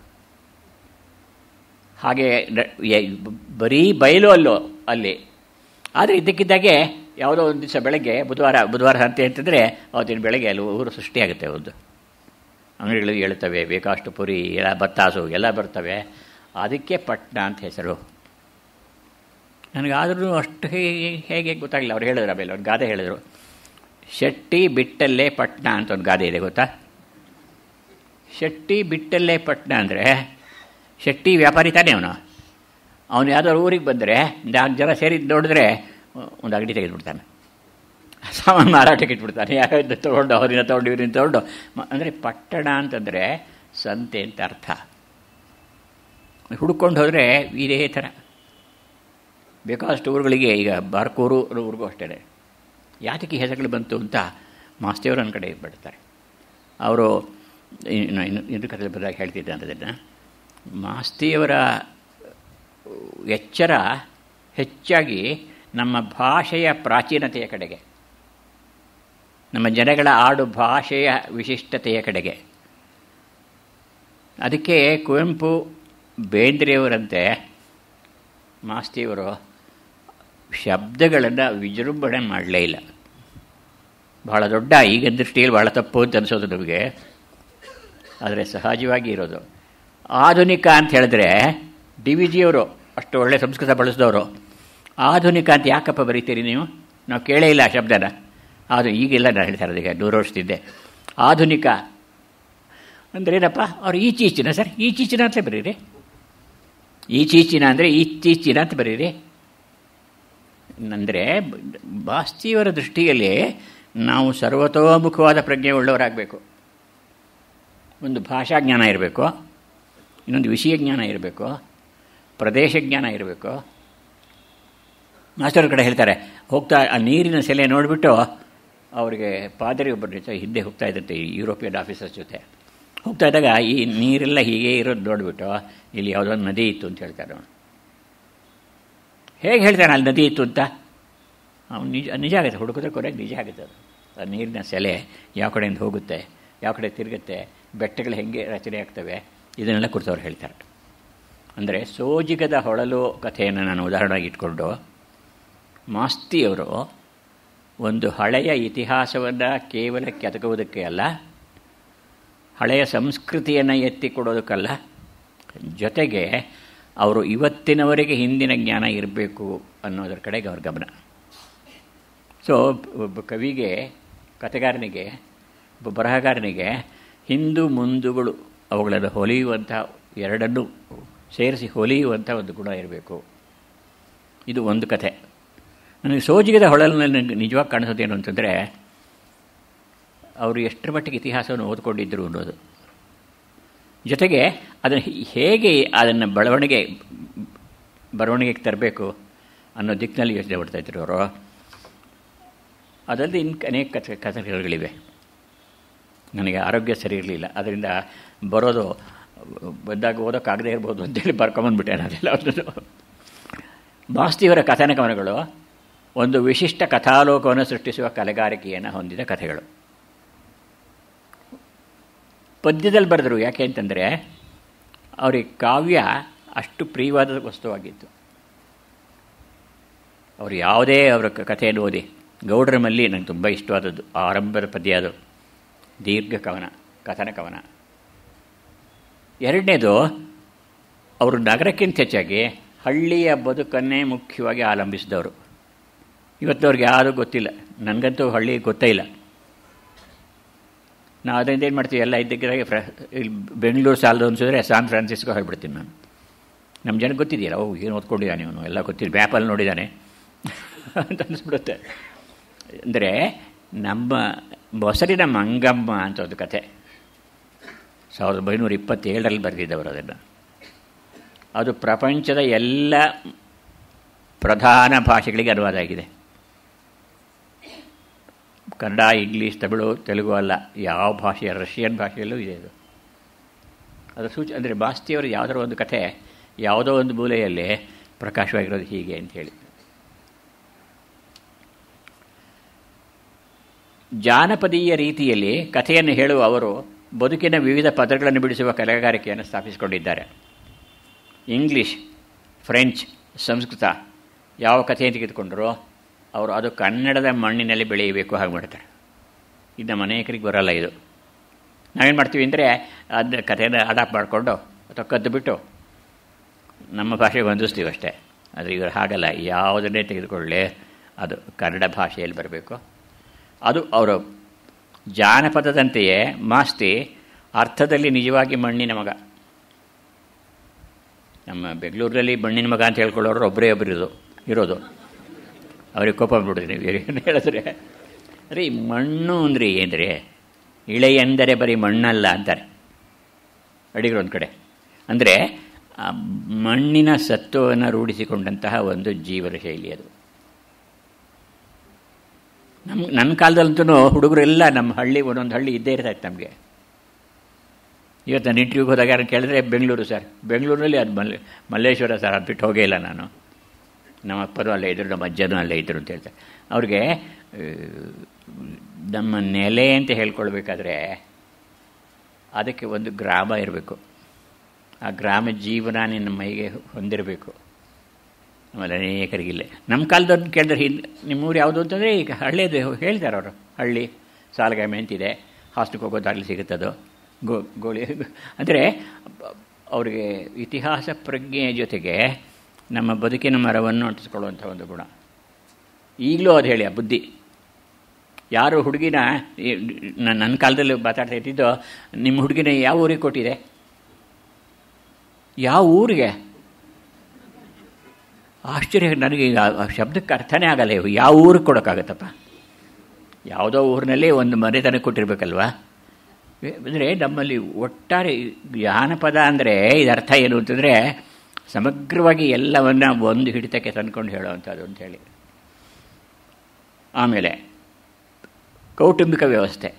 ಹಾಗೆ ಬರೀ ಬಯಲು ಅಲ್ಲೋ ಅಲ್ಲಿ ಆದರೆ ಇದ್ದಕ್ಕಿದ್ದಾಗೆ ಯಾವುದೋ ಒಂದು ದಿವಸ ಬೆಳಗ್ಗೆ ಬುಧವಾರ ಬುಧವಾರ ಸಂತೆ ಅಂತಂದರೆ ಅವತ್ತಿನ ಬೆಳಗ್ಗೆ ಅಲ್ಲಿ ಊರು ಸೃಷ್ಟಿಯಾಗುತ್ತೆ ಒಂದು ಅಂಗಡಿಗಳು ಹೇಳ್ತವೆ ಬೇಕಾಷ್ಟು ಪುರಿ ಎಲ್ಲ ಬತ್ತಾಸು ಎಲ್ಲ ಬರ್ತವೆ ಅದಕ್ಕೆ ಪಟ್ಟಣ ಅಂತ ಹೆಸರು ನನಗಾದ್ರೂ ಅಷ್ಟು ಹೇಗೆ ಗೊತ್ತಾಗಲಿಲ್ಲ ಅವ್ರು ಹೇಳಿದ್ರು ಆಮೇಲೆ ಒಂದು ಗಾದೆ ಹೇಳಿದರು ಶೆಟ್ಟಿ ಬಿಟ್ಟಲ್ಲೇ ಪಟ್ಟಣ ಅಂತ ಒಂದು ಗಾದೆ ಇದೆ ಗೊತ್ತಾ ಶೆಟ್ಟಿ ಬಿಟ್ಟಲ್ಲೇ ಪಟ್ಟಣ ಅಂದರೆ ಶೆಟ್ಟಿ ವ್ಯಾಪಾರಿ ತಾನೇ ಅವನು ಅವನು ಯಾವುದಾದ್ರು ಊರಿಗೆ ಬಂದರೆ ನಾಲ್ಕು ಜನ ಸೇರಿ ನೋಡಿದ್ರೆ ಒಂದು ಅಂಗಡಿ ತೆಗೆದುಬಿಡ್ತಾನೆ ಸಾಮಾನು ಮಾರಾಟಕ್ಕೆ ಇಟ್ಬಿಡ್ತಾನೆ ಯಾವ್ದು ತೊಗೊಂಡು ಅವರಿನ ತೊಗೊಂಡು ಇವ್ರನ್ನ ತೊಗೊಂಡು ಅಂದರೆ ಪಟ್ಟಣ ಅಂತಂದರೆ ಸಂತೆ ಅಂತ ಅರ್ಥ ಹುಡ್ಕೊಂಡು ಹೋದರೆ ಇದೇ ಥರ ಬೇಕಾದಷ್ಟು ಊರುಗಳಿಗೆ ಈಗ ಬಾರ್ಕೂರು ಊರಿಗೂ ಅಷ್ಟೇ ಯಾತಕ್ಕೆ ಹೆಸರುಗಳು ಬಂತು ಅಂತ ಮಾಸ್ತಿಯವರು ನನ್ನ ಕಡೆ ಬಿಡ್ತಾರೆ ಅವರು ಇನ್ನು ಇನ್ನು ಇನ್ನು ಕರೆಯಲ್ಲಿ ಬಂದಾಗ ಹೇಳ್ತಿದ್ದೆ ಅನ್ನೋದನ್ನು ಮಾಸ್ತಿಯವರ ಎಚ್ಚರ ಹೆಚ್ಚಾಗಿ ನಮ್ಮ ಭಾಷೆಯ ಪ್ರಾಚೀನತೆಯ ಕಡೆಗೆ ನಮ್ಮ ಜನಗಳ ಆಡು ಭಾಷೆಯ ವಿಶಿಷ್ಟತೆಯ ಕಡೆಗೆ ಅದಕ್ಕೆ ಕುವೆಂಪು ಬೇಂದ್ರೆಯವರಂತೆ ಮಾಸ್ತಿಯವರು ಶಬ್ದಗಳನ್ನು ವಿಜೃಂಭಣೆ ಮಾಡಲೇ ಇಲ್ಲ ಬಹಳ ದೊಡ್ಡ ಈಗಿನ ದೃಷ್ಟಿಯಲ್ಲಿ ಭಾಳ ತಪ್ಪು ಅಂತ ಅನಿಸೋದು ನಮಗೆ ಆದರೆ ಸಹಜವಾಗಿ ಇರೋದು ಆಧುನಿಕ ಅಂತ ಹೇಳಿದ್ರೆ ಡಿ ವಿ ಜಿಯವರು ಅಷ್ಟು ಒಳ್ಳೆ ಸಂಸ್ಕೃತ ಬಳಸಿದವರು ಆಧುನಿಕ ಅಂತ ಯಾಕಪ್ಪ ಬರೀತೀರಿ ನೀವು ನಾವು ಕೇಳೇ ಇಲ್ಲ ಆ ಶಬ್ದನ ಅದು ಈಗೆಲ್ಲ ನಾನು ಹೇಳ್ತಾ ಇರೋದು ಈಗ ನೂರು ವರ್ಷದಿಂದ ಆಧುನಿಕ ಅಂದರೆ ಏನಪ್ಪ ಅವ್ರು ಈಚೀಚಿನ ಸರ್ ಈಚೀಚಿನ ಅಂತ ಬರೀರಿ ಈಚೀಚಿನ ಅಂದರೆ ಈಚೀಚಿನ ಅಂತ ಬರೀರಿ ಅಂದರೆ ಬಾಸ್ತಿಯವರ ದೃಷ್ಟಿಯಲ್ಲಿ ನಾವು ಸರ್ವತೋಮುಖವಾದ ಪ್ರಜ್ಞೆ ಉಳ್ಳವರಾಗಬೇಕು ಒಂದು ಭಾಷಾ ಜ್ಞಾನ ಇರಬೇಕು ಇನ್ನೊಂದು ವಿಷಯ ಜ್ಞಾನ ಇರಬೇಕು ಪ್ರದೇಶ ಜ್ಞಾನ ಇರಬೇಕು ಮಾಸ್ಟರ್ ಕಡೆ ಹೇಳ್ತಾರೆ ಹೋಗ್ತಾ ಆ ನೀರಿನ ಸೆಲೆ ನೋಡಿಬಿಟ್ಟು ಅವರಿಗೆ ಪಾದರಿ ಒಬ್ಬರ ಜೊತೆ ಹಿಂದೆ ಹೋಗ್ತಾ ಇದ್ದಂತೆ ಈ ಯುರೋಪಿಯನ್ ಆಫೀಸರ್ಸ್ ಜೊತೆ ಹೋಗ್ತಾ ಇದ್ದಾಗ ಈ ನೀರೆಲ್ಲ ಹೀಗೆ ಇರೋದು ನೋಡಿಬಿಟ್ಟು ಇಲ್ಲಿ ಯಾವುದೋ ಒಂದು ನದಿ ಇತ್ತು ಅಂತ ಹೇಳ್ತಾರೆ ಅವನು ಹೇಗೆ ಹೇಳ್ತಾನೆ ಅಲ್ಲಿ ನದಿ ಇತ್ತು ಅಂತ ಅವ್ನು ನಿಜ ನಿಜ ಆಗುತ್ತೆ ಹುಡುಕಿದ್ರೆ ಕೊನೆಗೆ ನಿಜ ಆಗುತ್ತೆ ಅದು ಆ ನೀರಿನ ಸೆಲೆ ಯಾವ ಕಡೆಯಿಂದ ಹೋಗುತ್ತೆ ಯಾವ ಕಡೆ ತಿರುಗುತ್ತೆ ಬೆಟ್ಟಗಳು ಹೆಂಗೆ ರಚನೆ ಆಗ್ತವೆ ಇದನ್ನೆಲ್ಲ ಕುರಿತು ಅವ್ರು ಹೇಳ್ತಾರೆ ಅಂದರೆ ಸೋಜಿಗದ ಹೊಳಲು ಕಥೆಯನ್ನು ನಾನು ಉದಾಹರಣೆಯಾಗಿ ಇಟ್ಕೊಂಡು ಮಾಸ್ತಿಯವರು ಒಂದು ಹಳೆಯ ಇತಿಹಾಸವನ್ನು ಕೇವಲ ಕೆದಕುವುದಕ್ಕೆ ಅಲ್ಲ ಹಳೆಯ ಸಂಸ್ಕೃತಿಯನ್ನು ಎತ್ತಿ ಕೊಡೋದಕ್ಕಲ್ಲ ಜೊತೆಗೆ ಅವರು ಇವತ್ತಿನವರೆಗೆ ಹಿಂದಿನ ಜ್ಞಾನ ಇರಬೇಕು ಅನ್ನೋದರ ಕಡೆಗೆ ಅವ್ರ ಗಮನ ಸೊ ಒಬ್ಬ ಕವಿಗೆ ಕಥೆಗಾರನಿಗೆ ಒಬ್ಬ ಬರಹಗಾರನಿಗೆ ಹಿಂದು ಮುಂದುಗಳು ಅವುಗಳನ್ನು ಹೊಲಿಯುವಂಥ ಎರಡನ್ನೂ ಸೇರಿಸಿ ಹೊಲಿಯುವಂಥ ಒಂದು ಗುಣ ಇರಬೇಕು ಇದು ಒಂದು ಕಥೆ ನನಗೆ ಸೋಜಿಗದ ಹೊಳಲಿನಲ್ಲಿ ನಿಜವಾಗಿ ಕಾಣಿಸೋದೇನು ಅಂತಂದರೆ ಅವರು ಎಷ್ಟರ ಮಟ್ಟಿಗೆ ಇತಿಹಾಸವನ್ನು ಓದ್ಕೊಂಡಿದ್ದರು ಅನ್ನೋದು ಜೊತೆಗೆ ಅದನ್ನು ಹೇಗೆ ಅದನ್ನು ಬೆಳವಣಿಗೆ ಬರವಣಿಗೆಗೆ ತರಬೇಕು ಅನ್ನೋ ದಿಕ್ಕಿನಲ್ಲಿ ಯೋಚನೆ ಮಾಡ್ತಾಯಿದ್ರು ಅವರು ಅದಲ್ಲದೆ ಇನ್ನು ಅನೇಕ ಕಥೆ ಕಥೆಗಳಿವೆ ನನಗೆ ಆರೋಗ್ಯ ಸರಿ ಇರಲಿಲ್ಲ ಅದರಿಂದ ಬರೋದು ಬಂದಾಗ ಓದೋಕ್ಕಾಗದೇ ಇರ್ಬೋದು ಅಂತೇಳಿ ಬರ್ಕೊಂಬಂದ್ಬಿಟ್ಟೆ ಅದೆಲ್ಲ ಮಾಸ್ತಿಯವರ ಕಥನಕವನಗಳು ಒಂದು ವಿಶಿಷ್ಟ ಕಥಾಲೋಕವನ್ನು ಸೃಷ್ಟಿಸುವ ಕಲೆಗಾರಿಕೆಯನ್ನು ಹೊಂದಿದ ಕಥೆಗಳು ಪದ್ಯದಲ್ಲಿ ಬರೆದರು ಯಾಕೆ ಅಂತಂದರೆ ಅವ್ರಿಗೆ ಕಾವ್ಯ ಅಷ್ಟು ಪ್ರಿಯವಾದ ವಸ್ತುವಾಗಿತ್ತು ಅವರು ಯಾವುದೇ ಅವರ ಕಥೆಯನ್ನು ಓದಿ ಗೌಡರ ಮಲ್ಲಿ ನನಗೆ ತುಂಬ ಇಷ್ಟವಾದದ್ದು ಆರಂಭದ ಪದ್ಯ ಅದು ದೀರ್ಘ ಕವನ ಕಥನ ಕವನ ಎರಡನೇದು ಅವರು ನಗರಕ್ಕಿಂತ ಹೆಚ್ಚಾಗಿ ಹಳ್ಳಿಯ ಬದುಕನ್ನೇ ಮುಖ್ಯವಾಗಿ ಅವಲಂಬಿಸಿದವರು ಇವತ್ತವ್ರಿಗೆ ಯಾರೂ ಗೊತ್ತಿಲ್ಲ ನನಗಂತೂ ಹಳ್ಳಿ ಗೊತ್ತೇ ಇಲ್ಲ ನಾವು ಅದರಿಂದ ಏನು ಮಾಡ್ತೀವಿ ಎಲ್ಲ ಇದ್ದಕ್ಕಿದ್ದಾಗೆ ಫ್ರ ಇಲ್ಲಿ ಬೆಂಗಳೂರು ಸಾಲದು ಅನ್ಸಿದ್ರೆ ಸಾನ್ ಫ್ರಾನ್ಸಿಸ್ಕೋ ಹೇಳ್ಬಿಡ್ತೀನಿ ನಾನು ನಮ್ಮ ಜನಕ್ಕೆ ಗೊತ್ತಿದೆಯಲ್ಲ ಓ ಏನು ಓದ್ಕೊಂಡಿದ್ದಾನೆ ಇವನು ಎಲ್ಲ ಗೊತ್ತಿಲ್ಲ ಮ್ಯಾಪಲ್ಲಿ ನೋಡಿದ್ದಾನೆ ಅಂತ ಅನಿಸ್ಬಿಡುತ್ತೆ ಅಂದರೆ ನಮ್ಮ ಮೊಸರಿನ ಮಂಗಮ್ಮ ಅಂತ ಒಂದು ಕತೆ ಸಾವಿರದ ಒಂಬೈನೂರ ಇಪ್ಪತ್ತೇಳರಲ್ಲಿ ಬರೆದಿದ್ದವರು ಅದನ್ನು ಅದು ಪ್ರಪಂಚದ ಎಲ್ಲ ಪ್ರಧಾನ ಭಾಷೆಗಳಿಗೆ ಅನುವಾದ ಆಗಿದೆ ಕನ್ನಡ ಇಂಗ್ಲೀಷ್ ತಮಿಳು ತೆಲುಗು ಅಲ್ಲ ಯಾವ ಭಾಷೆಯ ರಷ್ಯನ್ ಭಾಷೆಯಲ್ಲೂ ಇದೆ ಅದು ಅದರ ಸೂಚ ಅಂದರೆ ಬಾಸ್ತಿಯವರ ಯಾವುದರ ಒಂದು ಕಥೆ ಯಾವುದೋ ಒಂದು ಮೂಲೆಯಲ್ಲಿ ಪ್ರಕಾಶವಾಗಿರೋದು ಹೀಗೆ ಅಂಥೇಳಿ ಜಾನಪದೀಯ ರೀತಿಯಲ್ಲಿ ಕಥೆಯನ್ನು ಹೇಳುವ ಅವರು ಬದುಕಿನ ವಿವಿಧ ಪದಗಳನ್ನು ಬಿಡಿಸುವ ಕಲೆಗಾರಿಕೆಯನ್ನು ಸ್ಥಾಪಿಸಿಕೊಂಡಿದ್ದಾರೆ ಇಂಗ್ಲೀಷ್ ಫ್ರೆಂಚ್ ಸಂಸ್ಕೃತ ಯಾವ ಕಥೆಯನ್ನು ತೆಗೆದುಕೊಂಡರೋ ಅವರು ಅದು ಕನ್ನಡದ ಮಣ್ಣಿನಲ್ಲಿ ಬೆಳೆಯಬೇಕು ಹಾಗೆ ಮಾಡ್ತಾರೆ ಇದು ನಮ್ಮ ಅನೇಕರಿಗೆ ಬರೋಲ್ಲ ಇದು ನಾವೇನು ಮಾಡ್ತೀವಿ ಅಂದರೆ ಅದನ್ನ ಕಥೆನ ಅಡಾಪ್ಟ್ ಮಾಡಿಕೊಂಡು ಅಥವಾ ಕದ್ದು ಬಿಟ್ಟು ನಮ್ಮ ಭಾಷೆಗೆ ಹೊಂದಿಸ್ತೀವಿ ಅಷ್ಟೇ ಆದರೆ ಇವರು ಹಾಗಲ್ಲ ಯಾವುದನ್ನೇ ತೆಗೆದುಕೊಳ್ಳಿ ಅದು ಕನ್ನಡ ಭಾಷೆಯಲ್ಲಿ ಬರಬೇಕು ಅದು ಅವರು ಜಾನಪದದಂತೆಯೇ ಮಾಸ್ತಿ ಅರ್ಥದಲ್ಲಿ ನಿಜವಾಗಿ ಮಣ್ಣಿನ ಮಗ ನಮ್ಮ ಬೆಂಗಳೂರಲ್ಲಿ ಮಣ್ಣಿನ ಮಗ ಅಂತ ಹೇಳ್ಕೊಳ್ಳೋರು ಒಬ್ಬರೇ ಒಬ್ಬರು ಇರೋದು ಇರೋದು ಅವ್ರಿಗೆ ಕೋಪ ಬಿಡ್ತೀನಿ ಏನು ಹೇಳಿದ್ರೆ ರೀ ಮಣ್ಣು ಅಂದರೆ ಏನ್ರಿ ಇಳೆ ಎಂದರೆ ಬರೀ ಮಣ್ಣಲ್ಲ ಅಂತಾರೆ ಅಡಿಗರು ಒಂದು ಕಡೆ ಅಂದರೆ ಮಣ್ಣಿನ ಸತ್ವವನ್ನು ರೂಢಿಸಿಕೊಂಡಂತಹ ಒಂದು ಜೀವನ ಶೈಲಿ ಅದು ನಮ್ಮ ನನ್ನ ಕಾಲದಲ್ಲಂತೂ ಹುಡುಗರೆಲ್ಲ ನಮ್ಮ ಹಳ್ಳಿ ಒಂದೊಂದು ಹಳ್ಳಿ ಇದ್ದೇ ಇರ್ತೈತೆ ನಮಗೆ ಇವತ್ತು ನಾನು ಇಂಟರ್ವ್ಯೂಗೆ ಹೋದಾಗ ಯಾರು ಕೇಳಿದ್ರೆ ಬೆಂಗಳೂರು ಸರ್ ಬೆಂಗಳೂರಲ್ಲಿ ಅದು ಮಲ್ಲೆ ಮಲ್ಲೇಶ್ವರ ಸರ್ ಅದು ಬಿಟ್ಟು ಹೋಗೇ ಇಲ್ಲ ನಾನು ನಮ್ಮ ಅಪ್ಪನೂ ಅಲ್ಲೇ ಇದ್ದರು ನಮ್ಮ ಅಜ್ಜನೂ ಅಲ್ಲೇ ಇದ್ದರು ಅಂತ ಹೇಳ್ತಾರೆ ಅವ್ರಿಗೆ ನಮ್ಮ ನೆಲೆ ಅಂತ ಹೇಳ್ಕೊಳ್ಬೇಕಾದ್ರೆ ಅದಕ್ಕೆ ಒಂದು ಗ್ರಾಮ ಇರಬೇಕು ಆ ಗ್ರಾಮ ಜೀವನ ನಿನ್ನ ಮೈಗೆ ಹೊಂದಿರಬೇಕು ಆಮೇಲೆ ಅನೇಕರಿಗಿಲ್ಲ ನಮ್ಮ ಕಾಲದವ್ರನ್ನ ಕೇಳಿದ್ರೆ ಹಿಂದೆ ನಿಮ್ಮೂರು ಯಾವುದು ಅಂತಂದರೆ ಈಗ ಹಳ್ಳಿಯದು ಹೇಳ್ತಾರೆ ಅವರು ಹಳ್ಳಿ ಸಾಲಗಾಮೆ ಅಂತಿದೆ ಹಾಸ್ಟೆಲ್ಗೆ ಹೋಗೋದಾಗಲಿ ಸಿಗುತ್ತದು ಗೋ ಗೋಳಿ ಅಂದರೆ ಅವರಿಗೆ ಇತಿಹಾಸ ಪ್ರಜ್ಞೆಯ ಜೊತೆಗೆ ನಮ್ಮ ಬದುಕಿನ ಮರವನ್ನು ಅಂಟಿಸ್ಕೊಳ್ಳುವಂಥ ಒಂದು ಗುಣ ಈಗಲೂ ಅದು ಹೇಳಿ ಆ ಬುದ್ಧಿ ಯಾರು ಹುಡುಗಿನ ನನ್ನ ಕಾಲದಲ್ಲಿ ಮಾತಾಡ್ತಾ ಇದ್ದಿದ್ದು ನಿಮ್ಮ ಹುಡುಗಿನ ಯಾವ ಊರಿಗೆ ಕೊಟ್ಟಿದೆ ಯಾವ ಊರಿಗೆ ಆಶ್ಚರ್ಯ ನನಗೆ ಆ ಶಬ್ದಕ್ಕೆ ಅರ್ಥನೇ ಆಗಲ್ಲ ಇವು ಯಾವ ಊರಿಗೆ ಕೊಡೋಕ್ಕಾಗತ್ತಪ್ಪ ಯಾವುದೋ ಊರಿನಲ್ಲಿ ಒಂದು ಮನೆತನ ಕೊಟ್ಟಿರ್ಬೇಕಲ್ವಾ ಅಂದರೆ ನಮ್ಮಲ್ಲಿ ಒಟ್ಟಾರೆ ಜಾನಪದ ಅಂದರೆ ಇದರ್ಥ ಏನು ಅಂತಂದರೆ ಸಮಗ್ರವಾಗಿ ಎಲ್ಲವನ್ನ ಒಂದು ಹಿಡಿತಕ್ಕೆ ತಂದ್ಕೊಂಡು ಹೇಳೋವಂಥದ್ದು ಅಂಥೇಳಿ ಆಮೇಲೆ ಕೌಟುಂಬಿಕ ವ್ಯವಸ್ಥೆ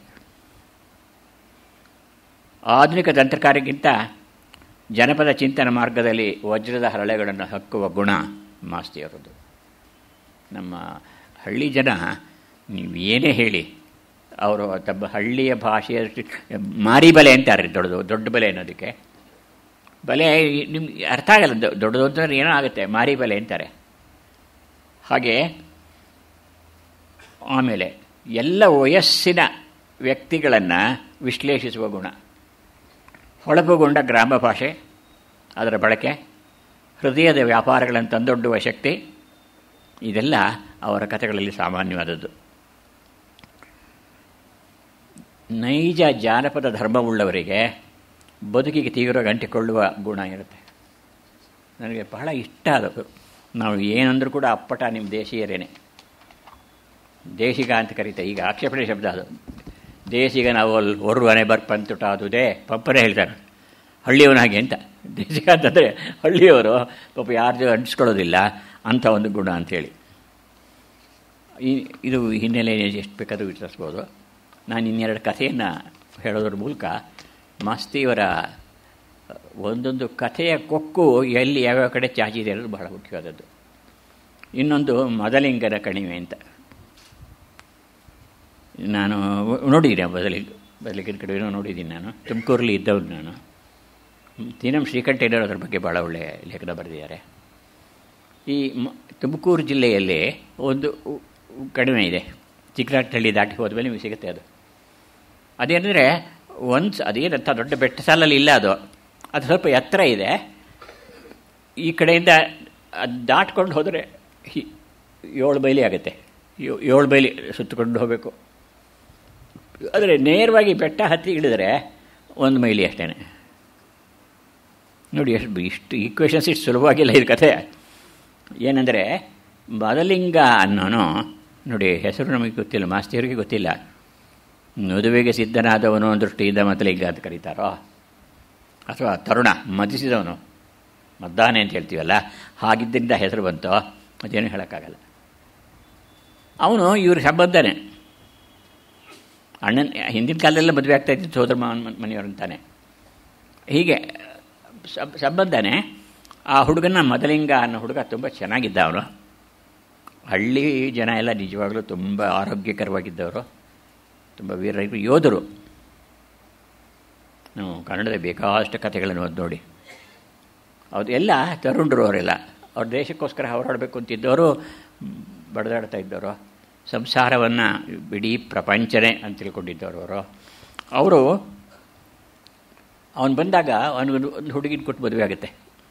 ಆಧುನಿಕ ತಂತ್ರಕಾರಕ್ಕಿಂತ ಜನಪದ ಚಿಂತನ ಮಾರ್ಗದಲ್ಲಿ ವಜ್ರದ ಹರಳೆಗಳನ್ನು ಹಕ್ಕುವ ಗುಣ ಮಾಸ್ತಿಯವರದ್ದು ನಮ್ಮ ಹಳ್ಳಿ ಜನ ನೀವೇನೇ ಹೇಳಿ ಅವರು ತಮ್ಮ ಹಳ್ಳಿಯ ಭಾಷೆಯ ಮಾರಿ ಬಲೆ ಅಂತಾರೆ ದೊಡ್ಡದು ದೊಡ್ಡ ಬಲೆ ಅನ್ನೋದಕ್ಕೆ ಬಲೆ ನಿಮ್ಗೆ ಅರ್ಥ ಆಗಲ್ಲ ದೊಡ್ಡದು ಅಂತಂದ್ರೆ ಏನೋ ಆಗುತ್ತೆ ಮಾರಿ ಬಲೆ ಅಂತಾರೆ ಹಾಗೆ ಆಮೇಲೆ ಎಲ್ಲ ವಯಸ್ಸಿನ ವ್ಯಕ್ತಿಗಳನ್ನು ವಿಶ್ಲೇಷಿಸುವ ಗುಣ ಹೊಳಪುಗೊಂಡ ಗ್ರಾಮ ಭಾಷೆ ಅದರ ಬಳಕೆ ಹೃದಯದ ವ್ಯಾಪಾರಗಳನ್ನು ತಂದೊಡ್ಡುವ ಶಕ್ತಿ ಇದೆಲ್ಲ ಅವರ ಕಥೆಗಳಲ್ಲಿ ಸಾಮಾನ್ಯವಾದದ್ದು ನೈಜ ಜಾನಪದ ಧರ್ಮವುಳ್ಳವರಿಗೆ ಬದುಕಿಗೆ ತೀವ್ರ ಗಂಟಿಕೊಳ್ಳುವ ಗುಣ ಇರುತ್ತೆ ನನಗೆ ಬಹಳ ಇಷ್ಟ ಅದು ನಾವು ಏನಂದ್ರೂ ಕೂಡ ಅಪ್ಪಟ ನಿಮ್ಮ ದೇಶೀಯರೇನೆ ದೇಶಿಗ ಅಂತ ಕರೀತೆ ಈಗ ಆಕ್ಷೇಪಣೆ ಶಬ್ದ ಅದು ದೇಶಿಗ ನಾವು ಅಲ್ಲಿ ಒರ್ವನೆ ಬರ್ಪಂತುಟ ಅದುದೇ ಪಪ್ಪನೇ ಹೇಳ್ತಾರೆ ಹಳ್ಳಿಯವನಾಗೆ ಅಂತ ದೇಶಿಗ ಅಂತಂದರೆ ಹಳ್ಳಿಯವರು ಪಾಪ ಯಾರ್ದು ಅಂಟಿಸ್ಕೊಳ್ಳೋದಿಲ್ಲ ಅಂಥ ಒಂದು ಗುಣ ಅಂಥೇಳಿ ಈ ಇದು ಹಿನ್ನೆಲೆ ಎಷ್ಟು ಬೇಕಾದರೂ ವಿಚಾರಿಸ್ಬೋದು ನಾನು ಇನ್ನೆರಡು ಕಥೆಯನ್ನು ಹೇಳೋದ್ರ ಮೂಲಕ ಮಾಸ್ತಿಯವರ ಒಂದೊಂದು ಕಥೆಯ ಕೊಕ್ಕು ಎಲ್ಲಿ ಯಾವ್ಯಾವ ಕಡೆ ಚಾಚಿದೆ ಅನ್ನೋದು ಬಹಳ ಮುಖ್ಯವಾದದ್ದು ಇನ್ನೊಂದು ಮದಲಿಂಗನ ಕಣಿವೆ ಅಂತ ನಾನು ನೋಡಿದ್ದೀನಿ ಬದಲಿಂಗ ಬದಲಿಂಗನ ಕಣಿವೆನೂ ನೋಡಿದ್ದೀನಿ ನಾನು ತುಮಕೂರಲ್ಲಿ ಇದ್ದವನು ನಾನು ತೀನಂ ಶ್ರೀಕಂಠಯ್ಯನವರು ಅದ್ರ ಬಗ್ಗೆ ಭಾಳ ಒಳ್ಳೆಯ ಲೇಖನ ಬರೆದಿದ್ದಾರೆ ಈ ಮ ತುಮಕೂರು ಜಿಲ್ಲೆಯಲ್ಲಿ ಒಂದು ಕಡಿಮೆ ಇದೆ ಚಿಕ್ಕನಾಟಹಳ್ಳಿ ದಾಟಿ ಹೋದ್ಮೇಲೆ ನಿಮಗೆ ಸಿಗುತ್ತೆ ಅದು ಅದೇನೆಂದರೆ ಒಂದು ಅದೇನಂತ ದೊಡ್ಡ ಬೆಟ್ಟ ಸಾಲಲ್ಲಿ ಇಲ್ಲ ಅದು ಅದು ಸ್ವಲ್ಪ ಎತ್ತರ ಇದೆ ಈ ಕಡೆಯಿಂದ ಅದು ದಾಟ್ಕೊಂಡು ಹೋದರೆ ಏಳು ಬೈಲಿ ಆಗುತ್ತೆ ಏಳು ಬೈಲಿ ಸುತ್ತಕೊಂಡು ಹೋಗಬೇಕು ಆದರೆ ನೇರವಾಗಿ ಬೆಟ್ಟ ಹತ್ತಿ ಇಳಿದರೆ ಒಂದು ಮೈಲಿ ಅಷ್ಟೇ ನೋಡಿ ಎಷ್ಟು ಇಷ್ಟು ಈಕ್ವೇಷನ್ಸ್ ಇಷ್ಟು ಸುಲಭವಾಗಿಲ್ಲ ಇದು ಕಥೆ ಏನಂದರೆ ಬದಲಿಂಗ ಅನ್ನೋನು ನೋಡಿ ಹೆಸರು ನಮಗೆ ಗೊತ್ತಿಲ್ಲ ಮಾಸ್ತಿಯವರಿಗೆ ಗೊತ್ತಿಲ್ಲ ಮದುವೆಗೆ ಸಿದ್ಧನಾದವನು ದೃಷ್ಟಿಯಿಂದ ಮದಲಿಂಗ ಅಂತ ಕರೀತಾರೋ ಅಥವಾ ತರುಣ ಮದಿಸಿದವನು ಮದ್ದಾನೆ ಅಂತ ಹೇಳ್ತೀವಲ್ಲ ಹಾಗಿದ್ದರಿಂದ ಹೆಸರು ಬಂತೋ ಅದೇನು ಹೇಳೋಕ್ಕಾಗಲ್ಲ ಅವನು ಇವ್ರ ಸಂಬಂಧನೇ ಅಣ್ಣನ ಹಿಂದಿನ ಕಾಲದಲ್ಲ ಮದುವೆ ಆಗ್ತಾ ಇದ್ದು ಸೋದರ ಮಾವನ ಮನೆಯವ್ರಂತಾನೆ ಹೀಗೆ ಸಬ್ ಸಂಬಂಧನೇ ಆ ಹುಡುಗನ ಮದಲಿಂಗ ಅನ್ನೋ ಹುಡುಗ ತುಂಬ ಚೆನ್ನಾಗಿದ್ದ ಅವನು ಹಳ್ಳಿ ಜನ ಎಲ್ಲ ನಿಜವಾಗಲೂ ತುಂಬ ಆರೋಗ್ಯಕರವಾಗಿದ್ದವರು ತುಂಬ ವೀರ ಯೋಧರು ನಾವು ಕನ್ನಡದ ಬೇಕಾದಷ್ಟು ಕಥೆಗಳನ್ನು ಓದಿ ನೋಡಿ ಅವ್ರು ಎಲ್ಲ ತರುಣರು ಅವರೆಲ್ಲ ಅವ್ರ ದೇಶಕ್ಕೋಸ್ಕರ ಹೋರಾಡಬೇಕು ಅಂತಿದ್ದವರು ಬಡದಾಡ್ತಾ ಇದ್ದವರು ಸಂಸಾರವನ್ನು ಇಡೀ ಪ್ರಪಂಚನೇ ಅಂತ ತಿಳ್ಕೊಂಡಿದ್ದವರು ಅವರು ಅವರು ಅವನು ಬಂದಾಗ ಅವನಿಗೆ ಒಂದು ಹುಡುಗಿನ ಕೊಟ್ಟು ಮದುವೆ ಆಗುತ್ತೆ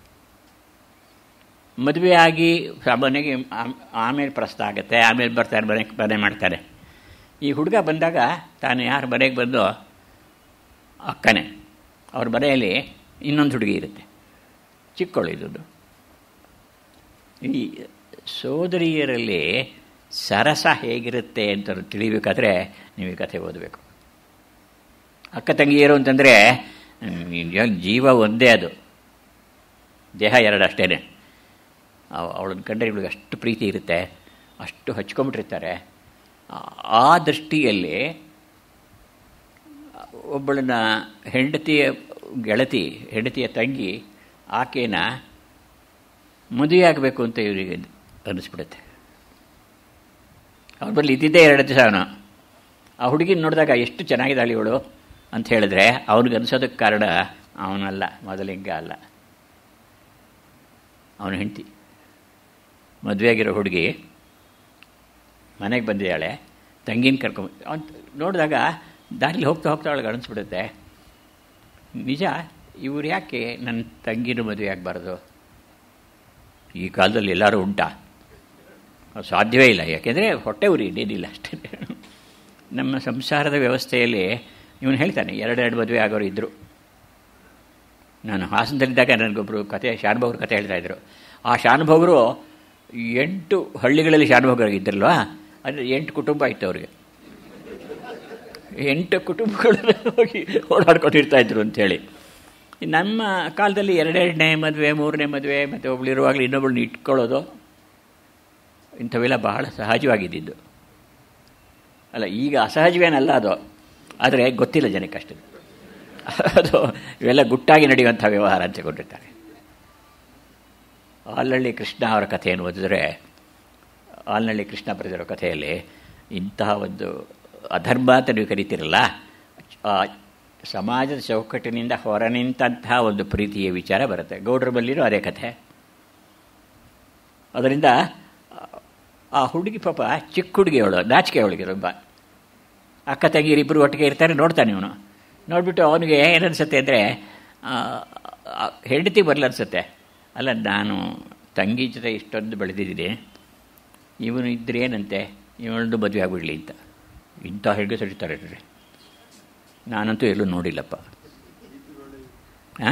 ಮದುವೆ ಆಗಿ ಸಾಮಾನ್ಯವಾಗಿ ಆಮೇಲೆ ಪ್ರಸ್ತ ಆಗುತ್ತೆ ಆಮೇಲೆ ಬರ್ತಾರೆ ಮನೆ ಮನೆ ಮಾಡ್ತಾರೆ ಈ ಹುಡುಗ ಬಂದಾಗ ತಾನು ಯಾರು ಮನೆಗೆ ಬಂದು ಅಕ್ಕನೇ ಅವ್ರ ಮನೆಯಲ್ಲಿ ಇನ್ನೊಂದು ಹುಡುಗಿ ಇರುತ್ತೆ ಚಿಕ್ಕವಳು ಇದ್ದದ್ದು ಈ ಸೋದರಿಯರಲ್ಲಿ ಸರಸ ಹೇಗಿರುತ್ತೆ ಅಂತ ತಿಳಿಬೇಕಾದ್ರೆ ನೀವು ಈ ಕಥೆ ಓದಬೇಕು ಅಕ್ಕ ತಂಗಿಯರು ಅಂತಂದರೆ ಜೀವ ಒಂದೇ ಅದು ದೇಹ ಎರಡು ಅಷ್ಟೇ ಅವಳನ್ನ ಕಂಡ್ರೆ ಇವಳಿಗೆ ಅಷ್ಟು ಪ್ರೀತಿ ಇರುತ್ತೆ ಅಷ್ಟು ಹಚ್ಕೊಂಬಿಟ್ಟಿರ್ತಾರೆ ಆ ದೃಷ್ಟಿಯಲ್ಲಿ ಒಬ್ಬಳನ್ನ ಹೆಂಡತಿಯ ಗೆಳತಿ ಹೆಂಡತಿಯ ತಂಗಿ ಆಕೆನ ಮದುವೆ ಆಗಬೇಕು ಅಂತ ಇವರಿಗೆ ಅನ್ನಿಸ್ಬಿಡುತ್ತೆ ಅವ್ರ ಬಳಿ ಇದ್ದಿದ್ದೇ ಎರಡು ದಿವಸ ಅವನು ಆ ಹುಡುಗಿನ ನೋಡಿದಾಗ ಎಷ್ಟು ಚೆನ್ನಾಗಿದ್ದಾಳೆ ಇವಳು ಅಂತ ಹೇಳಿದ್ರೆ ಅವ್ನಿಗೆ ಅನಿಸೋದಕ್ಕೆ ಕಾರಣ ಅವನಲ್ಲ ಮೊದಲಿಂಗ ಅಲ್ಲ ಅವನ ಹೆಂಡತಿ ಮದುವೆಯಾಗಿರೋ ಹುಡುಗಿ ಮನೆಗೆ ಬಂದಿದ್ದಾಳೆ ತಂಗಿನ ಕರ್ಕೊಂಡ್ ಅವ್ನು ನೋಡಿದಾಗ ದಾರಿಲಿ ಹೋಗ್ತಾ ಹೋಗ್ತಾ ಅವಳಿಗೆ ಅನಿಸ್ಬಿಡುತ್ತೆ ನಿಜ ಇವ್ರು ಯಾಕೆ ನನ್ನ ತಂಗಿನ ಮದುವೆ ಆಗಬಾರ್ದು ಈ ಕಾಲದಲ್ಲಿ ಎಲ್ಲರೂ ಉಂಟಾ ಅದು ಸಾಧ್ಯವೇ ಇಲ್ಲ ಯಾಕೆಂದರೆ ಹೊಟ್ಟೆ ಉರಿ ಇನ್ನೇನಿಲ್ಲ ಅಷ್ಟೇ ನಮ್ಮ ಸಂಸಾರದ ವ್ಯವಸ್ಥೆಯಲ್ಲಿ ಇವನು ಹೇಳ್ತಾನೆ ಎರಡೆರಡು ಮದುವೆ ಆಗೋರು ಇದ್ದರು ನಾನು ಹಾಸನದಲ್ಲಿದ್ದಾಗ ನನಗೊಬ್ಬರು ಕತೆ ಶಾನುಭವ್ರ ಕತೆ ಹೇಳ್ತಾಯಿದ್ರು ಆ ಶಾನುಭವರು ಎಂಟು ಹಳ್ಳಿಗಳಲ್ಲಿ ಶಾನುಭೋಗರು ಇದ್ರಲ್ವಾ ಅಂದರೆ ಎಂಟು ಕುಟುಂಬ ಇತ್ತು ಅವ್ರಿಗೆ ಎಂಟು ಕುಟುಂಬಗಳು ಹೋಗಿ ಓಡಾಡ್ಕೊಂಡಿರ್ತಾ ಇದ್ರು ಅಂಥೇಳಿ ನಮ್ಮ ಕಾಲದಲ್ಲಿ ಎರಡೆರಡನೇ ಮದುವೆ ಮೂರನೇ ಮದುವೆ ಮತ್ತು ಒಬ್ಳು ಇರುವಾಗಲೂ ಇನ್ನೊಬ್ಬಳನ್ನ ಇಟ್ಕೊಳ್ಳೋದು ಇಂಥವೆಲ್ಲ ಬಹಳ ಸಹಜವಾಗಿದ್ದಿದ್ದು ಅಲ್ಲ ಈಗ ಅಸಹಜವೇನಲ್ಲ ಅದು ಆದರೆ ಗೊತ್ತಿಲ್ಲ ಜನಕ್ಕೆ ಅಷ್ಟೇ ಅದು ಇವೆಲ್ಲ ಗುಟ್ಟಾಗಿ ನಡೆಯುವಂಥ ವ್ಯವಹಾರ ಅಂತಿಕೊಂಡಿರ್ತಾರೆ ಆಲ್ನಳ್ಳಿ ಕೃಷ್ಣ ಅವರ ಕಥೆಯನ್ನು ಓದಿದ್ರೆ ಆಲ್ನಳ್ಳಿ ಕೃಷ್ಣ ಬರೆದಿರೋ ಕಥೆಯಲ್ಲಿ ಇಂತಹ ಒಂದು ಅಧರ್ಮ ಅಂತ ನೀವು ಕರಿತೀರಲ್ಲ ಆ ಸಮಾಜದ ಚೌಕಟ್ಟಿನಿಂದ ಹೊರ ನಿಂತಹ ಒಂದು ಪ್ರೀತಿಯ ವಿಚಾರ ಬರುತ್ತೆ ಗೌಡ್ರ ಬಲ್ಲಿನೂ ಅದೇ ಕಥೆ ಅದರಿಂದ ಆ ಹುಡುಗಿ ಪಾಪ ಚಿಕ್ಕ ಹುಡುಗಿ ಅವಳು ನಾಚಿಕೆ ಅವಳಿಗೆ ತುಂಬ ಅಕ್ಕ ತಂಗಿಯರಿಬ್ಬರು ಒಟ್ಟಿಗೆ ಇರ್ತಾರೆ ನೋಡ್ತಾನೆ ಇವನು ನೋಡಿಬಿಟ್ಟು ಅವನಿಗೆ ಏನನ್ಸುತ್ತೆ ಅಂದರೆ ಹೆಂಡತಿ ಬರಲನ್ಸುತ್ತೆ ಅಲ್ಲ ನಾನು ತಂಗಿ ಜೊತೆ ಇಷ್ಟೊಂದು ಬೆಳೆದಿದ್ದೀನಿ ಇವನು ಇದ್ರೆ ಏನಂತೆ ಇವನೊಂದು ಮದುವೆ ಆಗಿಬಿಡಲಿ ಅಂತ ಇಂಥ ಹೆಗ್ಗೆ ಸರಿತಾರೆ ರೀ ನಾನಂತೂ ಎಲ್ಲೂ ನೋಡಿಲ್ಲಪ್ಪ ಹಾಂ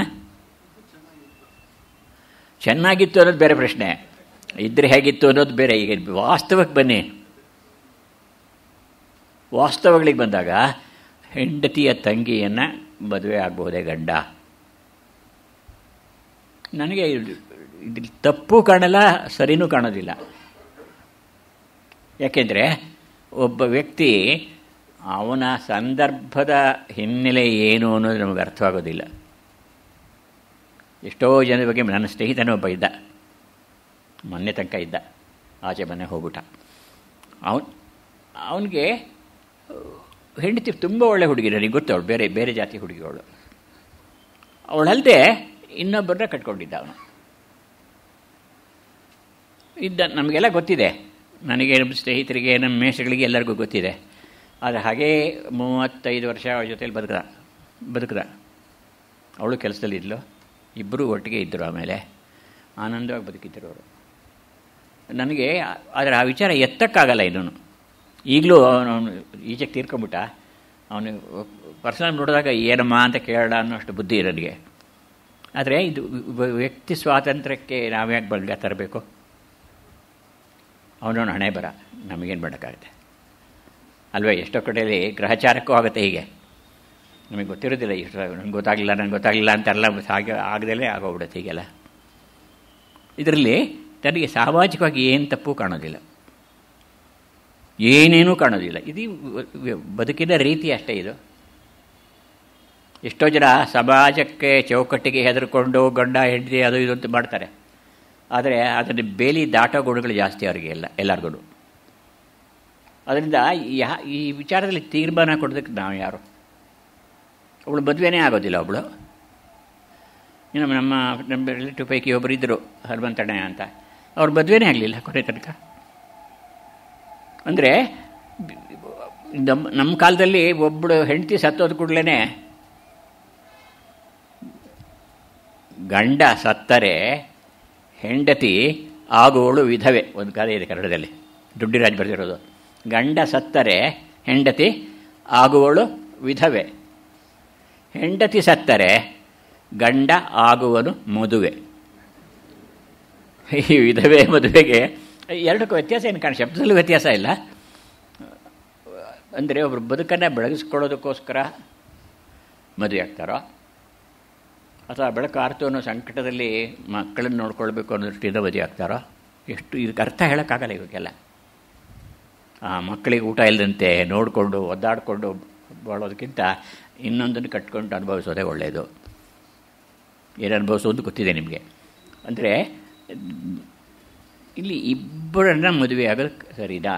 ಚೆನ್ನಾಗಿತ್ತು ಅನ್ನೋದು ಬೇರೆ ಪ್ರಶ್ನೆ ಇದ್ರೆ ಹೇಗಿತ್ತು ಅನ್ನೋದು ಬೇರೆ ಈಗ ವಾಸ್ತವಕ್ಕೆ ಬನ್ನಿ ವಾಸ್ತವಗಳಿಗೆ ಬಂದಾಗ ಹೆಂಡತಿಯ ತಂಗಿಯನ್ನು ಮದುವೆ ಆಗಬಹುದೇ ಗಂಡ ನನಗೆ ಇದ್ರಲ್ಲಿ ತಪ್ಪು ಕಾಣಲ್ಲ ಸರಿನೂ ಕಾಣೋದಿಲ್ಲ ಯಾಕೆಂದರೆ ಒಬ್ಬ ವ್ಯಕ್ತಿ ಅವನ ಸಂದರ್ಭದ ಹಿನ್ನೆಲೆ ಏನು ಅನ್ನೋದು ನಮಗೆ ಅರ್ಥವಾಗೋದಿಲ್ಲ ಎಷ್ಟೋ ಜನರ ಬಗ್ಗೆ ನನ್ನ ಸ್ನೇಹಿತನೇ ಒಬ್ಬ ಇದ್ದ ಮೊನ್ನೆ ತನಕ ಇದ್ದ ಆಚೆ ಮನೆ ಹೋಗ್ಬಿಟ್ಟ ಅವನು ಅವನಿಗೆ ಹೆಂಡತಿ ತುಂಬ ಒಳ್ಳೆ ಹುಡುಗಿ ನನಗೆ ಗೊತ್ತು ಅವಳು ಬೇರೆ ಬೇರೆ ಜಾತಿ ಹುಡುಗಿಗಳು ಅವಳಲ್ಲದೆ ಇನ್ನೊಬ್ಬರನ್ನ ಕಟ್ಕೊಂಡಿದ್ದ ಅವನು ಇದ್ದ ನಮಗೆಲ್ಲ ಗೊತ್ತಿದೆ ನನಗೆ ನಮ್ಮ ಸ್ನೇಹಿತರಿಗೆ ನಮ್ಮ ಮೇಷಗಳಿಗೆ ಎಲ್ಲರಿಗೂ ಗೊತ್ತಿದೆ ಆದರೆ ಹಾಗೇ ಮೂವತ್ತೈದು ವರ್ಷ ಅವಳ ಜೊತೆಲಿ ಬದುಕದ ಬದುಕದ ಅವಳು ಕೆಲಸದಲ್ಲಿದ್ಲು ಇಬ್ಬರು ಒಟ್ಟಿಗೆ ಇದ್ದರು ಆಮೇಲೆ ಆನಂದವಾಗಿ ಬದುಕಿದ್ದರು ಅವರು ನನಗೆ ಆದರೆ ಆ ವಿಚಾರ ಎತ್ತಕ್ಕಾಗಲ್ಲ ಇನ್ನೂ ಈಗಲೂ ಅವನು ಈಚೆಗೆ ತೀರ್ಕೊಂಬಿಟ್ಟ ಅವನು ಪರ್ಸನಲ್ ನೋಡಿದಾಗ ಏನಮ್ಮ ಅಂತ ಕೇಳೋಣ ಅನ್ನೋಷ್ಟು ಬುದ್ಧಿ ನನಗೆ ಆದರೆ ಇದು ವ್ಯಕ್ತಿ ಸ್ವಾತಂತ್ರ್ಯಕ್ಕೆ ನಾವ್ಯಾಕೆ ಬಲ್ಗ ತರಬೇಕು ಅವನವನು ಹಣೆ ಬರ ನಮಗೇನು ಮಾಡೋಕ್ಕಾಗುತ್ತೆ ಅಲ್ವೇ ಎಷ್ಟೋ ಕಡೆಯಲ್ಲಿ ಗ್ರಹಚಾರಕ್ಕೂ ಆಗುತ್ತೆ ಹೀಗೆ ನಮಗೆ ಗೊತ್ತಿರೋದಿಲ್ಲ ಇಷ್ಟು ನನಗೆ ಗೊತ್ತಾಗಲಿಲ್ಲ ನನಗೆ ಗೊತ್ತಾಗಲಿಲ್ಲ ಅಂತೆಲ್ಲ ಹಾಗೆ ಆಗದಲ್ಲೇ ಆಗೋಗ್ಬಿಡುತ್ತೆ ಹೀಗೆಲ್ಲ ಇದರಲ್ಲಿ ತನಗೆ ಸಾಮಾಜಿಕವಾಗಿ ಏನು ತಪ್ಪು ಕಾಣೋದಿಲ್ಲ ಏನೇನೂ ಕಾಣೋದಿಲ್ಲ ಇದು ಬದುಕಿದ ರೀತಿ ಅಷ್ಟೇ ಇದು ಎಷ್ಟೋ ಜನ ಸಮಾಜಕ್ಕೆ ಚೌಕಟ್ಟಿಗೆ ಹೆದರ್ಕೊಂಡು ಗಂಡ ಹೆಂಡತಿ ಅದು ಇದು ಅಂತ ಮಾಡ್ತಾರೆ ಆದರೆ ಅದನ್ನು ಬೇಲಿ ದಾಟೋ ಗುಣಗಳು ಜಾಸ್ತಿ ಅವರಿಗೆ ಎಲ್ಲ ಎಲ್ಲರಿಗೂ ಅದರಿಂದ ಯಾ ಈ ವಿಚಾರದಲ್ಲಿ ತೀರ್ಮಾನ ಕೊಡೋದಕ್ಕೆ ನಾವು ಯಾರು ಅವಳು ಮದುವೆನೇ ಆಗೋದಿಲ್ಲ ಒಬ್ಬಳು ನಮ್ಮ ನಮ್ಮ ನಮ್ಮ ರಿಲೇಟಿವ್ ಪೈಕಿ ಒಬ್ಬರು ಇದ್ದರು ಹನುಮಂತಣ್ಣ ಅಂತ ಅವ್ರ ಮದುವೆನೇ ಆಗಲಿಲ್ಲ ಕೊನೆ ತನಕ ಅಂದರೆ ನಮ್ಮ ನಮ್ಮ ಕಾಲದಲ್ಲಿ ಒಬ್ಬಳು ಹೆಂಡತಿ ಸತ್ತೋದ ಕೂಡಲೇ ಗಂಡ ಸತ್ತರೆ ಹೆಂಡತಿ ಆಗುವಳು ವಿಧವೆ ಒಂದು ಗಾದೆ ಇದೆ ಕನ್ನಡದಲ್ಲಿ ದುಡ್ಡಿರಾಜ್ ಬರೆದಿರೋದು ಗಂಡ ಸತ್ತರೆ ಹೆಂಡತಿ ಆಗುವಳು ವಿಧವೆ ಹೆಂಡತಿ ಸತ್ತರೆ ಗಂಡ ಆಗುವನು ಮದುವೆ ಈ ವಿಧವೆ ಮದುವೆಗೆ ಎರಡಕ್ಕೂ ವ್ಯತ್ಯಾಸ ಏನು ಕಾಣ ಶಬ್ದದಲ್ಲೂ ವ್ಯತ್ಯಾಸ ಇಲ್ಲ ಅಂದರೆ ಒಬ್ಬರು ಬದುಕನ್ನು ಬೆಳಗಿಸ್ಕೊಳ್ಳೋದಕ್ಕೋಸ್ಕರ ಮದುವೆ ಆಗ್ತಾರೋ ಅಥವಾ ಬೆಳಕು ಆರ್ತು ಅನ್ನೋ ಸಂಕಟದಲ್ಲಿ ಮಕ್ಕಳನ್ನು ನೋಡ್ಕೊಳ್ಬೇಕು ಅನ್ನೋ ದೃಷ್ಟಿಯಿಂದ ಮದುವೆ ಆಗ್ತಾರೋ ಎಷ್ಟು ಇದಕ್ಕೆ ಅರ್ಥ ಹೇಳೋಕ್ಕಾಗಲ್ಲ ಇವಕ್ಕೆಲ್ಲ ಆ ಮಕ್ಕಳಿಗೆ ಊಟ ಇಲ್ಲದಂತೆ ನೋಡಿಕೊಂಡು ಒದ್ದಾಡಿಕೊಂಡು ಬಾಳೋದಕ್ಕಿಂತ ಇನ್ನೊಂದನ್ನು ಕಟ್ಕೊಂಡು ಅನುಭವಿಸೋದೇ ಒಳ್ಳೆಯದು ಏನು ಅನುಭವಿಸೋದು ಗೊತ್ತಿದೆ ನಿಮಗೆ ಅಂದರೆ ಇಲ್ಲಿ ಇಬ್ಬರನ್ನ ಮದುವೆ ಆಗೋದು ಸರಿನಾ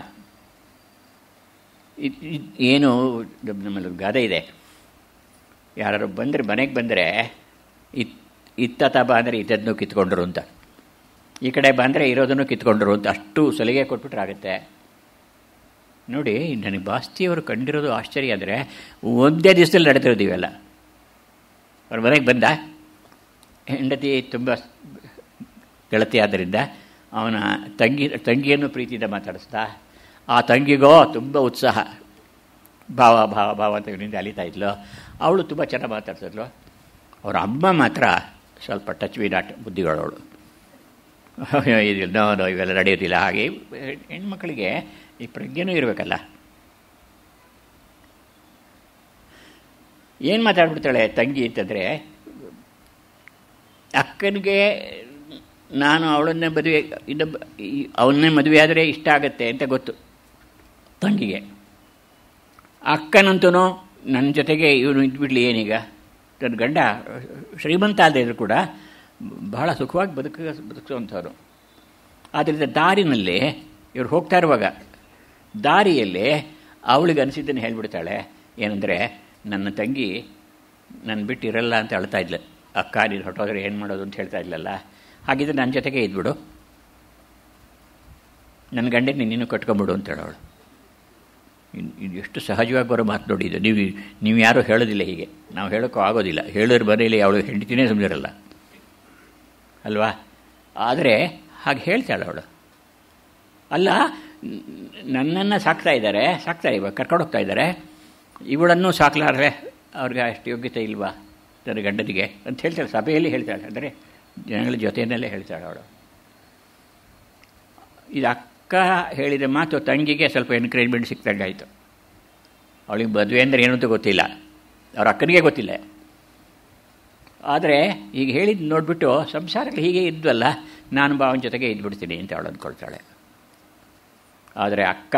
ಏನು ನಮ್ಮಲ್ಲಿ ಗಾದೆ ಇದೆ ಯಾರು ಬಂದರೆ ಮನೆಗೆ ಬಂದರೆ ಇತ್ ಇತ್ತ ತಬ ಅಂದರೆ ಇದ್ದನ್ನು ಕಿತ್ಕೊಂಡ್ರು ಅಂತ ಈ ಕಡೆ ಬಂದರೆ ಇರೋದನ್ನು ಕಿತ್ಕೊಂಡ್ರು ಅಂತ ಅಷ್ಟು ಸಲಿಗೆ ಕೊಟ್ಬಿಟ್ರೆ ಆಗುತ್ತೆ ನೋಡಿ ನನಗೆ ಬಾಸ್ತಿಯವರು ಕಂಡಿರೋದು ಆಶ್ಚರ್ಯ ಅಂದರೆ ಒಂದೇ ದಿವಸದಲ್ಲಿ ನಡೆದಿರೋದು ಇವೆಲ್ಲ ಅವ್ರ ಮನೆಗೆ ಬಂದ ಹೆಂಡತಿ ತುಂಬ ಗೆಳತಿ ಆದ್ದರಿಂದ ಅವನ ತಂಗಿ ತಂಗಿಯನ್ನು ಪ್ರೀತಿಯಿಂದ ಮಾತಾಡಿಸ್ದ ಆ ತಂಗಿಗೋ ತುಂಬ ಉತ್ಸಾಹ ಭಾವ ಭಾವ ಭಾವ ಅಂತ ಇವನಿಂದ ಅಲಿತಾ ಇದ್ಲು ಅವಳು ತುಂಬ ಚೆನ್ನಾಗಿ ಮಾತಾಡ್ತಿದ್ಲು ಅವ್ರ ಅಮ್ಮ ಮಾತ್ರ ಸ್ವಲ್ಪ ಟಚ್ ವಿ ನಾಟ್ ಬುದ್ಧಿಗಳವಳು ಇದು ನೋ ನೋ ಇವೆಲ್ಲ ನಡೆಯೋದಿಲ್ಲ ಹಾಗೆ ಹೆಣ್ಮಕ್ಳಿಗೆ ಈ ಪ್ರಜ್ಞೆನೂ ಇರಬೇಕಲ್ಲ ಏನು ಮಾತಾಡ್ಬಿಡ್ತಾಳೆ ತಂಗಿ ಅಂತಂದರೆ ಅಕ್ಕನಿಗೆ ನಾನು ಅವಳನ್ನೇ ಮದುವೆ ಇನ್ನೊಬ್ಬ ಅವನ್ನೇ ಮದುವೆ ಆದರೆ ಇಷ್ಟ ಆಗುತ್ತೆ ಅಂತ ಗೊತ್ತು ತಂಗಿಗೆ ಅಕ್ಕನಂತೂ ನನ್ನ ಜೊತೆಗೆ ಇವನು ಇದ್ಬಿಡ್ಲಿ ಏನೀಗ ನನ್ನ ಗಂಡ ಶ್ರೀಮಂತ ಆದರೂ ಕೂಡ ಬಹಳ ಸುಖವಾಗಿ ಬದುಕ ಬದುಕುವಂಥವ್ರು ಆದ್ದರಿಂದ ದಾರಿನಲ್ಲಿ ಇವ್ರು ಹೋಗ್ತಾ ಇರುವಾಗ ದಾರಿಯಲ್ಲಿ ಅವಳಿಗೆ ಅನಿಸಿದ್ದನ್ನು ಹೇಳ್ಬಿಡ್ತಾಳೆ ಏನಂದರೆ ನನ್ನ ತಂಗಿ ನನ್ನ ಬಿಟ್ಟು ಇರಲ್ಲ ಅಂತ ಅಳ್ತಾ ಇದ್ಲು ಅಕ್ಕ ನೀನು ಹೊಟ್ಟೋದ್ರೆ ಏನು ಮಾಡೋದು ಅಂತ ಹೇಳ್ತಾ ಇದ್ಲಲ್ಲ ಹಾಗಿದ್ರೆ ನನ್ನ ಜೊತೆಗೆ ಇದ್ಬಿಡು ನನ್ನ ಗಂಡಗೆ ನೀನು ಕಟ್ಕೊಂಬಿಡು ಅಂತ ಹೇಳೋಳು ಇದು ಎಷ್ಟು ಸಹಜವಾಗಿ ಬರೋ ಮಾತು ನೋಡಿ ಇದು ನೀವು ನೀವು ಯಾರೂ ಹೇಳೋದಿಲ್ಲ ಹೀಗೆ ನಾವು ಹೇಳೋಕ್ಕೂ ಆಗೋದಿಲ್ಲ ಹೇಳೋರು ಮನೆಯಲ್ಲಿ ಅವಳು ಹೆಂಡತಿನೇ ಸುಮ್ಮನಿರಲ್ಲ ಅಲ್ವಾ ಆದರೆ ಹಾಗೆ ಹೇಳ್ತಾಳೆ ಅವಳು ಅಲ್ಲ ನನ್ನನ್ನು ಸಾಕ್ತಾ ಇದ್ದಾರೆ ಸಾಕ್ತಾ ಇವಾಗ ಕರ್ಕೊಂಡು ಹೋಗ್ತಾ ಇದ್ದಾರೆ ಇವಳನ್ನು ಸಾಕ್ಲಾರ್ರೆ ಅವ್ರಿಗೆ ಅಷ್ಟು ಯೋಗ್ಯತೆ ಇಲ್ವಾ ನನ್ನ ಗಂಡನಿಗೆ ಅಂತ ಹೇಳ್ತಾಳೆ ಸಭೆಯಲ್ಲಿ ಹೇಳ್ತಾಳೆ ಅಂದರೆ ಜನಗಳ ಜೊತೆಯಲ್ಲೇ ಹೇಳ್ತಾಳೆ ಅವಳು ಇದು ಅಕ್ಕ ಹೇಳಿದ ಮಾತು ತಂಗಿಗೆ ಸ್ವಲ್ಪ ಎನ್ಕರೇಜ್ಮೆಂಟ್ ಸಿಕ್ತಂಗೆ ಆಯಿತು ಅವಳಿಗೆ ಮದುವೆ ಅಂದರೆ ಏನು ಅಂತ ಗೊತ್ತಿಲ್ಲ ಅವ್ರ ಅಕ್ಕನಿಗೆ ಗೊತ್ತಿಲ್ಲ ಆದರೆ ಈಗ ಹೇಳಿದ್ದು ನೋಡಿಬಿಟ್ಟು ಸಂಸಾರಗಳು ಹೀಗೆ ಇದ್ವಲ್ಲ ನಾನು ಭಾವನ ಜೊತೆಗೆ ಇದ್ಬಿಡ್ತೀನಿ ಅಂತ ಅವಳು ಅಂದ್ಕೊಳ್ತಾಳೆ ಆದರೆ ಅಕ್ಕ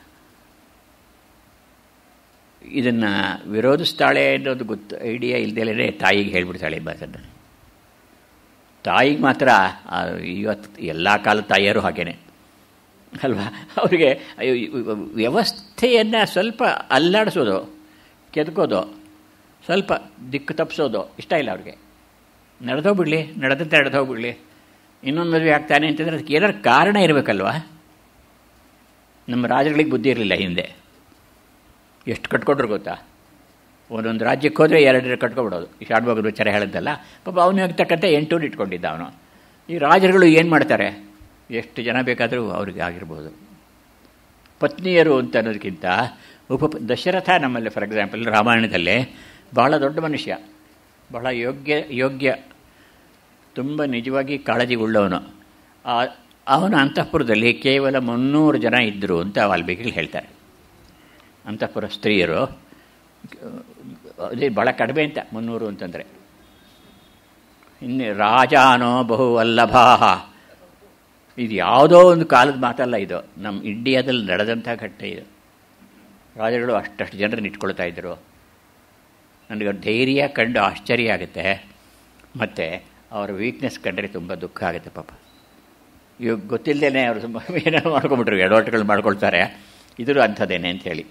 ಇದನ್ನು ವಿರೋಧಿಸ್ತಾಳೆ ಅನ್ನೋದು ಗೊತ್ತು ಐಡಿಯಾ ಇಲ್ದಲೇ ತಾಯಿಗೆ ಹೇಳ್ಬಿಡ್ತಾಳೆ ಈ ಮಾತನ್ನು ತಾಯಿಗೆ ಮಾತ್ರ ಇವತ್ತು ಎಲ್ಲ ಕಾಲದ ತಾಯಿಯರು ಹಾಗೇನೆ ಅಲ್ವಾ ಅವರಿಗೆ ವ್ಯವಸ್ಥೆಯನ್ನು ಸ್ವಲ್ಪ ಅಲ್ಲಾಡಿಸೋದು ಕೆದಕೋದು ಸ್ವಲ್ಪ ದಿಕ್ಕು ತಪ್ಪಿಸೋದು ಇಷ್ಟ ಇಲ್ಲ ಅವ್ರಿಗೆ ನಡೆದೋಗ್ಬಿಡ್ಲಿ ನಡೆದಂತೆ ನಡೆದೋಗ್ಬಿಡ್ಲಿ ಇನ್ನೊಂದು ಮದುವೆ ಆಗ್ತಾನೆ ಅಂತಂದರೆ ಅದಕ್ಕೆ ಏನಾರು ಕಾರಣ ಇರಬೇಕಲ್ವಾ ನಮ್ಮ ರಾಜಗಳಿಗೆ ಬುದ್ಧಿ ಇರಲಿಲ್ಲ ಹಿಂದೆ ಎಷ್ಟು ಕಟ್ಕೊಂಡ್ರು ಗೊತ್ತಾ ಒಂದೊಂದು ರಾಜ್ಯಕ್ಕೆ ಹೋದರೆ ಎರಡರ ಕಟ್ಕೊಬಿಡೋದು ಈ ಶಾಡ್ಬಾಗರು ವಿಚಾರ ಹೇಳಿದ್ದಲ್ಲ ಪಾಪ ಅವನಿಗೆ ತಕ್ಕಂತೆ ಎಂಟೂರು ಇಟ್ಕೊಂಡಿದ್ದ ಅವನು ಈ ರಾಜರುಗಳು ಏನು ಮಾಡ್ತಾರೆ ಎಷ್ಟು ಜನ ಬೇಕಾದರೂ ಅವ್ರಿಗೆ ಆಗಿರ್ಬೋದು ಪತ್ನಿಯರು ಅಂತ ಅನ್ನೋದಕ್ಕಿಂತ ಉಪ ದಶರಥ ನಮ್ಮಲ್ಲಿ ಫಾರ್ ಎಕ್ಸಾಂಪಲ್ ರಾಮಾಯಣದಲ್ಲೇ ಭಾಳ ದೊಡ್ಡ ಮನುಷ್ಯ ಬಹಳ ಯೋಗ್ಯ ಯೋಗ್ಯ ತುಂಬ ನಿಜವಾಗಿ ಕಾಳಜಿ ಉಳ್ಳವನು ಅವನ ಅಂತಃಪುರದಲ್ಲಿ ಕೇವಲ ಮುನ್ನೂರು ಜನ ಇದ್ದರು ಅಂತ ವಾಲ್ಮೀಕಿಗಳು ಹೇಳ್ತಾರೆ ಅಂತಃಪುರ ಸ್ತ್ರೀಯರು ಅದೇ ಭಾಳ ಕಡಿಮೆ ಅಂತ ಮುನ್ನೂರು ಅಂತಂದರೆ ಇನ್ನು ರಾಜಾನೋ ಬಹು ವಲ್ಲಭಾಹ ಇದು ಯಾವುದೋ ಒಂದು ಕಾಲದ ಮಾತಲ್ಲ ಇದು ನಮ್ಮ ಇಂಡಿಯಾದಲ್ಲಿ ನಡೆದಂಥ ಘಟ್ಟ ಇದು ರಾಜರುಗಳು ಅಷ್ಟಷ್ಟು ಜನರನ್ನು ಇಟ್ಕೊಳ್ತಾ ಇದ್ದರು ನನಗೆ ಧೈರ್ಯ ಕಂಡು ಆಶ್ಚರ್ಯ ಆಗುತ್ತೆ ಮತ್ತು ಅವರ ವೀಕ್ನೆಸ್ ಕಂಡ್ರೆ ತುಂಬ ದುಃಖ ಆಗುತ್ತೆ ಪಾಪ ಇವಾಗ ಗೊತ್ತಿಲ್ಲದೇ ಅವರು ತುಂಬ ಏನೇನೋ ಮಾಡ್ಕೊಂಬಿಟ್ರು ಎಡವಟ್ಟುಗಳು ಮಾಡ್ಕೊಳ್ತಾರೆ ಇದರೂ ಅಂಥದ್ದೇನೆ ಅಂಥೇಳಿ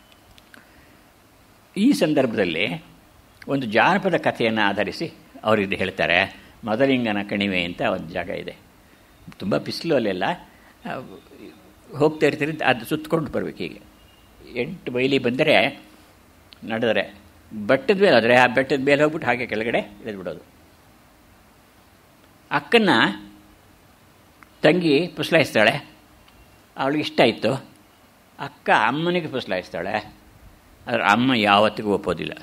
ಈ ಸಂದರ್ಭದಲ್ಲಿ ಒಂದು ಜಾನಪದ ಕಥೆಯನ್ನು ಆಧರಿಸಿ ಅವರಿದ್ದು ಹೇಳ್ತಾರೆ ಮೊದಲಿಂಗನ ಕಣಿವೆ ಅಂತ ಒಂದು ಜಾಗ ಇದೆ ತುಂಬ ಬಿಸಿಲು ಅಲ್ಲೆಲ್ಲ ಹೋಗ್ತಾ ಇರ್ತೀರಿ ಅದು ಸುತ್ತಕೊಂಡು ಬರ್ಬೇಕು ಹೀಗೆ ಎಂಟು ಮೈಲಿ ಬಂದರೆ ನಡೆದರೆ ಬೆಟ್ಟದ ಮೇಲೆ ಆದರೆ ಆ ಬೆಟ್ಟದ ಮೇಲೆ ಹೋಗ್ಬಿಟ್ಟು ಹಾಗೆ ಕೆಳಗಡೆ ಇಳಿದ್ಬಿಡೋದು ಅಕ್ಕನ್ನ ತಂಗಿ ಪುಸ್ಲಾಯಿಸ್ತಾಳೆ ಅವಳಿಗೆ ಇಷ್ಟ ಇತ್ತು ಅಕ್ಕ ಅಮ್ಮನಿಗೆ ಪುಸ್ಲಾಯಿಸ್ತಾಳೆ ಆದರೆ ಅಮ್ಮ ಯಾವತ್ತಿಗೂ ಒಪ್ಪೋದಿಲ್ಲ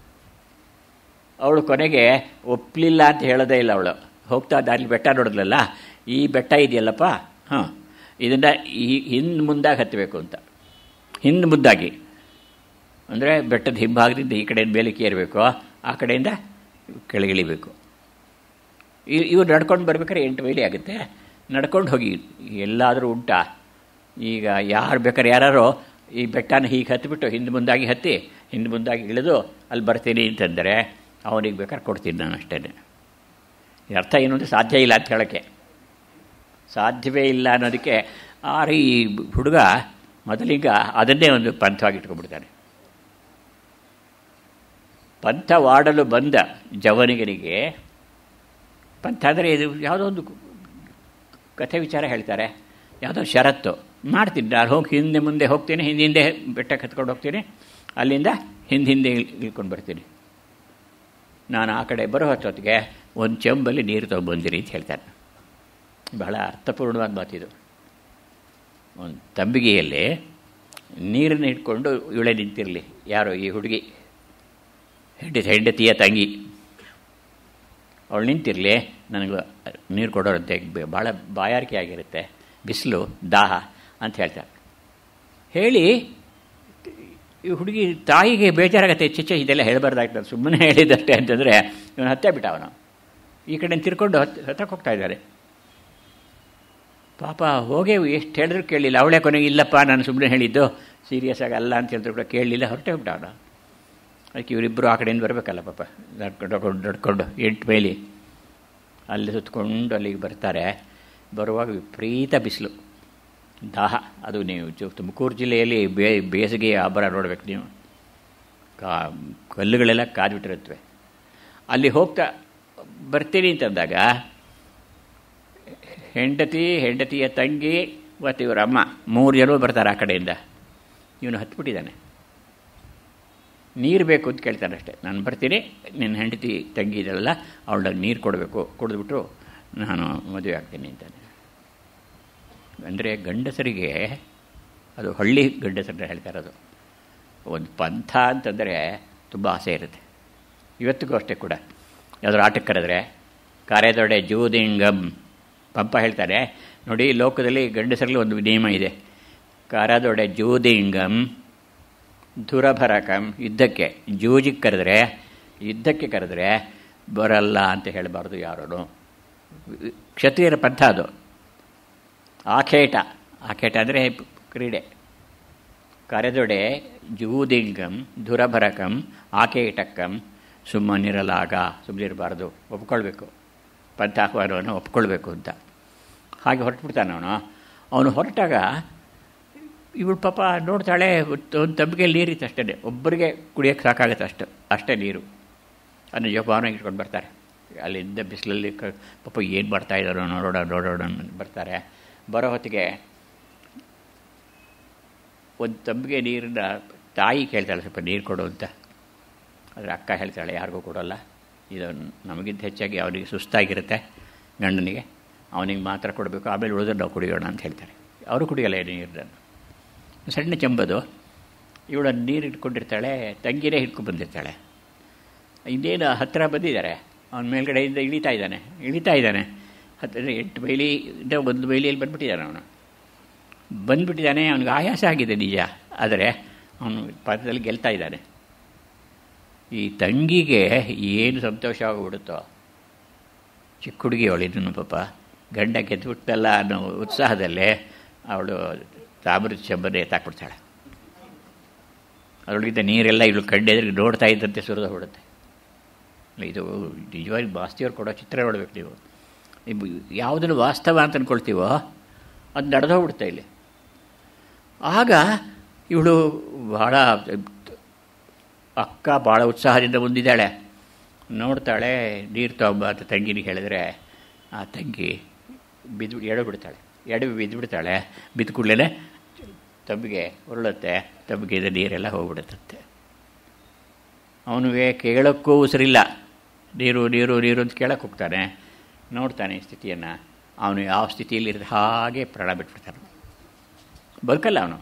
ಅವಳು ಕೊನೆಗೆ ಒಪ್ಪಲಿಲ್ಲ ಅಂತ ಹೇಳೋದೇ ಇಲ್ಲ ಅವಳು ಹೋಗ್ತಾ ದಾರಿ ಬೆಟ್ಟ ನೋಡಿದ್ಲಲ್ಲ ಈ ಬೆಟ್ಟ ಇದೆಯಲ್ಲಪ್ಪ ಹಾಂ ಇದನ್ನು ಈ ಹಿಂದೆ ಮುಂದಾಗಿ ಹತ್ತಬೇಕು ಅಂತ ಹಿಂದೆ ಮುಂದಾಗಿ ಅಂದರೆ ಬೆಟ್ಟದ ಹಿಂಭಾಗದಿಂದ ಈ ಕಡೆಯಿಂದ ಮೇಲಕ್ಕೆ ಏರಬೇಕು ಆ ಕಡೆಯಿಂದ ಕೆಳಗಿಳಿಬೇಕು ಇವ್ರು ನಡ್ಕೊಂಡು ಬರ್ಬೇಕಾದ್ರೆ ಎಂಟು ಮೈಲಿ ಆಗುತ್ತೆ ನಡ್ಕೊಂಡು ಹೋಗಿ ಎಲ್ಲಾದರೂ ಉಂಟಾ ಈಗ ಯಾರು ಬೇಕಾದ್ರೆ ಯಾರೋ ಈ ಬೆಟ್ಟನ ಹೀಗೆ ಹತ್ತಿಬಿಟ್ಟು ಹಿಂದೆ ಮುಂದಾಗಿ ಹತ್ತಿ ಹಿಂದೆ ಮುಂದಾಗಿ ಇಳಿದು ಅಲ್ಲಿ ಬರ್ತೀನಿ ಅಂತಂದರೆ ಅವನಿಗೆ ಬೇಕಾದ್ರೆ ಕೊಡ್ತೀನಿ ನಾನು ಅಷ್ಟೇ ಅರ್ಥ ಏನು ಅಂದರೆ ಸಾಧ್ಯ ಇಲ್ಲ ಅಂತ ಹೇಳೋಕ್ಕೆ ಸಾಧ್ಯವೇ ಇಲ್ಲ ಅನ್ನೋದಕ್ಕೆ ಆರ ಈ ಹುಡುಗ ಮೊದಲೀಗ ಅದನ್ನೇ ಒಂದು ಪಂಥವಾಗಿ ಇಟ್ಕೊಂಡ್ಬಿಡ್ತಾನೆ ಪಂಥವಾಡಲು ಬಂದ ಜವನಿಗನಿಗೆ ಪಂಥ ಅಂದರೆ ಇದು ಯಾವುದೋ ಒಂದು ಕಥೆ ವಿಚಾರ ಹೇಳ್ತಾರೆ ಯಾವುದೋ ಷರತ್ತು ಮಾಡ್ತೀನಿ ನಾನು ಹೋಗಿ ಹಿಂದೆ ಮುಂದೆ ಹೋಗ್ತೀನಿ ಹಿಂದೆ ಹಿಂದೆ ಬೆಟ್ಟ ಕತ್ಕೊಂಡು ಹೋಗ್ತೀನಿ ಅಲ್ಲಿಂದ ಹಿಂದೆ ಹಿಂದೆ ಇಳ್- ಇಳ್ಕೊಂಡು ಬರ್ತೀನಿ ನಾನು ಆ ಕಡೆ ಬರೋ ಹೊತ್ತೊತ್ತಿಗೆ ಒಂದು ಚೆಂಬಲ್ಲಿ ನೀರು ತೊಗೊಂಬಂದಿರಿ ಅಂತ ಹೇಳ್ತಾನೆ ಬಹಳ ಅರ್ಥಪೂರ್ಣವಾದ ಮಾತಿದು ಒಂದು ತಂಬಿಗೆಯಲ್ಲಿ ನೀರನ್ನು ಇಟ್ಕೊಂಡು ಇವಳೆ ನಿಂತಿರಲಿ ಯಾರೋ ಈ ಹುಡುಗಿ ಹೆಂಡತಿ ಹೆಂಡತಿಯ ತಂಗಿ ಅವಳು ನಿಂತಿರಲಿ ನನಗೆ ನೀರು ಕೊಡೋರಂತೆ ಬ- ಭಾಳ ಬಾಯಾರಿಕೆ ಆಗಿರುತ್ತೆ ಬಿಸಿಲು ದಾಹ ಅಂತ ಹೇಳ್ತಾರೆ ಹೇಳಿ ಈ ಹುಡುಗಿ ತಾಯಿಗೆ ಬೇಜಾರಾಗತ್ತೆ ಚಿಚ್ಚ ಇದೆಲ್ಲ ಹೇಳಬಾರ್ದಾಗ್ತದೆ ಸುಮ್ಮನೆ ಹೇಳಿದ್ದಷ್ಟೇ ಅಂತಂದರೆ ಇವನು ಹತ್ತೇ ಬಿಟ್ಟ ಅವನು ಈ ಕಡೆ ತಿರ್ಕೊಂಡು ಹತ್ತು ಹತ್ತಕ್ಕೆ ಹೋಗ್ತಾ ಇದ್ದಾರೆ ಪಾಪ ಹೋಗೇ ಎಷ್ಟು ಹೇಳಿದ್ರು ಕೇಳಲಿಲ್ಲ ಅವಳೇ ಕೊನೆಗೆ ಇಲ್ಲಪ್ಪ ನಾನು ಸುಮ್ಮನೆ ಹೇಳಿದ್ದು ಸೀರಿಯಸ್ ಆಗಿ ಅಲ್ಲ ಅಂತ ಹೇಳಿದ್ರು ಕೂಡ ಕೇಳಲಿಲ್ಲ ಹೊರಟೆ ಬಿಟ್ಟ ಅವನು ಅದಕ್ಕೆ ಇವರಿಬ್ಬರು ಆ ಕಡೆಯಿಂದ ಬರಬೇಕಲ್ಲ ಪಾಪ ನಡ್ಕೊಂಡು ಹೋಗ್ಕೊಂಡು ನಡ್ಕೊಂಡು ಎಂಟು ಮೈಲಿ ಅಲ್ಲಿ ಸುತ್ತಕೊಂಡು ಅಲ್ಲಿಗೆ ಬರ್ತಾರೆ ಬರುವಾಗ ವಿಪರೀತ ಬಿಸಿಲು ದಾಹ ಅದು ನೀವು ಚು- ತುಮಕೂರು ಜಿಲ್ಲೆಯಲ್ಲಿ ಬೇ ಬೇಸಿಗೆ ಆಭರ ನೋಡ್ಬೇಕು ನೀವು ಕಾ ಕಲ್ಲುಗಳೆಲ್ಲ ಕಾದ್ಬಿಟ್ಟಿರುತ್ತವೆ ಅಲ್ಲಿ ಹೋಗ್ತಾ ಬರ್ತೀನಿ ಅಂತಂದಾಗ ಹೆಂಡತಿ ಹೆಂಡತಿಯ ತಂಗಿ ಮತ್ತು ಇವರ ಅಮ್ಮ ಮೂರು ಜನ ಬರ್ತಾರೆ ಆ ಕಡೆಯಿಂದ ಇವನು ಹತ್ಬಿಟ್ಟಿದ್ದಾನೆ ನೀರು ಬೇಕು ಅಂತ ಕೇಳ್ತಾನೆ ಅಷ್ಟೇ ನಾನು ಬರ್ತೀನಿ ನಿನ್ನ ಹೆಂಡತಿ ತಂಗಿ ಇದೆಲ್ಲ ಅವಳ ನೀರು ಕೊಡಬೇಕು ಕುಡಿದ್ಬಿಟ್ಟು ನಾನು ಮದುವೆ ಆಗ್ತೀನಿ ಅಂತಾನೆ ಅಂದರೆ ಗಂಡಸರಿಗೆ ಅದು ಹಳ್ಳಿ ಗಂಡಸರನ್ನ ಹೇಳ್ತಾರೆ ಅದು ಒಂದು ಪಂಥ ಅಂತಂದರೆ ತುಂಬ ಆಸೆ ಇರುತ್ತೆ ಇವತ್ತಿಗೂ ಅಷ್ಟೇ ಕೂಡ ಯಾವ್ದಾದ್ರು ಆಟಕ್ಕೆ ಕರೆದ್ರೆ ಕಾರ್ಯದೊಡೆ ಜೂದಿಂಗಂ ಪಂಪ ಹೇಳ್ತಾರೆ ನೋಡಿ ಲೋಕದಲ್ಲಿ ಗಂಡಸರಲ್ಲಿ ಒಂದು ನಿಯಮ ಇದೆ ಕಾರ್ಯದೊಡೆ ಜೂದಿಂಗಂ ದುರಭರಕಂ ಯುದ್ಧಕ್ಕೆ ಜೂಜಿಗೆ ಕರೆದ್ರೆ ಯುದ್ಧಕ್ಕೆ ಕರೆದ್ರೆ ಬರಲ್ಲ ಅಂತ ಹೇಳಬಾರ್ದು ಯಾರೂ ಕ್ಷತ್ರಿಯರ ಪಂಥ ಅದು ಆಖೇಟ ಆಖೇಟ ಅಂದರೆ ಕ್ರೀಡೆ ಕರೆದೊಡೆ ಜೂದಿಂಗಂ ದುರಭರಕಂ ಆಕೇಟಕ್ಕಂ ಸುಮ್ಮನಿರಲಾಗ ಸುಮ್ಮನಿರಬಾರ್ದು ಒಪ್ಕೊಳ್ಬೇಕು ಪಂಥಾಹ್ವಾನವನ್ನು ಒಪ್ಕೊಳ್ಬೇಕು ಅಂತ ಹಾಗೆ ಹೊರಟುಬಿಡ್ತಾನೆ ಅವನು ಅವನು ಹೊರಟಾಗ ಇವಳು ಪಾಪ ನೋಡ್ತಾಳೆ ಒಂದು ತಬ್ಬಿಗೆಯಲ್ಲಿ ನೀರಿತ್ತು ಅಷ್ಟೇ ಒಬ್ಬರಿಗೆ ಕುಡಿಯೋಕ್ಕೆ ಸಾಕಾಗುತ್ತೆ ಅಷ್ಟು ಅಷ್ಟೇ ನೀರು ಅದನ್ನು ಜೋಪಾನಾಗಿ ಇಟ್ಕೊಂಡು ಬರ್ತಾರೆ ಅಲ್ಲಿಂದ ಬಿಸಿಲಲ್ಲಿ ಕ ಪಾಪ ಏನು ಮಾಡ್ತಾ ಇದ್ದಾರೋ ನೋಡೋಣ ನೋಡೋಣ ಅಂತ ಬರ್ತಾರೆ ಬರೋ ಹೊತ್ತಿಗೆ ಒಂದು ತಂಬಿಗೆ ನೀರನ್ನ ತಾಯಿ ಕೇಳ್ತಾಳೆ ಸ್ವಲ್ಪ ನೀರು ಕೊಡು ಅಂತ ಆದರೆ ಅಕ್ಕ ಹೇಳ್ತಾಳೆ ಯಾರಿಗೂ ಕೊಡೋಲ್ಲ ಇದು ನಮಗಿಂತ ಹೆಚ್ಚಾಗಿ ಅವನಿಗೆ ಸುಸ್ತಾಗಿರುತ್ತೆ ಗಂಡನಿಗೆ ಅವನಿಗೆ ಮಾತ್ರ ಕೊಡಬೇಕು ಆಮೇಲೆ ಉಳಿದ್ರೆ ನಾವು ಕುಡಿಯೋಣ ಅಂತ ಹೇಳ್ತಾರೆ ಅವರು ಕುಡಿಯೋಲ್ಲ ನೀರನ್ನು ಸಣ್ಣ ಚೆಂಬದು ಇವಳು ನೀರು ಇಟ್ಕೊಂಡಿರ್ತಾಳೆ ತಂಗಿನೇ ಹಿಡ್ಕೊಂಡು ಬಂದಿರ್ತಾಳೆ ಇನ್ನೇನು ಹತ್ತಿರ ಬಂದಿದ್ದಾರೆ ಅವನ ಮೇಲ್ಗಡೆಯಿಂದ ಇಳಿತಾ ಇದ್ದಾನೆ ಇಳಿತಾ ಇದ್ದಾನೆ ಹತ್ತಿರ ಎಂಟು ಮೈಲಿಯಿಂದ ಒಂದು ಮೈಲಿಯಲ್ಲಿ ಬಂದ್ಬಿಟ್ಟಿದ್ದಾನೆ ಅವನು ಬಂದ್ಬಿಟ್ಟಿದ್ದಾನೆ ಅವನಿಗೆ ಆಯಾಸ ಆಗಿದೆ ನಿಜ ಆದರೆ ಅವನು ಪದದಲ್ಲಿ ಗೆಲ್ತಾ ಇದ್ದಾನೆ ಈ ತಂಗಿಗೆ ಏನು ಸಂತೋಷ ಆಗಿಬಿಡುತ್ತೋ ಚಿಕ್ಕ ಹುಡುಗಿ ಅವಳಿನ್ನು ಪಾಪ ಗಂಡ ಗೆದ್ದುಬಿಟ್ಟಲ್ಲ ಅನ್ನೋ ಉತ್ಸಾಹದಲ್ಲೇ ಅವಳು ತಾಮ್ರದ ಚೆಂಬನ್ನೇ ಎತ್ತಾಕ್ಬಿಡ್ತಾಳೆ ಅದರೊಳಗಿದ್ದ ನೀರೆಲ್ಲ ಇವಳು ಕಣ್ಣೆದ್ರಿಗೆ ನೋಡ್ತಾ ಇದ್ದಂತೆ ಸುರಿದು ಬಿಡುತ್ತೆ ಇದು ನಿಜವಾಗಿ ಮಾಸ್ತಿಯವ್ರು ಕೊಡೋ ಚಿತ್ರ ನೋಡ್ಬೇಕು ನೀವು ನೀವು ಯಾವುದನ್ನು ವಾಸ್ತವ ಅಂತ ಅಂದ್ಕೊಳ್ತೀವೋ ಅದು ನಡೆದೋಗ್ಬಿಡುತ್ತೆ ಇಲ್ಲಿ ಆಗ ಇವಳು ಭಾಳ ಅಕ್ಕ ಭಾಳ ಉತ್ಸಾಹದಿಂದ ಮುಂದಿದ್ದಾಳೆ ನೋಡ್ತಾಳೆ ನೀರು ತಗೊಂಬ ಅಂತ ತಂಗಿನಿಗೆ ಹೇಳಿದ್ರೆ ಆ ತಂಗಿ ಬಿದ್ದು ಎಡೆ ಬಿಡ್ತಾಳೆ ಎಡೆ ಬಿದ್ದುಬಿಡ್ತಾಳೆ ಬಿದ್ದು ಕೂಡಲೇ ತಬ್ಬಿಗೆ ಉರುಳುತ್ತೆ ತಬ್ಬಿಗೆ ನೀರೆಲ್ಲ ಹೋಗ್ಬಿಡುತ್ತಂತೆ ಅವನಿಗೆ ಕೇಳೋಕ್ಕೂ ಉಸಿರಿಲ್ಲ ನೀರು ನೀರು ನೀರು ಅಂತ ಕೇಳಕ್ಕೆ ಹೋಗ್ತಾನೆ ನೋಡ್ತಾನೆ ಈ ಸ್ಥಿತಿಯನ್ನು ಅವನು ಯಾವ ಸ್ಥಿತಿಯಲ್ಲಿರುತ್ತೆ ಹಾಗೆ ಪ್ರಾಣ ಬಿಟ್ಬಿಡ್ತಾನೆ ಬದುಕಲ್ಲ ಅವನು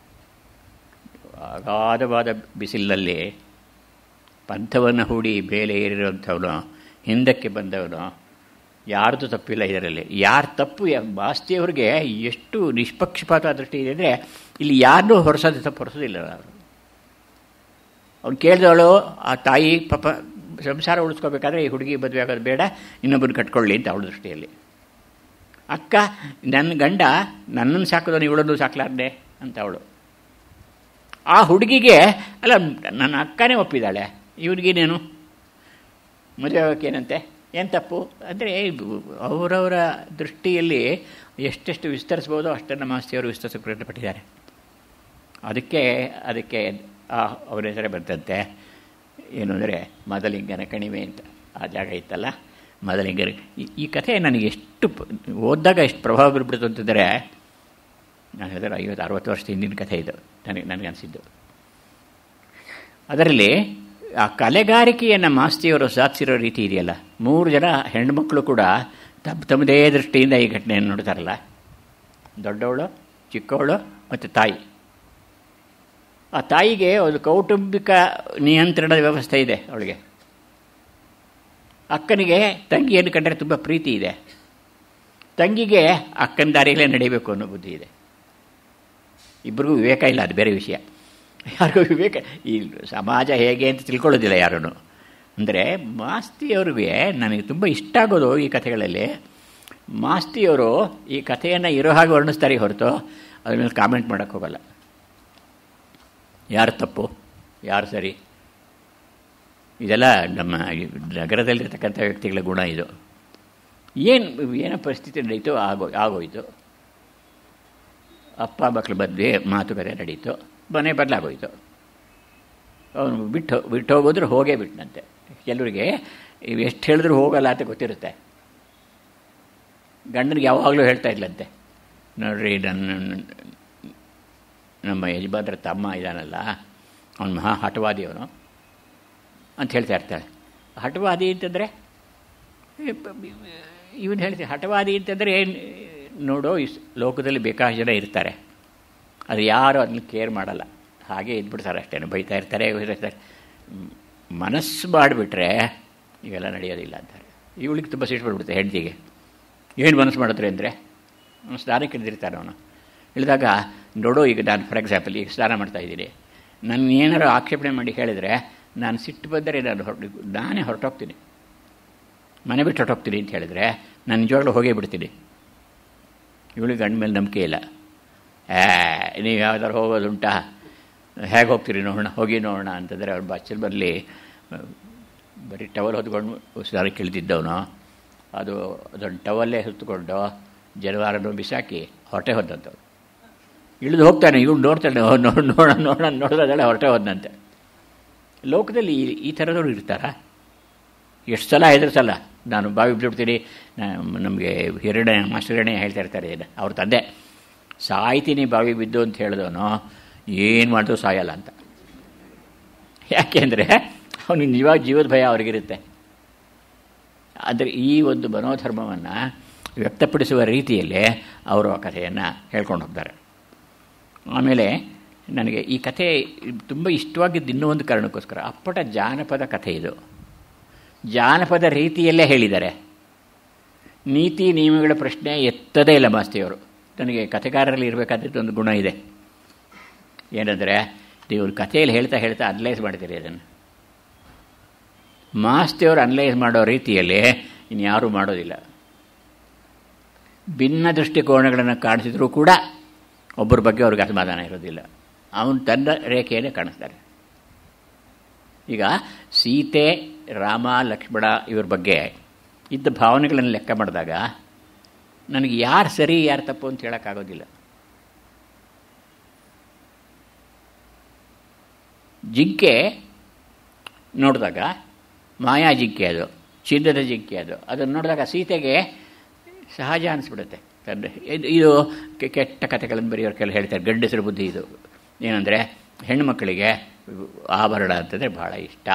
ಅಗಾಧವಾದ ಬಿಸಿಲಿನಲ್ಲಿ ಪಂಥವನ್ನು ಹೂಡಿ ಬೇಲೆ ಏರಿರುವಂಥವನು ಹಿಂದಕ್ಕೆ ಬಂದವನು ಯಾರ್ದು ತಪ್ಪಿಲ್ಲ ಇದರಲ್ಲಿ ಯಾರ ತಪ್ಪು ಮಾಸ್ತಿಯವ್ರಿಗೆ ಎಷ್ಟು ನಿಷ್ಪಕ್ಷಪಾತ ದೃಷ್ಟಿ ಇದೆ ಅಂದರೆ ಇಲ್ಲಿ ಯಾರನ್ನೂ ಹೊರಸೋದು ತಪ್ಪು ಹೊರಸೋದಿಲ್ಲ ಅವರು ಅವ್ನು ಕೇಳಿದವಳು ಆ ತಾಯಿ ಪಾಪ ಸಂಸಾರ ಉಳಿಸ್ಕೋಬೇಕಾದ್ರೆ ಈ ಹುಡುಗಿ ಮದುವೆ ಆಗೋದು ಬೇಡ ಇನ್ನೊಬ್ಬರು ಕಟ್ಕೊಳ್ಳಿ ಅಂತ ಅವಳ ದೃಷ್ಟಿಯಲ್ಲಿ ಅಕ್ಕ ನನ್ನ ಗಂಡ ನನ್ನನ್ನು ಸಾಕೋದನ್ನು ಇವಳನ್ನು ಸಾಕಲಾರ್ದೆ ಅಂತ ಅವಳು ಆ ಹುಡುಗಿಗೆ ಅಲ್ಲ ನನ್ನ ಅಕ್ಕನೇ ಒಪ್ಪಿದ್ದಾಳೆ ಇವನಿಗೇನೇನು ಮದುವೆ ಆಗೋಕ್ಕೇನಂತೆ ಏನು ತಪ್ಪು ಅಂದರೆ ಅವರವರ ದೃಷ್ಟಿಯಲ್ಲಿ ಎಷ್ಟೆಷ್ಟು ವಿಸ್ತರಿಸ್ಬೋದೋ ಅಷ್ಟನ್ನು ಮಾಸ್ತಿಯವರು ವಿಸ್ತರಿಸೋಕೆ ಪ್ರಯತ್ನಪಟ್ಟಿದ್ದಾರೆ ಅದಕ್ಕೆ ಅದಕ್ಕೆ ಅವರ ಹೆಸರೇ ಬಂತಂತೆ ಏನು ಅಂದರೆ ಮದಲಿಂಗನ ಕಣಿವೆ ಅಂತ ಆ ಜಾಗ ಇತ್ತಲ್ಲ ಮೊದಲಿಗೆ ಈ- ಈ ಕಥೆ ನನಗೆ ಎಷ್ಟು ಪ- ಓದಿದಾಗ ಎಷ್ಟು ಪ್ರಭಾವ ಬೀರ್ಬಿಡ್ತು ಅಂತಂದರೆ ನಾನು ಹೇಳಿದ್ರೆ ಐವತ್ತು ಅರವತ್ತು ವರ್ಷದ ಹಿಂದಿನ ಕಥೆ ಇದು ನನಗೆ ನನಗೆ ಅನಿಸಿದ್ದು ಅದರಲ್ಲಿ ಆ ಕಲೆಗಾರಿಕೆಯನ್ನು ಮಾಸ್ತಿಯವರು ಸಾಧಿಸಿರೋ ರೀತಿ ಇದೆಯಲ್ಲ ಮೂರು ಜನ ಹೆಣ್ಮಕ್ಳು ಕೂಡ ತಮ್ಮ ತಮ್ಮದೇ ದೃಷ್ಟಿಯಿಂದ ಈ ಘಟನೆಯನ್ನು ನೋಡ್ತಾರಲ್ಲ ದೊಡ್ಡವಳು ಚಿಕ್ಕವಳು ಮತ್ತು ತಾಯಿ ಆ ತಾಯಿಗೆ ಒಂದು ಕೌಟುಂಬಿಕ ನಿಯಂತ್ರಣದ ವ್ಯವಸ್ಥೆ ಇದೆ ಅವಳಿಗೆ ಅಕ್ಕನಿಗೆ ತಂಗಿಯನ್ನು ಕಂಡರೆ ತುಂಬ ಪ್ರೀತಿ ಇದೆ ತಂಗಿಗೆ ಅಕ್ಕನ ದಾರಿಯಲ್ಲೇ ನಡೀಬೇಕು ಅನ್ನೋ ಬುದ್ಧಿ ಇದೆ ಇಬ್ಬರಿಗೂ ವಿವೇಕ ಇಲ್ಲ ಅದು ಬೇರೆ ವಿಷಯ ಯಾರಿಗೂ ವಿವೇಕ ಈ ಸಮಾಜ ಹೇಗೆ ಅಂತ ತಿಳ್ಕೊಳ್ಳೋದಿಲ್ಲ ಯಾರೂ ಅಂದರೆ ಮಾಸ್ತಿಯವ್ರಿಗೆ ನನಗೆ ತುಂಬ ಇಷ್ಟ ಆಗೋದು ಈ ಕಥೆಗಳಲ್ಲಿ ಮಾಸ್ತಿಯವರು ಈ ಕಥೆಯನ್ನು ಇರೋ ಹಾಗೆ ವರ್ಣಿಸ್ತಾರೆ ಹೊರತು ಅದ್ರ ಮೇಲೆ ಕಾಮೆಂಟ್ ಮಾಡೋಕ್ಕೆ ಹೋಗಲ್ಲ ಯಾರು ತಪ್ಪು ಯಾರು ಸರಿ ಇದೆಲ್ಲ ನಮ್ಮ ಈ ನಗರದಲ್ಲಿರ್ತಕ್ಕಂಥ ವ್ಯಕ್ತಿಗಳ ಗುಣ ಇದು ಏನು ಏನೋ ಪರಿಸ್ಥಿತಿ ನಡೀತು ಆಗೋ ಆಗೋಯ್ತು ಅಪ್ಪ ಮಕ್ಕಳ ಮಧ್ಯೆ ಮಾತುಕತೆ ನಡೀತು ಮನೆ ಬದಲಾಗೋಯ್ತು ಅವನು ಬಿಟ್ಟು ಬಿಟ್ಟು ಹೋಗೋದ್ರೆ ಹೋಗೇ ಬಿಟ್ಟನಂತೆ ಕೆಲವರಿಗೆ ಇವು ಎಷ್ಟು ಹೇಳಿದ್ರು ಹೋಗಲ್ಲ ಅಂತ ಗೊತ್ತಿರುತ್ತೆ ಗಂಡನಿಗೆ ಯಾವಾಗಲೂ ಹೇಳ್ತಾ ಇದ್ಲಂತೆ ನೋಡ್ರಿ ನನ್ನ ನಮ್ಮ ಯಜಮಾನ್ರ ತಮ್ಮ ಇದ್ದಾನಲ್ಲ ಅವನು ಮಹಾ ಹಠವಾದಿ ಅವನು ಅಂತ ಹೇಳ್ತಾ ಇರ್ತಾಳೆ ಹಠವಾದಿ ಅಂತಂದರೆ ಇವನು ಹೇಳ್ತೀನಿ ಹಠವಾದಿ ಅಂತಂದರೆ ಏನು ನೋಡು ಈ ಲೋಕದಲ್ಲಿ ಬೇಕಾದಷ್ಟು ಜನ ಇರ್ತಾರೆ ಅದು ಯಾರು ಅದನ್ನ ಕೇರ್ ಮಾಡಲ್ಲ ಹಾಗೆ ಇದ್ಬಿಡ್ತಾರೆ ಅಷ್ಟೇ ಬೈತಾ ಇರ್ತಾರೆ ಇರ್ತಾರೆ ಮನಸ್ಸು ಮಾಡಿಬಿಟ್ರೆ ಇವೆಲ್ಲ ನಡೆಯೋದಿಲ್ಲ ಅಂತಾರೆ ಇವಳಿಗೆ ತುಂಬ ಸಿಟ್ಟು ಬಿಡ್ಬಿಡುತ್ತೆ ಹೆಂಡತಿಗೆ ಏನು ಮನಸ್ಸು ಮಾಡಿದ್ರೆ ಅಂದರೆ ಅವನು ಸ್ನಾನಕ್ಕೆ ಇಳಿದಿರ್ತಾನೆ ಅವನು ಇಳಿದಾಗ ನೋಡು ಈಗ ನಾನು ಫಾರ್ ಎಕ್ಸಾಂಪಲ್ ಈಗ ಸ್ನಾನ ಮಾಡ್ತಾ ಇದ್ದೀನಿ ನನ್ನ ಏನಾರು ಆಕ್ಷೇಪಣೆ ಮಾಡಿ ಹೇಳಿದರೆ ನಾನು ಸಿಟ್ಟು ಬಂದರೆ ನಾನು ಹೊರಟು ನಾನೇ ಹೊರಟೋಗ್ತೀನಿ ಮನೆ ಬಿಟ್ಟು ಹೊರಟೋಗ್ತೀನಿ ಅಂತ ಹೇಳಿದರೆ ನಾನು ನಿಜವಾಗ್ಲೂ ಹೋಗೇ ಬಿಡ್ತೀನಿ ಇವಳಿಗೆ ಗಂಡ ಮೇಲೆ ನಂಬಿಕೆ ಇಲ್ಲ ಏ ನೀವು ಯಾವ್ದಾರು ಹೋಗೋದುಂಟಾ ಹೇಗೆ ಹೋಗ್ತೀರಿ ನೋಡೋಣ ಹೋಗಿ ನೋಡೋಣ ಅಂತಂದರೆ ಅವ್ನು ಬಚ್ಚಲ್ ಬರಲಿ ಬರೀ ಟವಲ್ ಹೊತ್ಕೊಂಡು ಸ್ನಾನಕ್ಕೆ ಇಳಿದಿದ್ದವನು ಅದು ಅದೊಂದು ಟವಲ್ಲೇ ಹೊತ್ಕೊಂಡು ಜನವಾರನೂ ಬಿಸಾಕಿ ಹೊಟ್ಟೆ ಹೊದ್ದಂಥವ್ರು ಇಳಿದು ಹೋಗ್ತಾನೆ ಇವ್ನು ನೋಡ್ತಾನೆ ನೋಡ ನೋಡ ನೋಡ ನೋಡಿದ್ರೆ ಹೊರಟೆ ಹೋದಂತೆ ಲೋಕದಲ್ಲಿ ಈ ಈ ಥರದವ್ರು ಇರ್ತಾರಾ ಎಷ್ಟು ಸಲ ಹೆದರ್ಸಲ್ಲ ನಾನು ಬಾವಿ ಬಿಡ್ತೀನಿ ನಮಗೆ ಹಿರಣ್ಯ ಮಾಸ್ಟರಣೆ ಹೇಳ್ತಾ ಇರ್ತಾರೆ ಅವ್ರ ತಂದೆ ಸಾಯ್ತೀನಿ ಬಾವಿ ಬಿದ್ದು ಅಂತ ಹೇಳಿದವನು ಏನು ಮಾಡಿದ್ರು ಸಾಯಲ್ಲ ಅಂತ ಯಾಕೆಂದರೆ ಅವನಿಗೆ ನಿಜವಾಗ ಜೀವದ ಭಯ ಅವ್ರಿಗಿರುತ್ತೆ ಆದರೆ ಈ ಒಂದು ಮನೋಧರ್ಮವನ್ನು ವ್ಯಕ್ತಪಡಿಸುವ ರೀತಿಯಲ್ಲೇ ಅವರು ಆ ಕಥೆಯನ್ನು ಹೇಳ್ಕೊಂಡು ಹೋಗ್ತಾರೆ ಆಮೇಲೆ ನನಗೆ ಈ ಕಥೆ ತುಂಬ ಇಷ್ಟವಾಗಿದ್ದು ಇನ್ನೂ ಒಂದು ಕಾರಣಕ್ಕೋಸ್ಕರ ಅಪ್ಪಟ ಜಾನಪದ ಕಥೆ ಇದು ಜಾನಪದ ರೀತಿಯಲ್ಲೇ ಹೇಳಿದ್ದಾರೆ ನೀತಿ ನಿಯಮಗಳ ಪ್ರಶ್ನೆ ಎತ್ತದೇ ಇಲ್ಲ ಮಾಸ್ತಿಯವರು ನನಗೆ ಕಥೆಗಾರರಲ್ಲಿ ಇರಬೇಕಾದದ್ದು ಒಂದು ಗುಣ ಇದೆ ಏನಂದರೆ ನೀವು ಕಥೆಯಲ್ಲಿ ಹೇಳ್ತಾ ಹೇಳ್ತಾ ಅನಲೈಸ್ ಮಾಡ್ತೀರಿ ಅದನ್ನು ಮಾಸ್ತಿಯವರು ಅನಲೈಸ್ ಮಾಡೋ ರೀತಿಯಲ್ಲಿ ಇನ್ಯಾರೂ ಮಾಡೋದಿಲ್ಲ ಭಿನ್ನ ದೃಷ್ಟಿಕೋನಗಳನ್ನು ಕಾಣಿಸಿದ್ರೂ ಕೂಡ ಒಬ್ಬರ ಬಗ್ಗೆ ಅವ್ರಿಗೆ ಅಸಮಾಧಾನ ಇರೋದಿಲ್ಲ ಅವನು ತನ್ನ ರೇಖೆಯನ್ನೇ ಕಾಣಿಸ್ತಾರೆ ಈಗ ಸೀತೆ ರಾಮ ಲಕ್ಷ್ಮಣ ಇವ್ರ ಬಗ್ಗೆ ಇದ್ದ ಭಾವನೆಗಳನ್ನು ಲೆಕ್ಕ ಮಾಡಿದಾಗ ನನಗೆ ಯಾರು ಸರಿ ಯಾರು ತಪ್ಪು ಅಂತ ಹೇಳೋಕ್ಕಾಗೋದಿಲ್ಲ ಜಿಂಕೆ ನೋಡಿದಾಗ ಮಾಯಾ ಜಿಂಕೆ ಅದು ಚಿನ್ನದ ಜಿಂಕೆ ಅದು ಅದನ್ನು ನೋಡಿದಾಗ ಸೀತೆಗೆ ಸಹಜ ಅನಿಸ್ಬಿಡುತ್ತೆ ತಂದೆ ಇದು ಕೆಟ್ಟ ಕಥೆಗಳನ್ನು ಬರೆಯೋರು ಕೆಲ ಹೇಳ್ತಾರೆ ಗಂಡಸರ ಬುದ್ಧಿ ಇದು ಏನಂದರೆ ಹೆಣ್ಣುಮಕ್ಕಳಿಗೆ ಆಭರಣ ಅಂತಂದರೆ ಭಾಳ ಇಷ್ಟ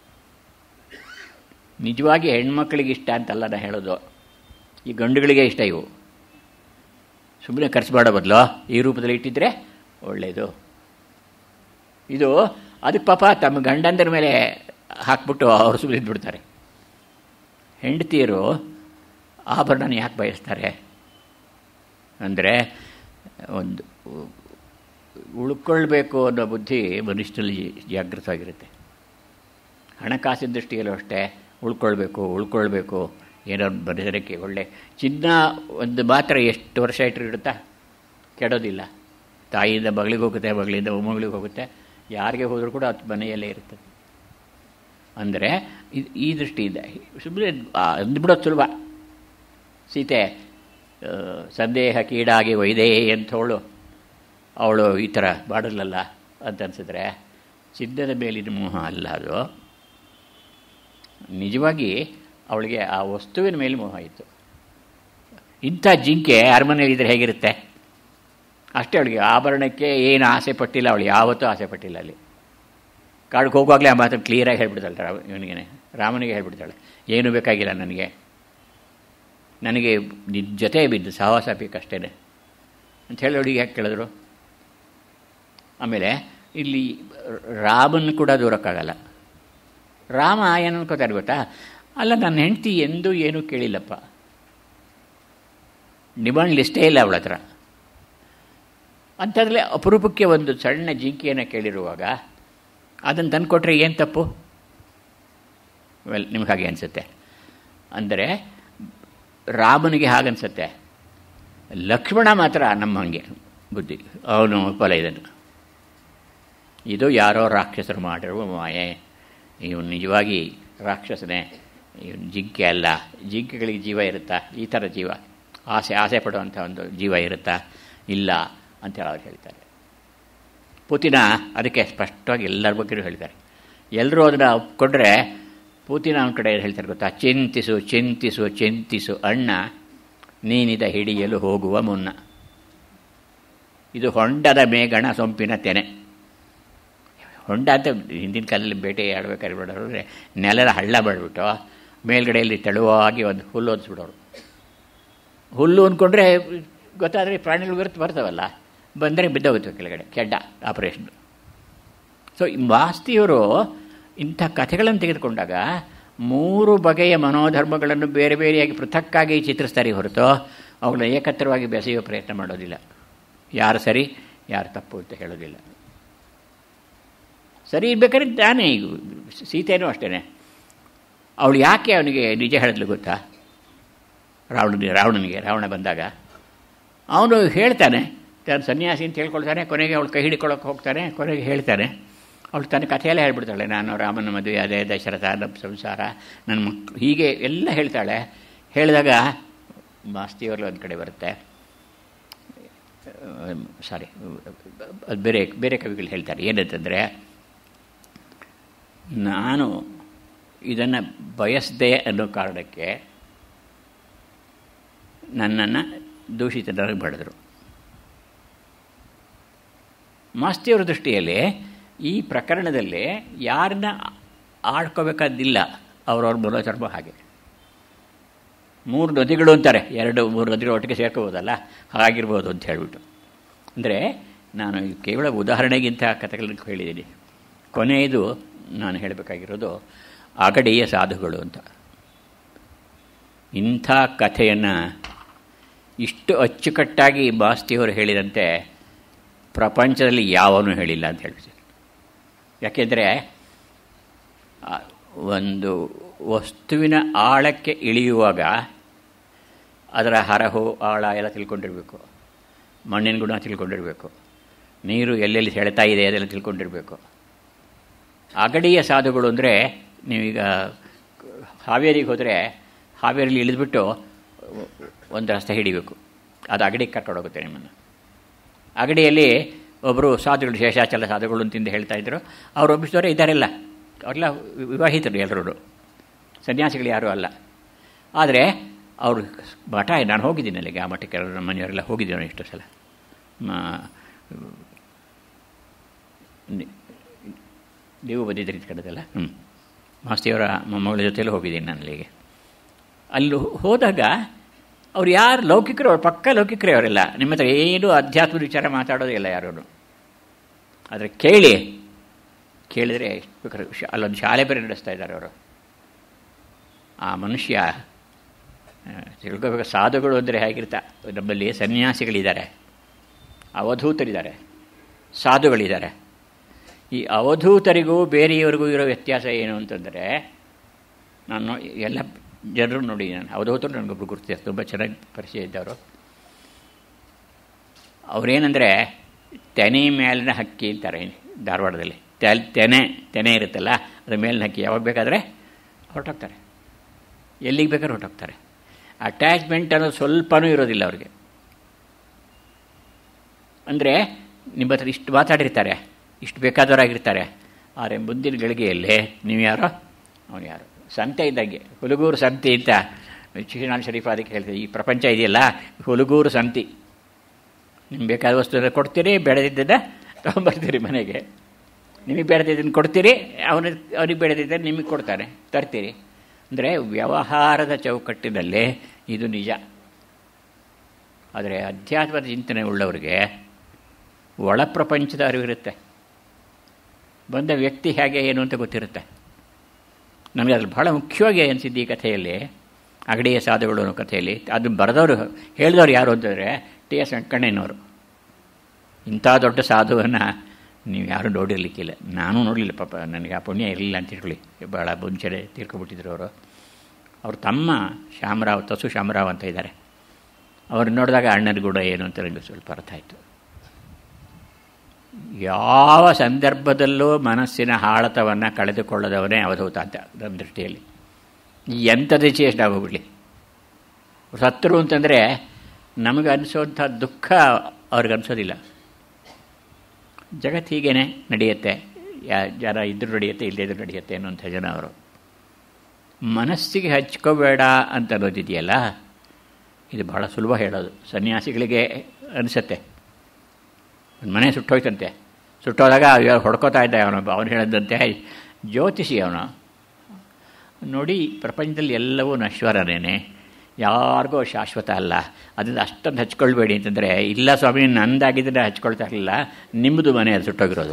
ನಿಜವಾಗಿ ಹೆಣ್ಮಕ್ಳಿಗೆ ಇಷ್ಟ ಅಂತಲ್ಲ ನಾನು ಹೇಳೋದು ಈ ಗಂಡುಗಳಿಗೆ ಇಷ್ಟ ಇವು ಸುಮ್ಮನೆ ಖರ್ಚು ಮಾಡೋ ಬದಲು ಈ ರೂಪದಲ್ಲಿ ಇಟ್ಟಿದ್ರೆ ಒಳ್ಳೆಯದು ಇದು ಅದಕ್ಕೆ ಪಾಪ ತಮ್ಮ ಗಂಡಂದರ ಮೇಲೆ ಹಾಕ್ಬಿಟ್ಟು ಅವರು ಸುಮ್ಮನೆ ಬಿಡ್ತಾರೆ ಹೆಂಡತಿಯರು ಆಭರಣನ ಯಾಕೆ ಬಯಸ್ತಾರೆ ಅಂದರೆ ಒಂದು ಉಳ್ಕೊಳ್ಬೇಕು ಅನ್ನೋ ಬುದ್ಧಿ ಮನುಷ್ಯನಲ್ಲಿ ಜಾಗೃತವಾಗಿರುತ್ತೆ ಹಣಕಾಸಿನ ದೃಷ್ಟಿಯಲ್ಲೂ ಅಷ್ಟೇ ಉಳ್ಕೊಳ್ಬೇಕು ಉಳ್ಕೊಳ್ಬೇಕು ಏನೋ ಮನುಷ್ಯರಕ್ಕೆ ಒಳ್ಳೆ ಚಿನ್ನ ಒಂದು ಮಾತ್ರ ಎಷ್ಟು ವರ್ಷ ಇಟ್ಟಿರುತ್ತಾ ಕೆಡೋದಿಲ್ಲ ತಾಯಿಯಿಂದ ಮಗಳಿಗೆ ಹೋಗುತ್ತೆ ಮಗಳಿಂದ ಮೊಮ್ಮಗಳಿಗೆ ಹೋಗುತ್ತೆ ಯಾರಿಗೆ ಹೋದರೂ ಕೂಡ ಅದು ಮನೆಯಲ್ಲೇ ಇರ್ತದೆ ಅಂದರೆ ಈ ದೃಷ್ಟಿಯಿಂದ ಸುಮ್ಮನೆ ಅಂದ್ಬಿಡೋದು ಸುಲಭ ಸೀತೆ ಸಂದೇಹಕ್ಕೀಡಾಗಿ ಒಯ್ದೇ ಅಂಥವಳು ಅವಳು ಈ ಥರ ಮಾಡಲಲ್ಲ ಅಂತ ಅನಿಸಿದ್ರೆ ಚಿನ್ನದ ಮೇಲಿನ ಮೋಹ ಅಲ್ಲ ಅದು ನಿಜವಾಗಿ ಅವಳಿಗೆ ಆ ವಸ್ತುವಿನ ಮೇಲೆ ಮೋಹ ಇತ್ತು ಇಂಥ ಜಿಂಕೆ ಅರಮನೆಯಲ್ಲಿದ್ದರೆ ಹೇಗಿರುತ್ತೆ ಅಷ್ಟೇ ಅವಳಿಗೆ ಆಭರಣಕ್ಕೆ ಏನು ಆಸೆ ಪಟ್ಟಿಲ್ಲ ಅವಳು ಯಾವತ್ತೂ ಆಸೆ ಪಟ್ಟಿಲ್ಲ ಅಲ್ಲಿ ಕಾಡಿಗೆ ಹೋಗುವಾಗಲೇ ಆ ಮಾತನ್ನು ಕ್ಲಿಯರಾಗಿ ಹೇಳ್ಬಿಡ್ತಾಳೆ ರಾಮ ಇವನಿಗೆ ರಾಮನಿಗೆ ಹೇಳ್ಬಿಡ್ತಾಳೆ ಏನೂ ಬೇಕಾಗಿಲ್ಲ ನನಗೆ ನನಗೆ ನಿನ್ನ ಜೊತೆ ಬಿದ್ದು ಸಹವಾಸ ಬೇಕಷ್ಟೇ ಅಂತ ಹೇಳಿ ಅವಳಿಗೆ ಯಾಕೆ ಕೇಳಿದ್ರು ಆಮೇಲೆ ಇಲ್ಲಿ ರಾಮನ್ ಕೂಡ ದೂರಕ್ಕಾಗಲ್ಲ ರಾಮ ಏನು ಅನ್ಕೋತಾರೆ ಗೊತ್ತಾ ಅಲ್ಲ ನನ್ನ ಹೆಂಡತಿ ಎಂದೂ ಏನೂ ಕೇಳಿಲ್ಲಪ್ಪ ಡಿಮಾಂಡ್ ಲಿಸ್ಟೇ ಇಲ್ಲ ಅವಳ ಹತ್ರ ಅಂಥದ್ರಲ್ಲಿ ಅಪರೂಪಕ್ಕೆ ಒಂದು ಸಣ್ಣ ಜಿಂಕೆಯನ್ನು ಕೇಳಿರುವಾಗ ಅದನ್ನು ತಂದುಕೊಟ್ರೆ ಏನು ತಪ್ಪು ವೆಲ್ ನಿಮ್ಗೆ ಹಾಗೆ ಅನಿಸುತ್ತೆ ಅಂದರೆ ರಾಮನಿಗೆ ಹಾಗನ್ಸುತ್ತೆ ಲಕ್ಷ್ಮಣ ಮಾತ್ರ ನಮ್ಮ ಹಾಗೆ ಬುದ್ಧಿ ಅವನು ಫಲ ಇದನ್ನು ಇದು ಯಾರೋ ರಾಕ್ಷಸರು ಮಾಡಿರುವ ಮಾಯೆ ಇವನು ನಿಜವಾಗಿ ರಾಕ್ಷಸನೇ ಇವನು ಜಿಂಕೆ ಅಲ್ಲ ಜಿಂಕೆಗಳಿಗೆ ಜೀವ ಇರುತ್ತಾ ಈ ಥರ ಜೀವ ಆಸೆ ಆಸೆ ಪಡುವಂಥ ಒಂದು ಜೀವ ಇರುತ್ತಾ ಇಲ್ಲ ಅಂತೇಳಿ ಅವ್ರು ಹೇಳ್ತಾರೆ ಪುತಿನ ಅದಕ್ಕೆ ಸ್ಪಷ್ಟವಾಗಿ ಎಲ್ಲರ ಬಗ್ಗೆಯೂ ಹೇಳ್ತಾರೆ ಎಲ್ಲರೂ ಅದನ್ನು ಒಪ್ಕೊಂಡ್ರೆ ಪೂತಿನ ಅವನ ಕಡೆ ಹೇಳ್ತಾರೆ ಗೊತ್ತಾ ಚಿಂತಿಸು ಚಿಂತಿಸು ಚಿಂತಿಸು ಅಣ್ಣ ನೀನಿದ ಹಿಡಿಯಲು ಹೋಗುವ ಮುನ್ನ ಇದು ಹೊಂಡದ ಮೇಗಣ ಸೊಂಪಿನ ತೆನೆ ಹೊಂಡ ಅಂತ ಹಿಂದಿನ ಕಾಲದಲ್ಲಿ ಬೇಟೆ ಆಡ್ಬೇಕಾದ್ರೆ ಬಿಡೋರು ಅಂದರೆ ನೆಲದ ಹಳ್ಳ ಮಾಡಿಬಿಟ್ಟು ಮೇಲ್ಗಡೆಯಲ್ಲಿ ತೆಳುವಾಗಿ ಒಂದು ಹುಲ್ಲು ಹೊದಿಸ್ಬಿಡೋರು ಹುಲ್ಲು ಅಂದ್ಕೊಂಡ್ರೆ ಗೊತ್ತಾದರೆ ಪ್ರಾಣಿಗಳು ಬರುತ್ತೆ ಬರ್ತಾವಲ್ಲ ಬಂದರೆ ಬಿದ್ದೋಗುತ್ತೆ ಕೆಳಗಡೆ ಕೆಡ್ಡ ಆಪರೇಷನ್ ಸೊ ಮಾಸ್ತಿಯವರು ಇಂಥ ಕಥೆಗಳನ್ನು ತೆಗೆದುಕೊಂಡಾಗ ಮೂರು ಬಗೆಯ ಮನೋಧರ್ಮಗಳನ್ನು ಬೇರೆ ಬೇರೆಯಾಗಿ ಪೃಥಕ್ಕಾಗಿ ಚಿತ್ರಿಸ್ತಾರೆ ಹೊರತು ಅವುಗಳನ್ನ ಏಕತ್ರವಾಗಿ ಬೆಸೆಯುವ ಪ್ರಯತ್ನ ಮಾಡೋದಿಲ್ಲ ಯಾರು ಸರಿ ಯಾರು ತಪ್ಪು ಅಂತ ಹೇಳೋದಿಲ್ಲ ಸರಿ ಇರ್ಬೇಕಾದ್ರೆ ತಾನೇ ಈಗ ಸೀತೆಯೂ ಅಷ್ಟೇ ಅವಳು ಯಾಕೆ ಅವನಿಗೆ ನಿಜ ಹೇಳಿದ್ಲು ಗೊತ್ತಾ ರಾವಣನಿಗೆ ರಾವಣನಿಗೆ ರಾವಣ ಬಂದಾಗ ಅವನು ಹೇಳ್ತಾನೆ ತಾನು ಸನ್ಯಾಸಿ ಅಂತ ಹೇಳ್ಕೊಳ್ತಾನೆ ಕೊನೆಗೆ ಅವಳು ಕೈ ಹಿಡ್ಕೊಳ್ಳೋಕೆ ಹೋಗ್ತಾನೆ ಕೊನೆಗೆ ಹೇಳ್ತಾನೆ ಅವಳು ತನ್ನ ಕಥೆಯಲ್ಲೇ ಹೇಳ್ಬಿಡ್ತಾಳೆ ನಾನು ರಾಮನ ಮದುವೆ ಅದೇ ದಶರಥ ನಮ್ಮ ಸಂಸಾರ ನನ್ನ ಮಕ್ಕಳು ಹೀಗೆ ಎಲ್ಲ ಹೇಳ್ತಾಳೆ ಹೇಳಿದಾಗ ಮಾಸ್ತಿಯವ್ರಲ್ಲಿ ಒಂದು ಕಡೆ ಬರುತ್ತೆ ಸಾರಿ ಅದು ಬೇರೆ ಬೇರೆ ಕವಿಗಳು ಹೇಳ್ತಾರೆ ಏನಂತಂದರೆ ನಾನು ಇದನ್ನು ಬಯಸದೆ ಅನ್ನೋ ಕಾರಣಕ್ಕೆ ನನ್ನನ್ನು ದೂಷಿತರಾಗಿ ಬಡಿದ್ರು ಮಾಸ್ತಿಯವರ ದೃಷ್ಟಿಯಲ್ಲಿ ಈ ಪ್ರಕರಣದಲ್ಲಿ ಯಾರನ್ನ ಆಡ್ಕೋಬೇಕಾದಿಲ್ಲ ಅವ್ರವ್ರ ಮನೋಧರ್ಮ ಹಾಗೆ ಮೂರು ನದಿಗಳು ಅಂತಾರೆ ಎರಡು ಮೂರು ನದಿಗಳು ಒಟ್ಟಿಗೆ ಸೇರ್ಕೋಬೋದಲ್ಲ ಹಾಗಿರ್ಬೋದು ಅಂತ ಹೇಳಿಬಿಟ್ಟು ಅಂದರೆ ನಾನು ಕೇವಲ ಉದಾಹರಣೆಗಿಂತ ಕಥೆಗಳನ್ನು ಹೇಳಿದ್ದೀನಿ ಕೊನೆಯದು ನಾನು ಹೇಳಬೇಕಾಗಿರೋದು ಅಗಡಿಯ ಸಾಧುಗಳು ಅಂತ ಇಂಥ ಕಥೆಯನ್ನು ಇಷ್ಟು ಅಚ್ಚುಕಟ್ಟಾಗಿ ಮಾಸ್ತಿಯವರು ಹೇಳಿದಂತೆ ಪ್ರಪಂಚದಲ್ಲಿ ಯಾವನೂ ಹೇಳಿಲ್ಲ ಅಂತ ಹೇಳ್ತೀನಿ ಯಾಕೆಂದರೆ ಒಂದು ವಸ್ತುವಿನ ಆಳಕ್ಕೆ ಇಳಿಯುವಾಗ ಅದರ ಹರಹು ಆಳ ಎಲ್ಲ ತಿಳ್ಕೊಂಡಿರಬೇಕು ಮಣ್ಣಿನ ಗುಣ ತಿಳ್ಕೊಂಡಿರಬೇಕು ನೀರು ಎಲ್ಲೆಲ್ಲಿ ಸೆಳೆತಾ ಇದೆ ಅದೆಲ್ಲ ತಿಳ್ಕೊಂಡಿರಬೇಕು ಅಗಡಿಯ ಸಾಧುಗಳು ಅಂದರೆ ನೀವೀಗ ಹಾವೇರಿಗೆ ಹೋದರೆ ಹಾವೇರಿಲಿ ಇಳಿದ್ಬಿಟ್ಟು ಒಂದು ರಸ್ತೆ ಹಿಡಿಬೇಕು ಅದು ಅಗಡಿಗೆ ಕರ್ಕೊಂಡೋಗುತ್ತೆ ನಿಮ್ಮನ್ನು ಅಗಡಿಯಲ್ಲಿ ಒಬ್ಬರು ಸಾಧುಗಳು ಶೇಷಾಚಲ ಸಾಧುಗಳು ಅಂತಿಂದು ಹೇಳ್ತಾ ಇದ್ದರು ಅವ್ರು ಒಬ್ಬಿಸಿದವರೇ ಇದ್ದಾರೆಲ್ಲ ಅವರೆಲ್ಲ ವಿವಾಹಿತರು ಎಲ್ಲರೂ ಸನ್ಯಾಸಿಗಳು ಯಾರೂ ಅಲ್ಲ ಆದರೆ ಅವರು ಮಠ ನಾನು ಹೋಗಿದ್ದೀನಿ ಅಲ್ಲಿಗೆ ಆ ಮಠಕ್ಕೆ ನಮ್ಮ ಮನೆಯವರೆಲ್ಲ ಹೋಗಿದ್ದೀವಿ ಇಷ್ಟು ಸಲ ನೀವು ಬಂದಿದ್ದೀರಿ ಇದು ಕಡೆದಲ್ಲ ಹ್ಞೂ ಮಾಸ್ತಿಯವರ ಮೊಮ್ಮಗಳ ಜೊತೆಯಲ್ಲೂ ಹೋಗಿದ್ದೀನಿ ನಾನು ಅಲ್ಲಿಗೆ ಅಲ್ಲಿ ಹೋದಾಗ ಅವ್ರು ಯಾರು ಲೌಕಿಕರು ಅವ್ರು ಪಕ್ಕ ಲೌಕಿಕರೇ ಅವರೆಲ್ಲ ನಿಮ್ಮ ಹತ್ರ ಏನೂ ಅಧ್ಯಾತ್ಮದ ವಿಚಾರ ಮಾತಾಡೋದೇ ಇಲ್ಲ ಯಾರೂ ಆದರೆ ಕೇಳಿ ಕೇಳಿದರೆ ಎಷ್ಟು ಬೇಕಾದ್ರೆ ಅಲ್ಲೊಂದು ಶಾಲೆ ಬೇರೆ ನಡೆಸ್ತಾ ಇದ್ದಾರೆ ಅವರು ಆ ಮನುಷ್ಯ ತಿಳ್ಕೋಬೇಕು ಸಾಧುಗಳು ಅಂದರೆ ಹೇಗಿರ್ತಾ ನಮ್ಮಲ್ಲಿ ಸನ್ಯಾಸಿಗಳಿದ್ದಾರೆ ಅವಧೂತರಿದ್ದಾರೆ ಸಾಧುಗಳಿದ್ದಾರೆ ಈ ಅವಧೂತರಿಗೂ ಬೇರೆಯವರಿಗೂ ಇರೋ ವ್ಯತ್ಯಾಸ ಏನು ಅಂತಂದರೆ ನಾನು ಎಲ್ಲ ಜನರು ನೋಡಿ ನಾನು ಅವಧೂತರು ನನಗೊಬ್ರು ಗುರುತಿದೆ ತುಂಬ ಚೆನ್ನಾಗಿ ಪರಿಚಯ ಇದ್ದವರು ಅವರೇನೆಂದರೆ ತೆನೆ ಮೇಲಿನ ಹಕ್ಕಿ ಅಂತಾರೆ ಧಾರವಾಡದಲ್ಲಿ ತೆಲ್ ತೆನೆ ತೆನೆ ಇರುತ್ತಲ್ಲ ಅದ್ರ ಮೇಲಿನ ಹಕ್ಕಿ ಯಾವಾಗ ಬೇಕಾದರೆ ಹೊರಟೋಗ್ತಾರೆ ಎಲ್ಲಿಗೆ ಬೇಕಾದ್ರೆ ಹೊರಟೋಗ್ತಾರೆ ಅಟ್ಯಾಚ್ಮೆಂಟ್ ಅನ್ನೋದು ಸ್ವಲ್ಪನೂ ಇರೋದಿಲ್ಲ ಅವ್ರಿಗೆ ಅಂದರೆ ನಿಮ್ಮ ಹತ್ರ ಇಷ್ಟು ಮಾತಾಡಿರ್ತಾರೆ ಇಷ್ಟು ಬೇಕಾದವರಾಗಿರ್ತಾರೆ ಆದರೆ ಮುಂದಿನ ಗಳಿಗೆಯಲ್ಲಿ ನೀವು ಯಾರೋ ಅವನು ಯಾರು ಸಂತೆ ಇದ್ದಂಗೆ ಹುಲಗೂರು ಸಂತಿ ಅಂತ ಶಿಶುನಾಳ್ ಶರೀಫ್ ಅದಕ್ಕೆ ಹೇಳ್ತೀವಿ ಈ ಪ್ರಪಂಚ ಇದೆಯಲ್ಲ ಹುಲಗೂರು ಸಂತಿ ನಿಮ್ಗೆ ಬೇಕಾದ ವಸ್ತುನ ಕೊಡ್ತೀರಿ ಬೆಳೆದಿದ್ದನ್ನು ತೊಗೊಂಬರ್ತೀರಿ ಮನೆಗೆ ನಿಮಗೆ ಬೆಳೆದಿದ್ದನ್ನು ಕೊಡ್ತೀರಿ ಅವನಿಗೆ ಅವನಿಗೆ ಬೆಳೆದಿದ್ದನ್ನು ನಿಮಗೆ ಕೊಡ್ತಾನೆ ತರ್ತೀರಿ ಅಂದರೆ ವ್ಯವಹಾರದ ಚೌಕಟ್ಟಿನಲ್ಲೇ ಇದು ನಿಜ ಆದರೆ ಅಧ್ಯಾತ್ಮದ ಚಿಂತನೆ ಉಳ್ಳವರಿಗೆ ಒಳ ಪ್ರಪಂಚದ ಅರಿವಿರುತ್ತೆ ಬಂದ ವ್ಯಕ್ತಿ ಹೇಗೆ ಏನು ಅಂತ ಗೊತ್ತಿರುತ್ತೆ ನನಗೆ ಅದ್ರಲ್ಲಿ ಬಹಳ ಮುಖ್ಯವಾಗಿ ಅನಿಸಿದ್ದು ಈ ಕಥೆಯಲ್ಲಿ ಅಗಡಿಯ ಸಾಧುಗಳು ಅನ್ನೋ ಕಥೆಯಲ್ಲಿ ಅದನ್ನು ಬರೆದವರು ಹೇಳಿದವರು ಯಾರು ಅಂತಂದರೆ ಟಿ ಎಸ್ ವೆಂಕಣ್ಣಯ್ಯನವರು ಇಂಥ ದೊಡ್ಡ ಸಾಧುವನ್ನು ನೀವು ಯಾರೂ ನೋಡಿರಲಿಕ್ಕಿಲ್ಲ ನಾನು ನೋಡಲಿಲ್ಲ ಪಾಪ ನನಗೆ ಆ ಪುಣ್ಯ ಇರಲಿಲ್ಲ ಅಂತ ಹೇಳಿ ಭಾಳ ಮುಂಚೆನೆ ತೀರ್ಕೊಬಿಟ್ಟಿದ್ರು ಅವರು ಅವ್ರ ತಮ್ಮ ಶ್ಯಾಮರಾವ್ ತಸು ಶ್ಯಾಮರಾವ್ ಅಂತ ಇದ್ದಾರೆ ಅವ್ರು ನೋಡಿದಾಗ ಅಣ್ಣನ ಗುಡ ಏನು ಅಂತ ನನಗೆ ಸ್ವಲ್ಪ ಅರ್ಥ ಆಯಿತು ಯಾವ ಸಂದರ್ಭದಲ್ಲೂ ಮನಸ್ಸಿನ ಹಾಳತವನ್ನು ಕಳೆದುಕೊಳ್ಳದವನೇ ಅವಧೂತ ಅಂತ ನನ್ನ ದೃಷ್ಟಿಯಲ್ಲಿ ಎಂಥದೇ ಚೇಷ್ಟ ಆಗೋಗ್ಬಿಡಲಿ ಸತ್ತರು ಅಂತಂದರೆ ನಮಗೆ ಅನಿಸೋಂಥ ದುಃಖ ಅವ್ರಿಗೆ ಅನಿಸೋದಿಲ್ಲ ಜಗತ್ತು ಹೀಗೇನೆ ನಡೆಯುತ್ತೆ ಯಾ ಜನ ಇದ್ರೂ ನಡೆಯುತ್ತೆ ಇಲ್ಲದೇ ಇದ್ರೂ ನಡೆಯುತ್ತೆ ಅನ್ನೋಂಥ ಜನ ಅವರು ಮನಸ್ಸಿಗೆ ಹಚ್ಕೋಬೇಡ ಅಂತ ಅನ್ನೋದಿದೆಯಲ್ಲ ಇದು ಬಹಳ ಸುಲಭ ಹೇಳೋದು ಸನ್ಯಾಸಿಗಳಿಗೆ ಅನಿಸುತ್ತೆ ಒಂದು ಮನೆ ಸುಟ್ಟೋಯ್ತಂತೆ ಸುಟ್ಟೋದಾಗ ಹೊಡ್ಕೋತಾ ಇದ್ದ ಅವನು ಅವನು ಹೇಳಿದಂತೆ ಜ್ಯೋತಿಷಿ ಅವನು ನೋಡಿ ಪ್ರಪಂಚದಲ್ಲಿ ಎಲ್ಲವೂ ನಶ್ವರನೇನೆ ಯಾರಿಗೂ ಶಾಶ್ವತ ಅಲ್ಲ ಅದರಿಂದ ಅಷ್ಟೊಂದು ಹಚ್ಕೊಳ್ಬೇಡಿ ಅಂತಂದರೆ ಇಲ್ಲ ಸ್ವಾಮಿ ನಂದಾಗಿದ್ದರೆ ಹಚ್ಕೊಳ್ತಾ ಇರಲಿಲ್ಲ ನಿಮ್ಮದು ಮನೆ ಅದು ಸುಟ್ಟೋಗಿರೋದು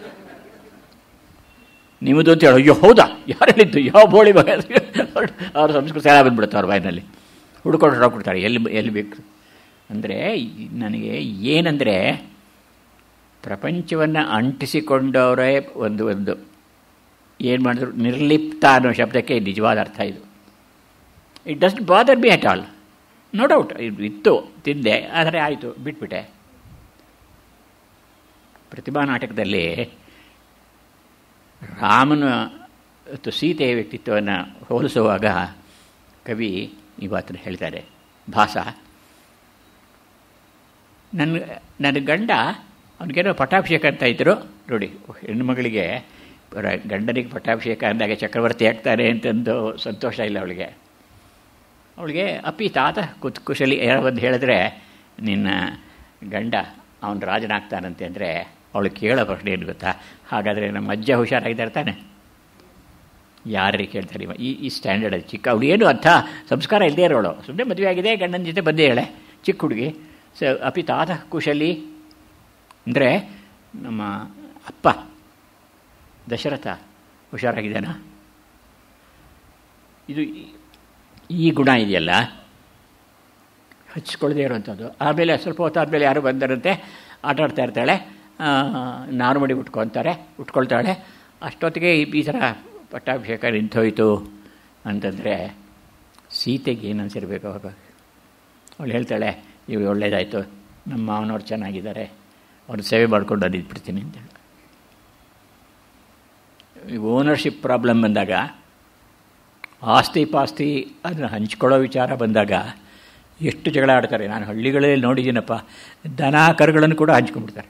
ನಿಮ್ಮದು ಅಂತ ಹೇಳೋ ಅಯ್ಯೋ ಹೌದಾ ಯಾರು ಹೇಳಿದ್ದು ಯಾವ ಬೋಳಿ ಮಗ ಅವ್ರ ಸಂಸ್ಕೃತಿ ಎಲ್ಲ ಬಂದ್ಬಿಡುತ್ತೆ ಅವ್ರ ಬಾಯಿನಲ್ಲಿ ಹುಡ್ಕೊಂಡು ಹೊರಕೊಡ್ತಾರೆ ಎಲ್ಲಿ ಎಲ್ಲಿ ಬೇಕು ಅಂದರೆ ನನಗೆ ಏನಂದರೆ ಪ್ರಪಂಚವನ್ನು ಅಂಟಿಸಿಕೊಂಡವರೇ ಒಂದು ಒಂದು ಏನು ಮಾಡಿದ್ರು ನಿರ್ಲಿಪ್ತ ಅನ್ನೋ ಶಬ್ದಕ್ಕೆ ನಿಜವಾದ ಅರ್ಥ ಇದು it doesn't bother be at all no doubt ಇದು ಇತ್ತು ತಿಂದೆ ಆದರೆ ಆಯಿತು ಬಿಟ್ಬಿಟ್ಟೆ ಪ್ರತಿಭಾ ನಾಟಕದಲ್ಲಿ ರಾಮನ ಮತ್ತು ಸೀತೆಯ ವ್ಯಕ್ತಿತ್ವವನ್ನು ಹೋಲಿಸುವಾಗ ಕವಿ ಇವತ್ತು ಹೇಳ್ತಾರೆ ಭಾಸ ನನ್ನ ನನ್ನ ಗಂಡ ಅವನಿಗೇನೋ ಪಟ್ಟಾಭಿಷೇಕ ಅಂತ ಇದ್ದರು ನೋಡಿ ಹೆಣ್ಣುಮಗಳಿಗೆ ಗಂಡನಿಗೆ ಪಟ್ಟಾಭಿಷೇಕ ಅಂದಾಗ ಚಕ್ರವರ್ತಿ ಆಗ್ತಾರೆ ಅಂತಂದು ಸಂತೋಷ ಇಲ್ಲ ಅವಳಿಗೆ ಅವಳಿಗೆ ಅಪ್ಪಿ ತಾತ ಕುತ್ ಕುಶಲಿ ಯಾರೋ ಒಂದು ಹೇಳಿದ್ರೆ ನಿನ್ನ ಗಂಡ ಅವನು ರಾಜನಾಗ್ತಾನಂತೆ ಅಂದರೆ ಅವಳು ಕೇಳೋ ಪ್ರಶ್ನೆ ಏನು ಗೊತ್ತಾ ಹಾಗಾದರೆ ನಮ್ಮ ಅಜ್ಜ ಹುಷಾರಾಗಿದ್ದಾರೆ ತಾನೆ ಯಾರಿಗೆ ಕೇಳ್ತಾರೆ ಈ ಈ ಸ್ಟ್ಯಾಂಡರ್ಡ್ ಅದು ಚಿಕ್ಕ ಅವಳು ಏನು ಅರ್ಥ ಸಂಸ್ಕಾರ ಇಲ್ಲದೇ ಇರೋಳು ಸುಮ್ಮನೆ ಮದುವೆ ಆಗಿದೆ ಗಂಡನ ಜೊತೆ ಬಂದೇ ಹೇಳೆ ಚಿಕ್ಕ ಹುಡುಗಿ ಸ ಅಪಿ ತಾತ ಕುಶಲಿ ಅಂದರೆ ನಮ್ಮ ಅಪ್ಪ ದಶರಥ ಹುಷಾರಾಗಿದ್ದಾನ ಇದು ಈ ಗುಣ ಇದೆಯಲ್ಲ ಹಚ್ಕೊಳ್ಳದೆ ಇರೋವಂಥದ್ದು ಆಮೇಲೆ ಸ್ವಲ್ಪ ಹೊತ್ತಾದಮೇಲೆ ಯಾರು ಬಂದರಂತೆ ಆಟ ಆಡ್ತಾ ಇರ್ತಾಳೆ ನಾರ್ಮಡಿ ಉಟ್ಕೊತಾರೆ ಉಟ್ಕೊಳ್ತಾಳೆ ಅಷ್ಟೊತ್ತಿಗೆ ಈ ಥರ ಪಟ್ಟಾಭಿಷೇಕ ನಿಂತೋಯ್ತು ಅಂತಂದರೆ ಸೀತೆಗೆ ಏನು ಅನಿಸಿರ್ಬೇಕು ಅವಾಗ ಅವಳು ಹೇಳ್ತಾಳೆ ಇವು ಒಳ್ಳೇದಾಯಿತು ನಮ್ಮ ಮಾವನವ್ರು ಚೆನ್ನಾಗಿದ್ದಾರೆ ಅವ್ರ ಸೇವೆ ಮಾಡ್ಕೊಂಡು ಅದು ಇದ್ಬಿಡ್ತೀನಿ ಅಂತೇಳಿ ಓನರ್ಶಿಪ್ ಪ್ರಾಬ್ಲಮ್ ಬಂದಾಗ ಆಸ್ತಿ ಪಾಸ್ತಿ ಅದನ್ನು ಹಂಚ್ಕೊಳ್ಳೋ ವಿಚಾರ ಬಂದಾಗ ಎಷ್ಟು ಜಗಳ ಆಡ್ತಾರೆ ನಾನು ಹಳ್ಳಿಗಳಲ್ಲಿ ನೋಡಿದ್ದೀನಪ್ಪ ದನ ಕರುಗಳನ್ನು ಕೂಡ ಹಂಚ್ಕೊಂಡ್ಬಿಡ್ತಾರೆ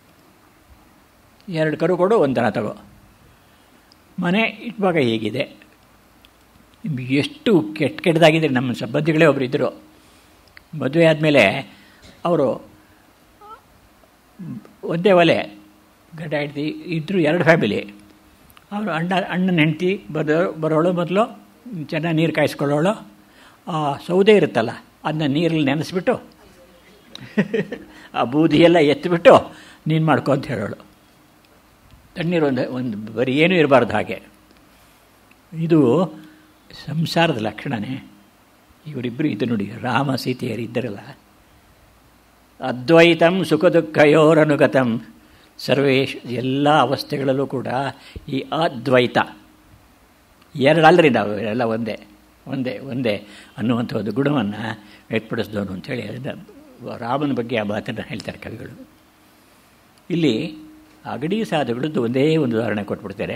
ಎರಡು ಕರು ಕೊಡು ಒಂದು ದನ ತಗೋ ಮನೆ ಇಟ್ವಾಗ ಹೇಗಿದೆ ಎಷ್ಟು ಕೆಟ್ಟ ಕೆಟ್ಟದಾಗಿದೆ ನಮ್ಮ ಸಂಬಂಧಿಗಳೇ ಒಬ್ಬರು ಇದ್ದರು ಮದುವೆ ಆದಮೇಲೆ ಅವರು ಒಂದೇ ಒಲೆ ಗಡ್ಡ ಹಿಡ್ದು ಇದ್ದರು ಎರಡು ಫ್ಯಾಮಿಲಿ ಅವರು ಅಣ್ಣ ಅಣ್ಣನ ಹೆಂಡತಿ ಬರೋ ಬರೋಳು ಮೊದಲು ಚೆನ್ನಾಗಿ ನೀರು ಕಾಯಿಸ್ಕೊಳ್ಳೋಳು ಆ ಸೌದೆ ಇರುತ್ತಲ್ಲ ಅದನ್ನ ನೀರಲ್ಲಿ ನೆನೆಸ್ಬಿಟ್ಟು ಆ ಬೂದಿ ಎಲ್ಲ ಎತ್ತಿಬಿಟ್ಟು ನೀನು ಮಾಡ್ಕೊ ಅಂತ ಹೇಳೋಳು ತಣ್ಣೀರು ಒಂದು ಒಂದು ಬರೀ ಏನೂ ಇರಬಾರ್ದು ಹಾಗೆ ಇದು ಸಂಸಾರದ ಲಕ್ಷಣನೇ ಇವರಿಬ್ಬರು ಇದು ನೋಡಿ ರಾಮ ಸೀತೆಯರು ಇದ್ದರಲ್ಲ ಅದ್ವೈತಂ ಸುಖ ದುಃಖಯೋರನುಗತಂ ಸರ್ವೇಶ್ ಎಲ್ಲ ಅವಸ್ಥೆಗಳಲ್ಲೂ ಕೂಡ ಈ ಅದ್ವೈತ ಎರಡಲ್ಲರಿ ನಾವು ಎಲ್ಲ ಒಂದೇ ಒಂದೇ ಒಂದೇ ಅನ್ನುವಂಥ ಒಂದು ಗುಣವನ್ನು ವ್ಯಕ್ತಪಡಿಸಿದವನು ಅಂಥೇಳಿ ಅದನ್ನು ರಾಮನ ಬಗ್ಗೆ ಆ ಮಾತನ್ನು ಹೇಳ್ತಾರೆ ಕವಿಗಳು ಇಲ್ಲಿ ಅಗಡಿ ಸಾಧುಗಳದ್ದು ಒಂದೇ ಒಂದು ಉದಾಹರಣೆ ಕೊಟ್ಬಿಡ್ತಾರೆ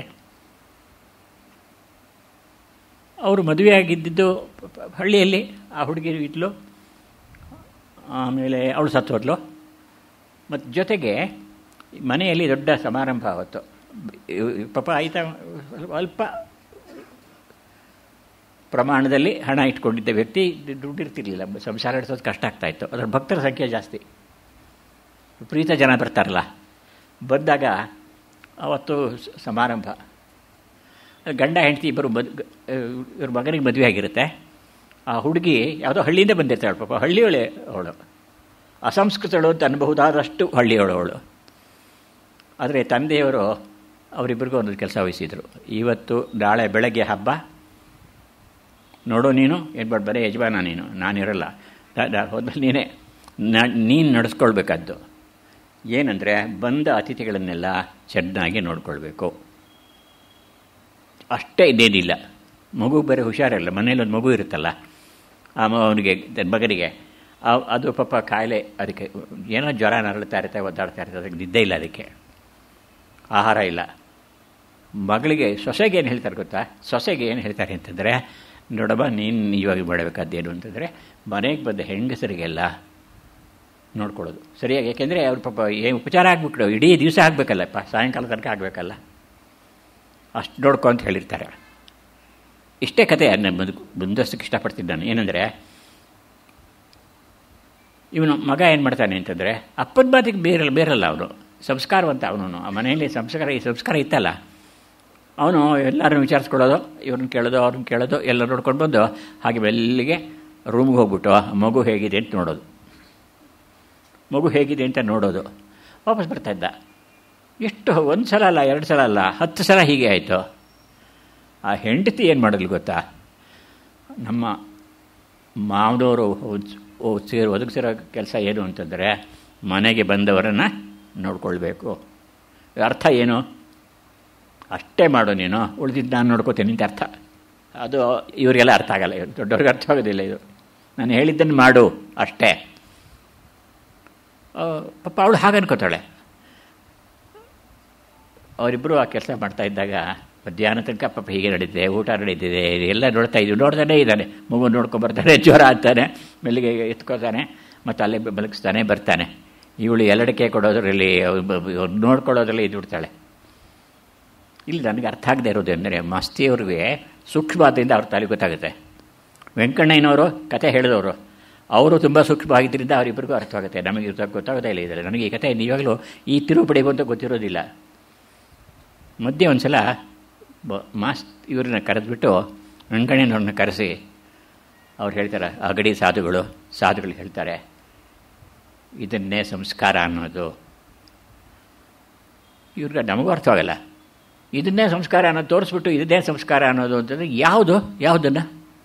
ಅವರು ಮದುವೆಯಾಗಿದ್ದಿದ್ದು ಹಳ್ಳಿಯಲ್ಲಿ ಆ ಹುಡುಗಿ ಇದ್ಲು ಆಮೇಲೆ ಅವಳು ಸತ್ತು ಹೋದ್ಲು ಮತ್ತು ಜೊತೆಗೆ ಮನೆಯಲ್ಲಿ ದೊಡ್ಡ ಸಮಾರಂಭ ಆವತ್ತು ಪಾಪ ಆಯ್ತಾ ಅಲ್ಪ ಪ್ರಮಾಣದಲ್ಲಿ ಹಣ ಇಟ್ಕೊಂಡಿದ್ದ ವ್ಯಕ್ತಿ ದುಡ್ಡು ಇರ್ತಿರ್ಲಿಲ್ಲ ಸಂಸಾರ ನಡೆಸೋದು ಕಷ್ಟ ಆಗ್ತಾಯಿತ್ತು ಅದರ ಭಕ್ತರ ಸಂಖ್ಯೆ ಜಾಸ್ತಿ ವಿಪರೀತ ಜನ ಬರ್ತಾರಲ್ಲ ಬಂದಾಗ ಅವತ್ತು ಸ- ಸಮಾರಂಭ ಗಂಡ ಹೆಂಡತಿ ಇಬ್ಬರು ಮದ್ ಇವ್ರ ಮಗನಿಗೆ ಮದುವೆ ಆಗಿರುತ್ತೆ ಆ ಹುಡುಗಿ ಯಾವುದೋ ಹಳ್ಳಿಯಿಂದ ಬಂದಿರ್ತಾಳೆ ಪಾಪ ಹಳ್ಳಿಯೊಳೆ ಅವಳು ಅಸಂಸ್ಕೃತಳು ಅಂತ ಅನ್ಬಹುದಾದಷ್ಟು ಹಳ್ಳಿಯೊಳು ಅವಳು ಆದರೆ ತಂದೆಯವರು ಅವರಿಬ್ಬರಿಗೂ ಒಂದೊಂದು ಕೆಲಸ ವಹಿಸಿದರು ಇವತ್ತು ನಾಳೆ ಬೆಳಗ್ಗೆ ಹಬ್ಬ ನೋಡು ನೀನು ಏನು ಮಾಡಿ ಬರೀ ಯಜಮಾನ ನೀನು ನಾನಿರಲ್ಲ ಹೋದ್ಮೇಲೆ ನೀನೇ ನೀನು ನಡೆಸ್ಕೊಳ್ಬೇಕಾದ್ದು ಏನಂದರೆ ಬಂದ ಅತಿಥಿಗಳನ್ನೆಲ್ಲ ಚೆನ್ನಾಗಿ ನೋಡ್ಕೊಳ್ಬೇಕು ಅಷ್ಟೇ ಇದೇನಿಲ್ಲ ಮಗು ಬೇರೆ ಹುಷಾರಿಲ್ಲ ಮನೇಲಿ ಒಂದು ಮಗು ಇರುತ್ತಲ್ಲ ಆ ಮ- ಅವನಿಗೆ ಮಗನಿಗೆ ಆ- ಅದು ಪಾಪ ಕಾಯಿಲೆ ಅದಕ್ಕೆ ಏನೋ ಜ್ವರ ನರಳುತ್ತಾ ಇರುತ್ತೆ ಒದ್ದಾಡ್ತಾ ಇರುತ್ತೆ ಅದಕ್ಕೆ ನಿದ್ದೆ ಇಲ್ಲ ಅದಕ್ಕೆ ಆಹಾರ ಇಲ್ಲ ಮಗಳಿಗೆ ಸೊಸೆಗೆ ಏನು ಹೇಳ್ತಾರೆ ಗೊತ್ತಾ ಸೊಸೆಗೆ ಏನು ಹೇಳ್ತಾರೆ ಅಂತಂದರೆ ನೋಡಮ್ಮ ನೀನು ಇವಾಗ ಮಾಡಬೇಕಾದ್ದೇನು ಅಂತಂದರೆ ಮನೆಗೆ ಬಂದ ಹೆಂಗಸರಿಗೆಲ್ಲ ನೋಡ್ಕೊಳ್ಳೋದು ಸರಿಯಾಗಿ ಯಾಕೆಂದರೆ ಅವ್ರ ಪಾಪ ಏನು ಉಪಚಾರ ಆಗ್ಬಿಟ್ಟು ಇಡೀ ದಿವಸ ಆಗಬೇಕಲ್ಲಪ್ಪ ಸಾಯಂಕಾಲ ತನಕ ಆಗಬೇಕಲ್ಲ ಅಷ್ಟು ನೋಡ್ಕೊ ಅಂತ ಹೇಳಿರ್ತಾರೆ ಇಷ್ಟೇ ಕತೆ ನನ್ನ ಬದುಕು ಮುಂದಸ್ತಕ್ಕೆ ಇಷ್ಟಪಡ್ತೀನಿ ನಾನು ಏನಂದರೆ ಇವನು ಮಗ ಏನು ಮಾಡ್ತಾನೆ ಅಂತಂದರೆ ಅಪ್ಪನ ಮಾತಿಗೆ ಬೇರಲ್ಲ ಬೇರಲ್ಲ ಅವನು ಸಂಸ್ಕಾರವಂತ ಅವನು ಆ ಮನೆಯಲ್ಲಿ ಸಂಸ್ಕಾರ ಈ ಸಂಸ್ಕಾರ ಇತ್ತಲ್ಲ ಅವನು ಎಲ್ಲರನ್ನು ವಿಚಾರಿಸ್ಕೊಳ್ಳೋದು ಇವ್ರನ್ನ ಕೇಳೋದು ಅವ್ರನ್ನ ಕೇಳೋದು ಎಲ್ಲ ನೋಡ್ಕೊಂಡು ಬಂದು ಹಾಗೆ ಮೆಲ್ಲಿಗೆ ರೂಮ್ಗೆ ಹೋಗ್ಬಿಟ್ಟು ಮಗು ಹೇಗಿದೆ ಅಂತ ನೋಡೋದು ಮಗು ಹೇಗಿದೆ ಅಂತ ನೋಡೋದು ವಾಪಸ್ ಬರ್ತಾ ಇದ್ದ ಎಷ್ಟು ಒಂದು ಸಲ ಅಲ್ಲ ಎರಡು ಸಲ ಅಲ್ಲ ಹತ್ತು ಸಲ ಹೀಗೆ ಆಯಿತು ಆ ಹೆಂಡತಿ ಏನು ಮಾಡೋದು ಗೊತ್ತಾ ನಮ್ಮ ಮಾವನವರು ಸೇರಿ ಒದಗಿಸಿರೋ ಕೆಲಸ ಏನು ಅಂತಂದರೆ ಮನೆಗೆ ಬಂದವರನ್ನು ನೋಡ್ಕೊಳ್ಬೇಕು ಅರ್ಥ ಏನು ಅಷ್ಟೇ ಮಾಡು ನೀನು ಉಳಿದಿದ್ದು ನಾನು ನೋಡ್ಕೋತೀನಿ ಅಂತ ಅರ್ಥ ಅದು ಇವರಿಗೆಲ್ಲ ಅರ್ಥ ಆಗಲ್ಲ ಇವ್ರು ದೊಡ್ಡವ್ರಿಗೆ ಅರ್ಥ ಆಗೋದಿಲ್ಲ ಇದು ನಾನು ಹೇಳಿದ್ದನ್ನು ಮಾಡು ಅಷ್ಟೇ ಆ, ಪಾಪ ಅವಳು ಹಾಗೆ ಅನ್ಕೋತಾಳೆ ಅವರಿಬ್ಬರು ಆ ಕೆಲಸ ಮಾಡ್ತಾ ಇದ್ದಾಗ ಮಧ್ಯಾಹ್ನ ತನಕ ಪಾಪ ಹೀಗೆ ನಡೀತಿದೆ ಊಟ ನಡೀತಿದೆ ಎಲ್ಲ ನೋಡ್ತಾ ಇದ್ದೀವಿ ನೋಡ್ತಾನೆ ಇದ್ದಾನೆ ಮಗು ನೋಡ್ಕೊಂಬರ್ತಾನೆ ಜ್ವರ ಆಗ್ತಾನೆ ಮೆಲ್ಲಿಗೆ ಎತ್ಕೋತಾನೆ ಮತ್ತು ಅಲ್ಲೇ ಮಲಗಿಸ್ತಾನೆ ಬರ್ತಾನೆ ಇವಳು ಎಲ್ಲಡಕ್ಕೆ ಕೊಡೋದ್ರಲ್ಲಿ ಅವ್ರು ನೋಡ್ಕೊಳ್ಳೋದ್ರಲ್ಲಿ ಇದು ಬಿಡ್ತಾಳೆ ಇಲ್ಲಿ ನನಗೆ ಅರ್ಥ ಆಗದೆ ಇರೋದು ಅಂದರೆ ಮಸ್ತಿಯವ್ರಿಗೆ ಸೂಕ್ಷ್ಮವಾದ್ದರಿಂದ ಅವ್ರ ತಲೆ ಗೊತ್ತಾಗುತ್ತೆ ವೆಂಕಣ್ಣಯ್ಯನವರು ಕತೆ ಹೇಳಿದವರು ಅವರು ತುಂಬ ಸೂಕ್ಷ್ಮವಾಗಿದ್ದರಿಂದ ಅವರಿಬ್ಬರಿಗೂ ಅರ್ಥವಾಗುತ್ತೆ ನಮಗೆ ಇರ್ತ- ಗೊತ್ತಾಗೋದೇ ಇಲ್ಲ ಇದರಲ್ಲಿ ನನಗೆ ಈ ಕತೆ ನಿಜವಾಗಲೂ ಈ ತಿರುಪಡಿಗೂ ಅಂತ ಗೊತ್ತಿರೋದಿಲ್ಲ ಮಧ್ಯೆ ಒಂದು ಸಲ ಬ ಮಾಸ್ ಇವ್ರನ್ನ ಕರೆದ್ಬಿಟ್ಟು ವೆಂಕಣ್ಣಯ್ಯನವ್ರನ್ನ ಕರೆಸಿ ಅವ್ರು ಹೇಳ್ತಾರೆ ಅಗಡಿ ಸಾಧುಗಳು ಸಾಧುಗಳು ಹೇಳ್ತಾರೆ ಇದನ್ನೇ ಸಂಸ್ಕಾರ ಅನ್ನೋದು ಇವ್ರಿಗೆ ನಮಗೂ ಅರ್ಥವಾಗಲ್ಲ ಇದನ್ನೇ ಸಂಸ್ಕಾರ ಅನ್ನೋದು ತೋರಿಸ್ಬಿಟ್ಟು ಇದನ್ನೇ ಸಂಸ್ಕಾರ ಅನ್ನೋದು ಅಂತಂದರೆ ಯಾವುದು ಯಾವುದನ್ನು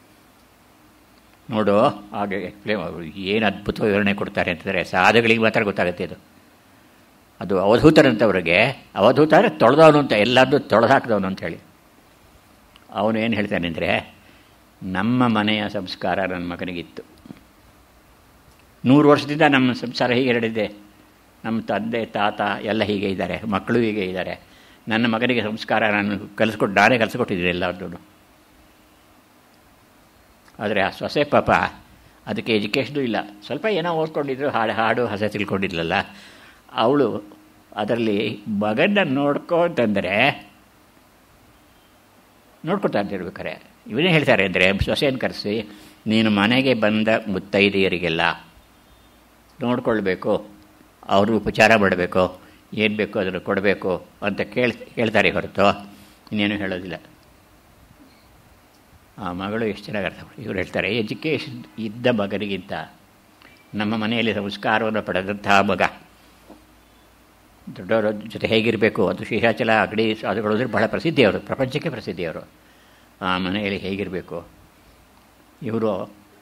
ನೋಡು ಹಾಗೆ ಎಕ್ಸ್ಪ್ಲೇನ್ ಏನು ಅದ್ಭುತ ವಿವರಣೆ ಕೊಡ್ತಾರೆ ಅಂತಂದರೆ ಸಾಧುಗಳಿಗೆ ಮಾತ್ರ ಗೊತ್ತಾಗುತ್ತೆ ಇದು ಅದು ಅವಧೂತರಂಥವ್ರಿಗೆ ಅವಧೂತ ಅಂದರೆ ತೊಳೆದವನು ಅಂತ ಎಲ್ಲರದ್ದು ತೊಳೆದು ಹಾಕಿದವನು ಅಂತ ಹೇಳಿ ಅವನು ಏನು ಹೇಳ್ತಾನೆ ಅಂದರೆ ನಮ್ಮ ಮನೆಯ ಸಂಸ್ಕಾರ ನನ್ನ ಮಗನಿಗಿತ್ತು ನೂರು ವರ್ಷದಿಂದ ನಮ್ಮ ಸಂಸಾರ ಹೀಗೆ ನಡೆದಿದೆ ನಮ್ಮ ತಂದೆ ತಾತ ಎಲ್ಲ ಹೀಗೆ ಇದ್ದಾರೆ ಮಕ್ಕಳು ಹೀಗೆ ಇದ್ದಾರೆ ನನ್ನ ಮಗನಿಗೆ ಸಂಸ್ಕಾರ ನಾನು ಕಲಿಸ್ಕೊಟ್ಟು ನಾನೇ ಕಲಿಸ್ಕೊಟ್ಟಿದ್ದೀನಿ ಎಲ್ಲರದ್ದು ಆದರೆ ಆ ಸೊಸೆ ಪಾಪ ಅದಕ್ಕೆ ಎಜುಕೇಷನು ಇಲ್ಲ ಸ್ವಲ್ಪ ಏನೋ ಓದ್ಕೊಂಡಿದ್ರು ಹಾಡು ಹಾಡು ಹಸ ತಿಳ್ಕೊಂಡಿದ್ಲಲ್ಲ ಅವಳು ಅದರಲ್ಲಿ ಮಗನ ನೋಡ್ಕೋ ಅಂತಂದರೆ ನೋಡ್ಕೊತಾ ಅಂತ ಹೇಳ್ಬೇಕಾರೆ ಇವನೇ ಹೇಳ್ತಾರೆ ಅಂದರೆ ಸೊಸೆಯನ್ನು ಕರೆಸಿ ನೀನು ಮನೆಗೆ ಬಂದ ಮುತ್ತೈದೆಯರಿಗೆಲ್ಲ ನೋಡ್ಕೊಳ್ಬೇಕು ಅವರು ಉಪಚಾರ ಮಾಡಬೇಕು ಏನು ಬೇಕೋ ಅದನ್ನು ಕೊಡಬೇಕು ಅಂತ ಕೇಳ್ ಹೇಳ್ತಾರೆ ಹೊರತು ಇನ್ನೇನು ಹೇಳೋದಿಲ್ಲ ಆ ಮಗಳು ಎಷ್ಟು ಚೆನ್ನಾಗಿ ಅರ್ಥ ಮಾಡಿ ಇವ್ರು ಹೇಳ್ತಾರೆ ಎಜುಕೇಷನ್ ಇದ್ದ ಮಗನಿಗಿಂತ ನಮ್ಮ ಮನೆಯಲ್ಲಿ ಸಂಸ್ಕಾರವನ್ನು ಪಡೆದಂತಹ ಮಗ ದೊಡ್ಡವರ ಜೊತೆ ಹೇಗಿರಬೇಕು ಅದು ಶೇಷಾಚಲ ಅಗಡಿ ಸಾಧುಗಳು ಅಂದರೆ ಬಹಳ ಪ್ರಸಿದ್ಧಿಯವರು ಪ್ರಪಂಚಕ್ಕೆ ಪ್ರಸಿದ್ಧಿಯವರು ಆ ಮನೆಯಲ್ಲಿ ಹೇಗಿರಬೇಕು ಇವರು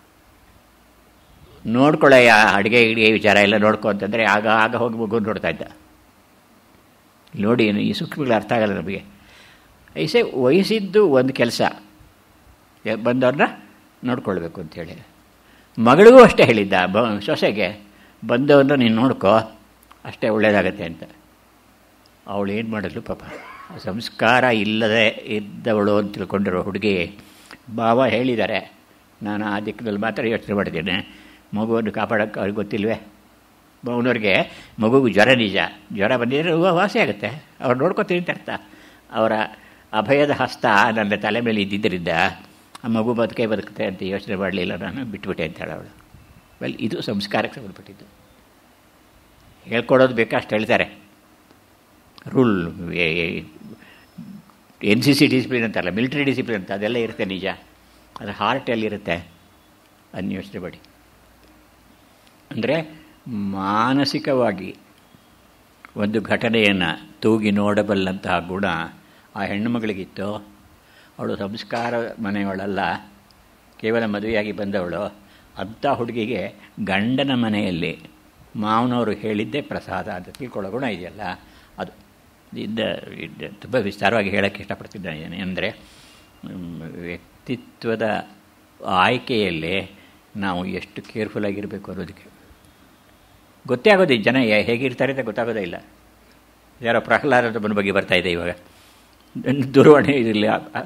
ನೋಡ್ಕೊಳ್ಳಯ್ಯ ಅಡುಗೆ ಗಿಡಿಗೆ ವಿಚಾರ ಎಲ್ಲ ನೋಡ್ಕೊ ಅಂತಂದರೆ ಆಗ ಆಗ ಹೋಗಿ ಮಗು ನೋಡ್ತಾ ಇದ್ದ ನೋಡಿ ಈ ಸೂಕ್ಷ್ಮಗಳು ಅರ್ಥ ಆಗಲ್ಲ ನಮಗೆ ಐಸೆ ವಹಿಸಿದ್ದು ಒಂದು ಕೆಲಸ ಬಂದವ್ರನ್ನ ನೋಡ್ಕೊಳ್ಬೇಕು ಅಂತೇಳಿ ಮಗಳಿಗೂ ಅಷ್ಟೇ ಹೇಳಿದ್ದ ಬ ಸೊಸೆಗೆ ಬಂದವ್ರನ್ನ ನೀನು ನೋಡ್ಕೋ ಅಷ್ಟೇ ಒಳ್ಳೆಯದಾಗತ್ತೆ ಅಂತ ಅವಳು ಏನು ಮಾಡಿದ್ಲು ಪಾಪ ಸಂಸ್ಕಾರ ಇಲ್ಲದೆ ಇದ್ದವಳು ಅಂತ ತಿಳ್ಕೊಂಡಿರೋ ಹುಡುಗಿ ಬಾವ ಹೇಳಿದ್ದಾರೆ ನಾನು ಆ ದಿಕ್ಕಿನಲ್ಲಿ ಮಾತ್ರ ಯೋಚನೆ ಮಾಡಿದ್ದೇನೆ ಮಗುವನ್ನು ಕಾಪಾಡೋಕ್ಕೆ ಅವ್ರಿಗೆ ಗೊತ್ತಿಲ್ವೇ ಅವನವ್ರಿಗೆ ಮಗುಗೂ ಜ್ವರ ನಿಜ ಜ್ವರ ಬಂದಿದ್ರೆ ವಾಸಿ ಆಗುತ್ತೆ ಅವ್ರು ನೋಡ್ಕೊತೀನಿ ಅಂತ ಅರ್ಥ ಅವರ ಅಭಯದ ಹಸ್ತ ನನ್ನ ತಲೆ ಮೇಲೆ ಇದ್ದಿದ್ದರಿಂದ ಆ ಮಗು ಬದುಕೇ ಬದುಕುತ್ತೆ ಅಂತ ಯೋಚನೆ ಮಾಡಲಿಲ್ಲ ನಾನು ಬಿಟ್ಬಿಟ್ಟೆ ಅಂತಾಳೆ ಅವಳು ವೆಲ್ ಇದು ಸಂಸ್ಕಾರಕ್ಕೆ ಸಂಬಂಧಪಟ್ಟಿದ್ದು ಹೇಳ್ಕೊಡೋದು ಬೇಕಾ ಅಷ್ಟು ಹೇಳ್ತಾರೆ rule N C C discipline ಅಂತಲ್ಲ ಮಿಲಿಟರಿ ಡಿಸಿಪ್ಲಿನ್ ಅಂತ ಅದೆಲ್ಲ ಇರುತ್ತೆ ನಿಜ ಅದು ಹಾರ್ಟಲ್ಲಿರುತ್ತೆ ಅದನ್ನ ಯೋಚನೆ ಮಾಡಿ ಅಂದರೆ ಮಾನಸಿಕವಾಗಿ ಒಂದು ಘಟನೆಯನ್ನು ತೂಗಿ ನೋಡಬಲ್ಲಂತಹ ಗುಣ ಆ ಹೆಣ್ಣುಮಗಳಿಗಿತ್ತು ಅವಳು ಸಂಸ್ಕಾರ ಮನೆಯವಳಲ್ಲ ಕೇವಲ ಮದುವೆಯಾಗಿ ಬಂದವಳು ಅಂಥ ಹುಡುಗಿಗೆ ಗಂಡನ ಮನೆಯಲ್ಲಿ ಮಾವನವರು ಹೇಳಿದ್ದೇ ಪ್ರಸಾದ ಅಂತ ತಿಳ್ಕೊಳ್ಳೋ ಗುಣ ಇದೆಯಲ್ಲ ಅದು ಇದ್ದ ಇದ್ದ ತುಂಬ ವಿಸ್ತಾರವಾಗಿ ಹೇಳೋಕ್ಕೆ ಇಷ್ಟಪಡ್ತಿದ್ದಾನೆ ಅಂದರೆ ವ್ಯಕ್ತಿತ್ವದ ಆಯ್ಕೆಯಲ್ಲಿ ನಾವು ಎಷ್ಟು ಕೇರ್ಫುಲ್ ಆಗಿರಬೇಕು ಅನ್ನೋದಕ್ಕೆ ಗೊತ್ತೇ ಆಗೋದು ಈ ಜನ ಹೇಗಿರ್ತಾರೆ ಅಂತ ಗೊತ್ತಾಗೋದೇ ಇಲ್ಲ ಯಾರೋ ಪ್ರಹ್ಲಾದನ ಬಗ್ಗೆ ಬರ್ತಾ ಇದೆ ಇವಾಗ ದೂರವಾಣಿ ಇದಿಲ್ಲ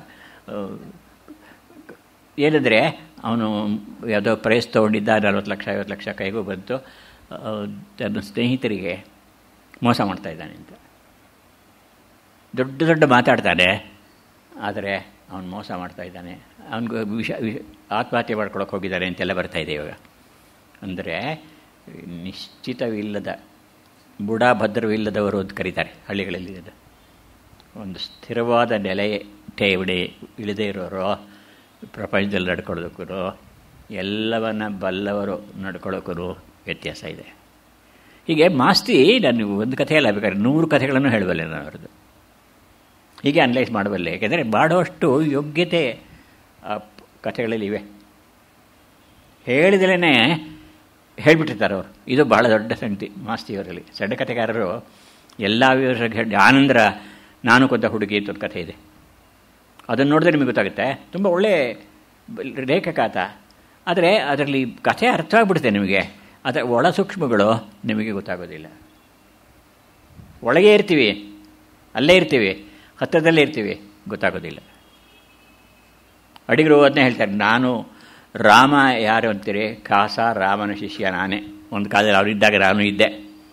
ಏನಂದರೆ ಅವನು ಯಾವುದೋ ಪ್ರೈಸ್ ತೊಗೊಂಡಿದ್ದ ನಲ್ವತ್ತು ಲಕ್ಷ ಐವತ್ತು ಲಕ್ಷ ಕೈಗೂ ಬಂತು ತನ್ನ ಸ್ನೇಹಿತರಿಗೆ ಮೋಸ ಮಾಡ್ತಾ ಇದ್ದಾನೆ ಅಂತ ದೊಡ್ಡ ದೊಡ್ಡ ಮಾತಾಡ್ತಾನೆ ಆದರೆ ಅವನು ಮೋಸ ಮಾಡ್ತಾ ಇದ್ದಾನೆ ಅವನಿಗೆ ವಿಷ ವಿಷ ಆತ್ಮಹತ್ಯೆ ಮಾಡ್ಕೊಳಕ್ಕೆ ಹೋಗಿದ್ದಾನೆ ಅಂತೆಲ್ಲ ಬರ್ತಾ ಇದೆ ಇವಾಗ ಅಂದರೆ ನಿಶ್ಚಿತವಿಲ್ಲದ ಬುಡ ಭದ್ರವಿಲ್ಲದವರು ಅಂತ ಕರೀತಾರೆ ಹಳ್ಳಿಗಳಲ್ಲಿ ಅದು ಒಂದು ಸ್ಥಿರವಾದ ನೆಲೆ ಠೇವಣಿ ಇಳಿದೇ ಇರೋರು ಪ್ರಪಂಚದಲ್ಲಿ ನಡ್ಕೊಳ್ಳೋದಕ್ಕೂ ಎಲ್ಲವನ್ನ ಬಲ್ಲವರು ನಡ್ಕೊಳ್ಳೋಕ್ಕೂ ವ್ಯತ್ಯಾಸ ಇದೆ ಹೀಗೆ ಮಾಸ್ತಿ ನಾನು ಒಂದು ಕಥೆ ಅಲ್ಲ ಬೇಕಾದ್ರೆ ನೂರು ಕಥೆಗಳನ್ನು ಹೇಳಬಲ್ಲೆ ನಾನು ಅವ್ರದ್ದು ಹೀಗೆ ಅನಲೈಸ್ ಮಾಡಬಲ್ಲೆ ಯಾಕೆಂದರೆ ಮಾಡುವಷ್ಟು ಯೋಗ್ಯತೆ ಕಥೆಗಳಲ್ಲಿ ಇವೆ ಹೇಳಿದಲೇ ಹೇಳಿಬಿಟ್ಟಿರ್ತಾರೆ ಅವರು ಇದು ಭಾಳ ದೊಡ್ಡ ಸಂಗತಿ ಮಾಸ್ತಿಯವರಲ್ಲಿ ಸಣ್ಣ ಕಥೆಗಾರರು ಎಲ್ಲ ವಿವರ ಆನಂದರ ನಾನು ಕೊಂದ ಹುಡುಗಿ ಅಂತ ಒಂದು ಕಥೆ ಇದೆ ಅದನ್ನು ನೋಡಿದ್ರೆ ನಿಮಗೆ ಗೊತ್ತಾಗುತ್ತೆ ತುಂಬ ಒಳ್ಳೆಯ ರೇಖಾಕಾತ ಆದರೆ ಅದರಲ್ಲಿ ಕಥೆ ಅರ್ಥ ಆಗಿಬಿಡುತ್ತೆ ನಿಮಗೆ ಅದರ ಒಳ ಸೂಕ್ಷ್ಮಗಳು ನಿಮಗೆ ಗೊತ್ತಾಗೋದಿಲ್ಲ ಒಳಗೆ ಇರ್ತೀವಿ ಅಲ್ಲೇ ಇರ್ತೀವಿ ಹತ್ತಿರದಲ್ಲೇ ಇರ್ತೀವಿ ಗೊತ್ತಾಗೋದಿಲ್ಲ ಅಡಿಗರು ಅದನ್ನೇ ಹೇಳ್ತಾರೆ ನಾನು ರಾಮ ಯಾರು ಅಂತೀರಿ ಕಾಸ ರಾಮನ ಶಿಷ್ಯ ನಾನೇ ಒಂದು ಕಾಲದಲ್ಲಿ ಅವರಿದ್ದಾಗ ನಾನು ಇದ್ದೆ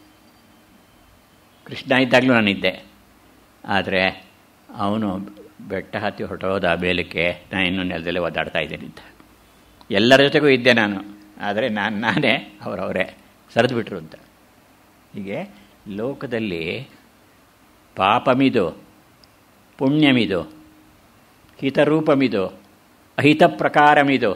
ಕೃಷ್ಣ ಇದ್ದಾಗಲೂ ನಾನಿದ್ದೆ ಆದರೆ ಅವನು ಬೆಟ್ಟ ಹತ್ತಿ ಹೊರಟೋದ ಬೇಲಕ್ಕೆ ನಾನು ಇನ್ನೂ ನೆಲದಲ್ಲೇ ಒದ್ದಾಡ್ತಾ ಇದ್ದೇನೆ ಅಂತ ಎಲ್ಲರ ಜೊತೆಗೂ ಇದ್ದೆ ನಾನು ಆದರೆ ನಾನು ನಾನೇ ಅವರವರೇ ಸರಿದು ಬಿಟ್ರು ಅಂತ ಹೀಗೆ ಲೋಕದಲ್ಲಿ ಪಾಪಮಿದು ಪುಣ್ಯಮಿದು ಹಿತರೂಪಮಿದು ಅಹಿತ ಪ್ರಕಾರಮಿದು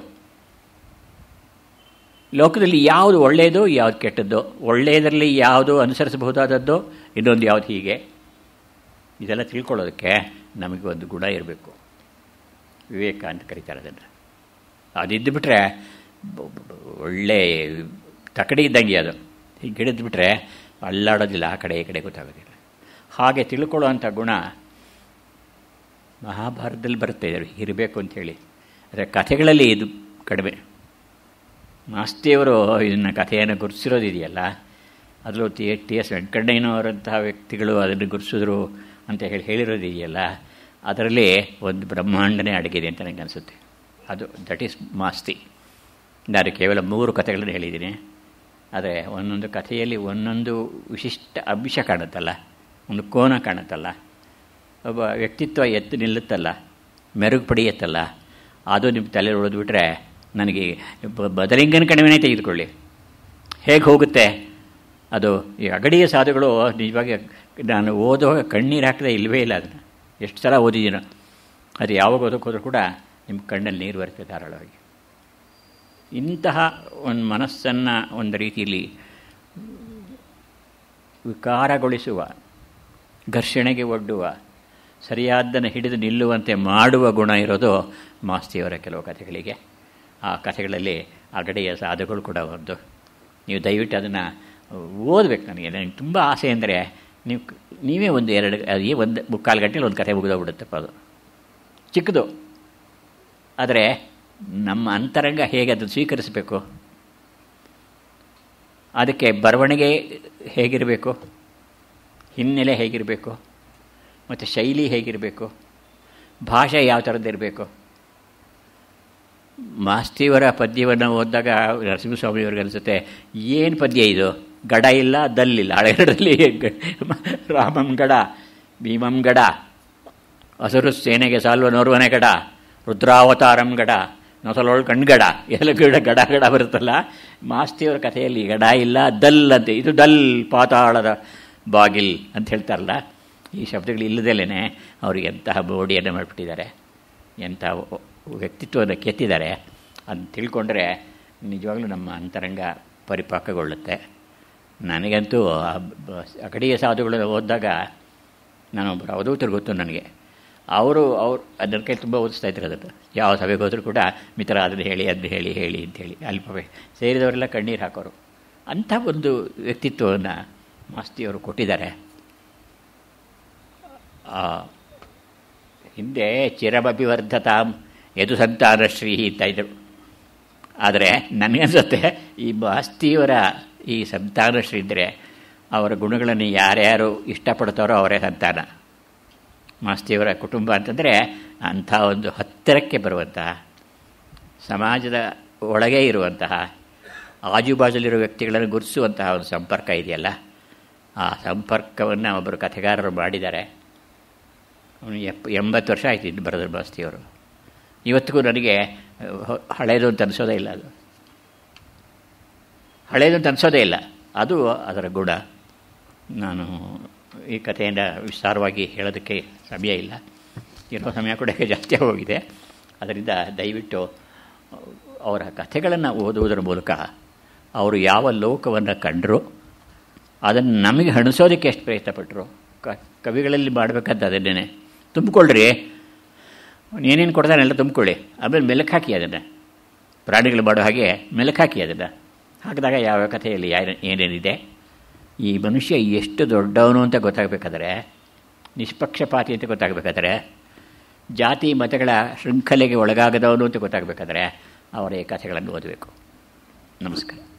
ಲೋಕದಲ್ಲಿ ಯಾವುದು ಒಳ್ಳೆಯದು ಯಾವುದು ಕೆಟ್ಟದ್ದು ಒಳ್ಳೆಯದರಲ್ಲಿ ಯಾವುದು ಅನುಸರಿಸಬಹುದಾದದ್ದು ಇನ್ನೊಂದು ಯಾವುದು ಹೀಗೆ ಇದೆಲ್ಲ ತಿಳ್ಕೊಳ್ಳೋದಕ್ಕೆ ನಮಗೆ ಒಂದು ಗುಣ ಇರಬೇಕು ವಿವೇಕ ಅಂತ ಕರೀತಾರೆ ಅದನ್ನು ಅದಿದ್ದು ಬಿಟ್ಟರೆ ಒಳ್ಳೆ ತಕಡಿ ಇದ್ದಂಗೆ ಅದು ಹೀಗೆ ಹಿಡಿದು ಬಿಟ್ಟರೆ ಅಲ್ಲಾಡೋದಿಲ್ಲ ಆ ಕಡೆ ಈ ಕಡೆ ಗೊತ್ತಾಗೋದಿಲ್ಲ ಹಾಗೆ ತಿಳ್ಕೊಳ್ಳೋವಂಥ ಗುಣ ಮಹಾಭಾರತದಲ್ಲಿ ಬರುತ್ತೆ ಇರಬೇಕು ಅಂಥೇಳಿ ಆದರೆ ಕಥೆಗಳಲ್ಲಿ ಇದು ಕಡಿಮೆ ಮಾಸ್ತಿಯವರು ಇದನ್ನು ಕಥೆಯನ್ನು ಗುರುತಿಸಿರೋದಿದೆಯಲ್ಲ ಅದರಲ್ಲೂ ಟಿ ಟಿ ಎಸ್ ವೆಂಕಣ್ಣಯ್ಯನವರಂತಹ ವ್ಯಕ್ತಿಗಳು ಅದನ್ನು ಗುರುಸಿದ್ರು ಅಂತ ಹೇಳಿ ಹೇಳಿರೋದಿದೆಯಲ್ಲ ಅದರಲ್ಲಿ ಒಂದು ಬ್ರಹ್ಮಾಂಡನೇ ಅಡಗಿದೆ ಅಂತ ನನಗೆ ಅನಿಸುತ್ತೆ ಅದು ದಟ್ ಈಸ್ ಮಾಸ್ತಿ ನಾನು ಕೇವಲ ಮೂರು ಕಥೆಗಳನ್ನು ಹೇಳಿದ್ದೀನಿ ಆದರೆ ಒಂದೊಂದು ಕಥೆಯಲ್ಲಿ ಒಂದೊಂದು ವಿಶಿಷ್ಟ ಅಂಶ ಕಾಣುತ್ತಲ್ಲ ಒಂದು ಕೋನ ಕಾಣುತ್ತಲ್ಲ ಒಬ್ಬ ವ್ಯಕ್ತಿತ್ವ ಎತ್ತು ನಿಲ್ಲುತ್ತಲ್ಲ ಮೆರುಗು ಪಡೆಯುತ್ತಲ್ಲ ಅದು ನಿಮ್ಮ ತಲೆ ಉಳಿದ್ಬಿಟ್ರೆ ನನಗೆ ಬದಲಿಂಗನ ಕಣಿವೆನೇ ತೆಗೆದುಕೊಳ್ಳಿ ಹೇಗೆ ಹೋಗುತ್ತೆ ಅದು ಈ ಅಗಡಿಯ ಸಾಧುಗಳು ನಿಜವಾಗಿ ನಾನು ಓದುವಾಗ ಕಣ್ಣೀರು ಹಾಕದೆ ಇಲ್ಲವೇ ಇಲ್ಲ ಅದನ್ನು ಎಷ್ಟು ಸಲ ಓದಿದ್ದೀನೋ ಅದು ಯಾವಾಗ ಓದೋಕೆ ಹೋದರೂ ಕೂಡ ನಿಮ್ಮ ಕಣ್ಣಲ್ಲಿ ನೀರು ಬರುತ್ತೆ ಧಾರಾಳವಾಗಿ ಇಂತಹ ಒಂದು ಮನಸ್ಸನ್ನು ಒಂದು ರೀತಿಯಲ್ಲಿ ವಿಕಾರಗೊಳಿಸುವ ಘರ್ಷಣೆಗೆ ಒಡ್ಡುವ ಸರಿಯಾದ್ದನ್ನು ಹಿಡಿದು ನಿಲ್ಲುವಂತೆ ಮಾಡುವ ಗುಣ ಇರೋದು ಮಾಸ್ತಿಯವರ ಕೆಲವು ಕಥೆಗಳಿಗೆ ಆ ಕಥೆಗಳಲ್ಲಿ ಅಗಡೆಯ ಸಾಧುಗಳು ಕೂಡ ಒಂದು ನೀವು ದಯವಿಟ್ಟು ಅದನ್ನು ಓದಬೇಕು ನನಗೆ ನನಗೆ ತುಂಬ ಆಸೆ ಅಂದರೆ ನೀವು ನೀವೇ ಒಂದು ಎರಡು ಅದೇ ಒಂದು ಮುಕ್ಕಾಲು ಗಂಟೆಲಿ ಒಂದು ಕಥೆ ಮುಗಿದೋಗ್ಬಿಡುತ್ತಪ್ಪ ಅದು ಚಿಕ್ಕದು ಆದರೆ ನಮ್ಮ ಅಂತರಂಗ ಹೇಗೆ ಅದನ್ನು ಸ್ವೀಕರಿಸಬೇಕು ಅದಕ್ಕೆ ಬರವಣಿಗೆ ಹೇಗಿರಬೇಕು ಹಿನ್ನೆಲೆ ಹೇಗಿರಬೇಕು ಮತ್ತು ಶೈಲಿ ಹೇಗಿರಬೇಕು ಭಾಷೆ ಯಾವ ಥರದ್ದಿರಬೇಕು ಮಾಸ್ತಿಯವರ ಪದ್ಯವನ್ನು ಓದಿದಾಗ ನರಸಿಂಹಸ್ವಾಮಿಯವ್ರಿಗೆ ಅನಿಸುತ್ತೆ ಏನು ಪದ್ಯ ಇದು ಗಡ ಇಲ್ಲ ದಲ್ಲಿಲ್ಲ ಹಳೆಗಡದಲ್ಲಿ ರಾಮಂ ಗಡ ಭೀಮಂ ಗಡ ಹಸರು ಸೇನೆಗೆ ಸಾಲ್ವ ನೋರ್ವನೇ ಗಡ ರುದ್ರಾವತಾರಂ ಗಡ ನೊಸಲೊಳ್ ಕಣ್ಗಡ ಎಲ್ಲ ಗಿಡ ಗಡ ಗಡ ಬರುತ್ತಲ್ಲ ಮಾಸ್ತಿಯವರ ಕಥೆಯಲ್ಲಿ ಗಡ ಇಲ್ಲ ದಲ್ ಅಂತೆ ಇದು ದಲ್ ಪಾತಾಳದ ಬಾಗಿಲ್ ಅಂತ ಹೇಳ್ತಾರಲ್ಲ ಈ ಶಬ್ದಗಳು ಇಲ್ಲದಲ್ಲೇ ಅವ್ರಿಗೆ ಎಂತಹ ಬೋಡಿಯನ್ನು ಮಾಡಿಬಿಟ್ಟಿದ್ದಾರೆ ಎಂಥ ವ್ಯಕ್ತಿತ್ವವನ್ನು ಕೆತ್ತಿದ್ದಾರೆ ಅದನ್ನು ತಿಳ್ಕೊಂಡ್ರೆ ನಿಜವಾಗ್ಲೂ ನಮ್ಮ ಅಂತರಂಗ ಪರಿಪಾಕಗೊಳ್ಳುತ್ತೆ ನನಗಂತೂ ಆ ಬ- ಅಕಡೀಯ ಸಾಧುಗಳನ್ನು ಓದಿದಾಗ ನಾನೊಬ್ಬರು ಅವಧೂತರು ಗೊತ್ತು ನನಗೆ ಅವರು ಅವ್ರು ಅದರ ಕೈ ತುಂಬ ಓದಿಸ್ತಾ ಇದ್ರು ಅದನ್ನು ಯಾವ ಸಭೆಗೆ ಹೋದರೂ ಕೂಡ ಮಿತ್ರ ಅದನ್ನು ಹೇಳಿ ಅದನ್ನು ಹೇಳಿ ಹೇಳಿ ಅಂತೇಳಿ ಅಲ್ಪ ಸೇರಿದವರೆಲ್ಲ ಕಣ್ಣೀರು ಹಾಕೋರು ಅಂಥ ಒಂದು ವ್ಯಕ್ತಿತ್ವವನ್ನು ಮಾಸ್ತಿಯವರು ಕೊಟ್ಟಿದ್ದಾರೆ ಆ, ಹಿಂದೆ ಚಿರಮಭಿವರ್ಧತಾಂ ಯದು ಸಂತಾನಶ್ರೀ ಅಂತ ಇದ್ರು ಆದರೆ ನನಗನ್ಸುತ್ತೆ ಈ ಮಾಸ್ತಿಯವರ ಈ ಸಂತಾನಶ್ರೀ ಇದ್ದರೆ ಅವರ ಗುಣಗಳನ್ನು ಯಾರ್ಯಾರು ಇಷ್ಟಪಡ್ತಾರೋ ಅವರೇ ಸಂತಾನ ಮಾಸ್ತಿಯವರ ಕುಟುಂಬ ಅಂತಂದರೆ ಅಂಥ ಒಂದು ಹತ್ತಿರಕ್ಕೆ ಬರುವಂತಹ ಸಮಾಜದ ಒಳಗೆ ಇರುವಂತಹ ಆಜುಬಾಜುಲಿರೋ ವ್ಯಕ್ತಿಗಳನ್ನು ಗುರುತಿಸುವಂತಹ ಒಂದು ಸಂಪರ್ಕ ಇದೆಯಲ್ಲ ಆ ಸಂಪರ್ಕವನ್ನು ಒಬ್ಬರು ಕಥೆಗಾರರು ಮಾಡಿದ್ದಾರೆ ಅವನು ಎಪ್ ಎಂಬತ್ತು ವರ್ಷ ಆಯ್ತು ಇದ್ದು ಬರೋದ್ರ ಮಾಸ್ತಿಯವರು ಇವತ್ತಿಗೂ ನನಗೆ ಅಹ್, ಹಳೇದು ಅಂತ ಅನಿಸೋದೇ ಇಲ್ಲ ಅದು ಹಳೇದು ಅಂತ ಅನಿಸೋದೇ ಇಲ್ಲ ಅದು ಅದರ ಗುಣ ನಾನು ಈ ಕಥೆಯಿಂದ ವಿಸ್ತಾರವಾಗಿ ಹೇಳೋದಕ್ಕೆ ಸಮಯ ಇಲ್ಲ ಇರೋ ಸಮಯ ಕೂಡ ಜಾಸ್ತಿ ಹೋಗಿದೆ ಅದರಿಂದ ದಯವಿಟ್ಟು ಅವರ ಕಥೆಗಳನ್ನು ಓದುವುದರ ಮೂಲಕ ಅವರು ಯಾವ ಲೋಕವನ್ನು ಕಂಡರು ಅದನ್ನು ನಮಗೆ ಹಣಿಸೋದಕ್ಕೆ ಎಷ್ಟು ಪ್ರಯತ್ನಪಟ್ಟರು ಕ ಕವಿಗಳಲ್ಲಿ ಮಾಡಬೇಕಂತ ಅದನ್ನೇ ತುಂಬಿಕೊಳ್ಳ್ರಿ ಏನೇನು ಕೊಡ್ತಾನೆಲ್ಲ ತುಂಬಿಕೊಳ್ಳಿ ಆಮೇಲೆ ಮೆಲುಕು ಹಾಕಿ ಅದನ್ನು ಪ್ರಾಣಿಗಳು ಮಾಡೋ ಹಾಗೆ ಮೆಲುಕು ಹಾಕಿ ಅದನ್ನು ಹಾಕಿದಾಗ ಯಾವ ಕಥೆಯಲ್ಲಿ ಯಾರು ಏನೇನಿದೆ ಈ ಮನುಷ್ಯ ಎಷ್ಟು ದೊಡ್ಡವನು ಅಂತ ಗೊತ್ತಾಗಬೇಕಾದ್ರೆ ನಿಷ್ಪಕ್ಷಪಾತಿ ಅಂತ ಗೊತ್ತಾಗಬೇಕಾದ್ರೆ ಜಾತಿ ಮತಗಳ ಶೃಂಖಲೆಗೆ ಒಳಗಾಗದವನು ಅಂತ ಗೊತ್ತಾಗಬೇಕಾದ್ರೆ ಅವರ ಈ ಕಥೆಗಳನ್ನು ಓದಬೇಕು ನಮಸ್ಕಾರ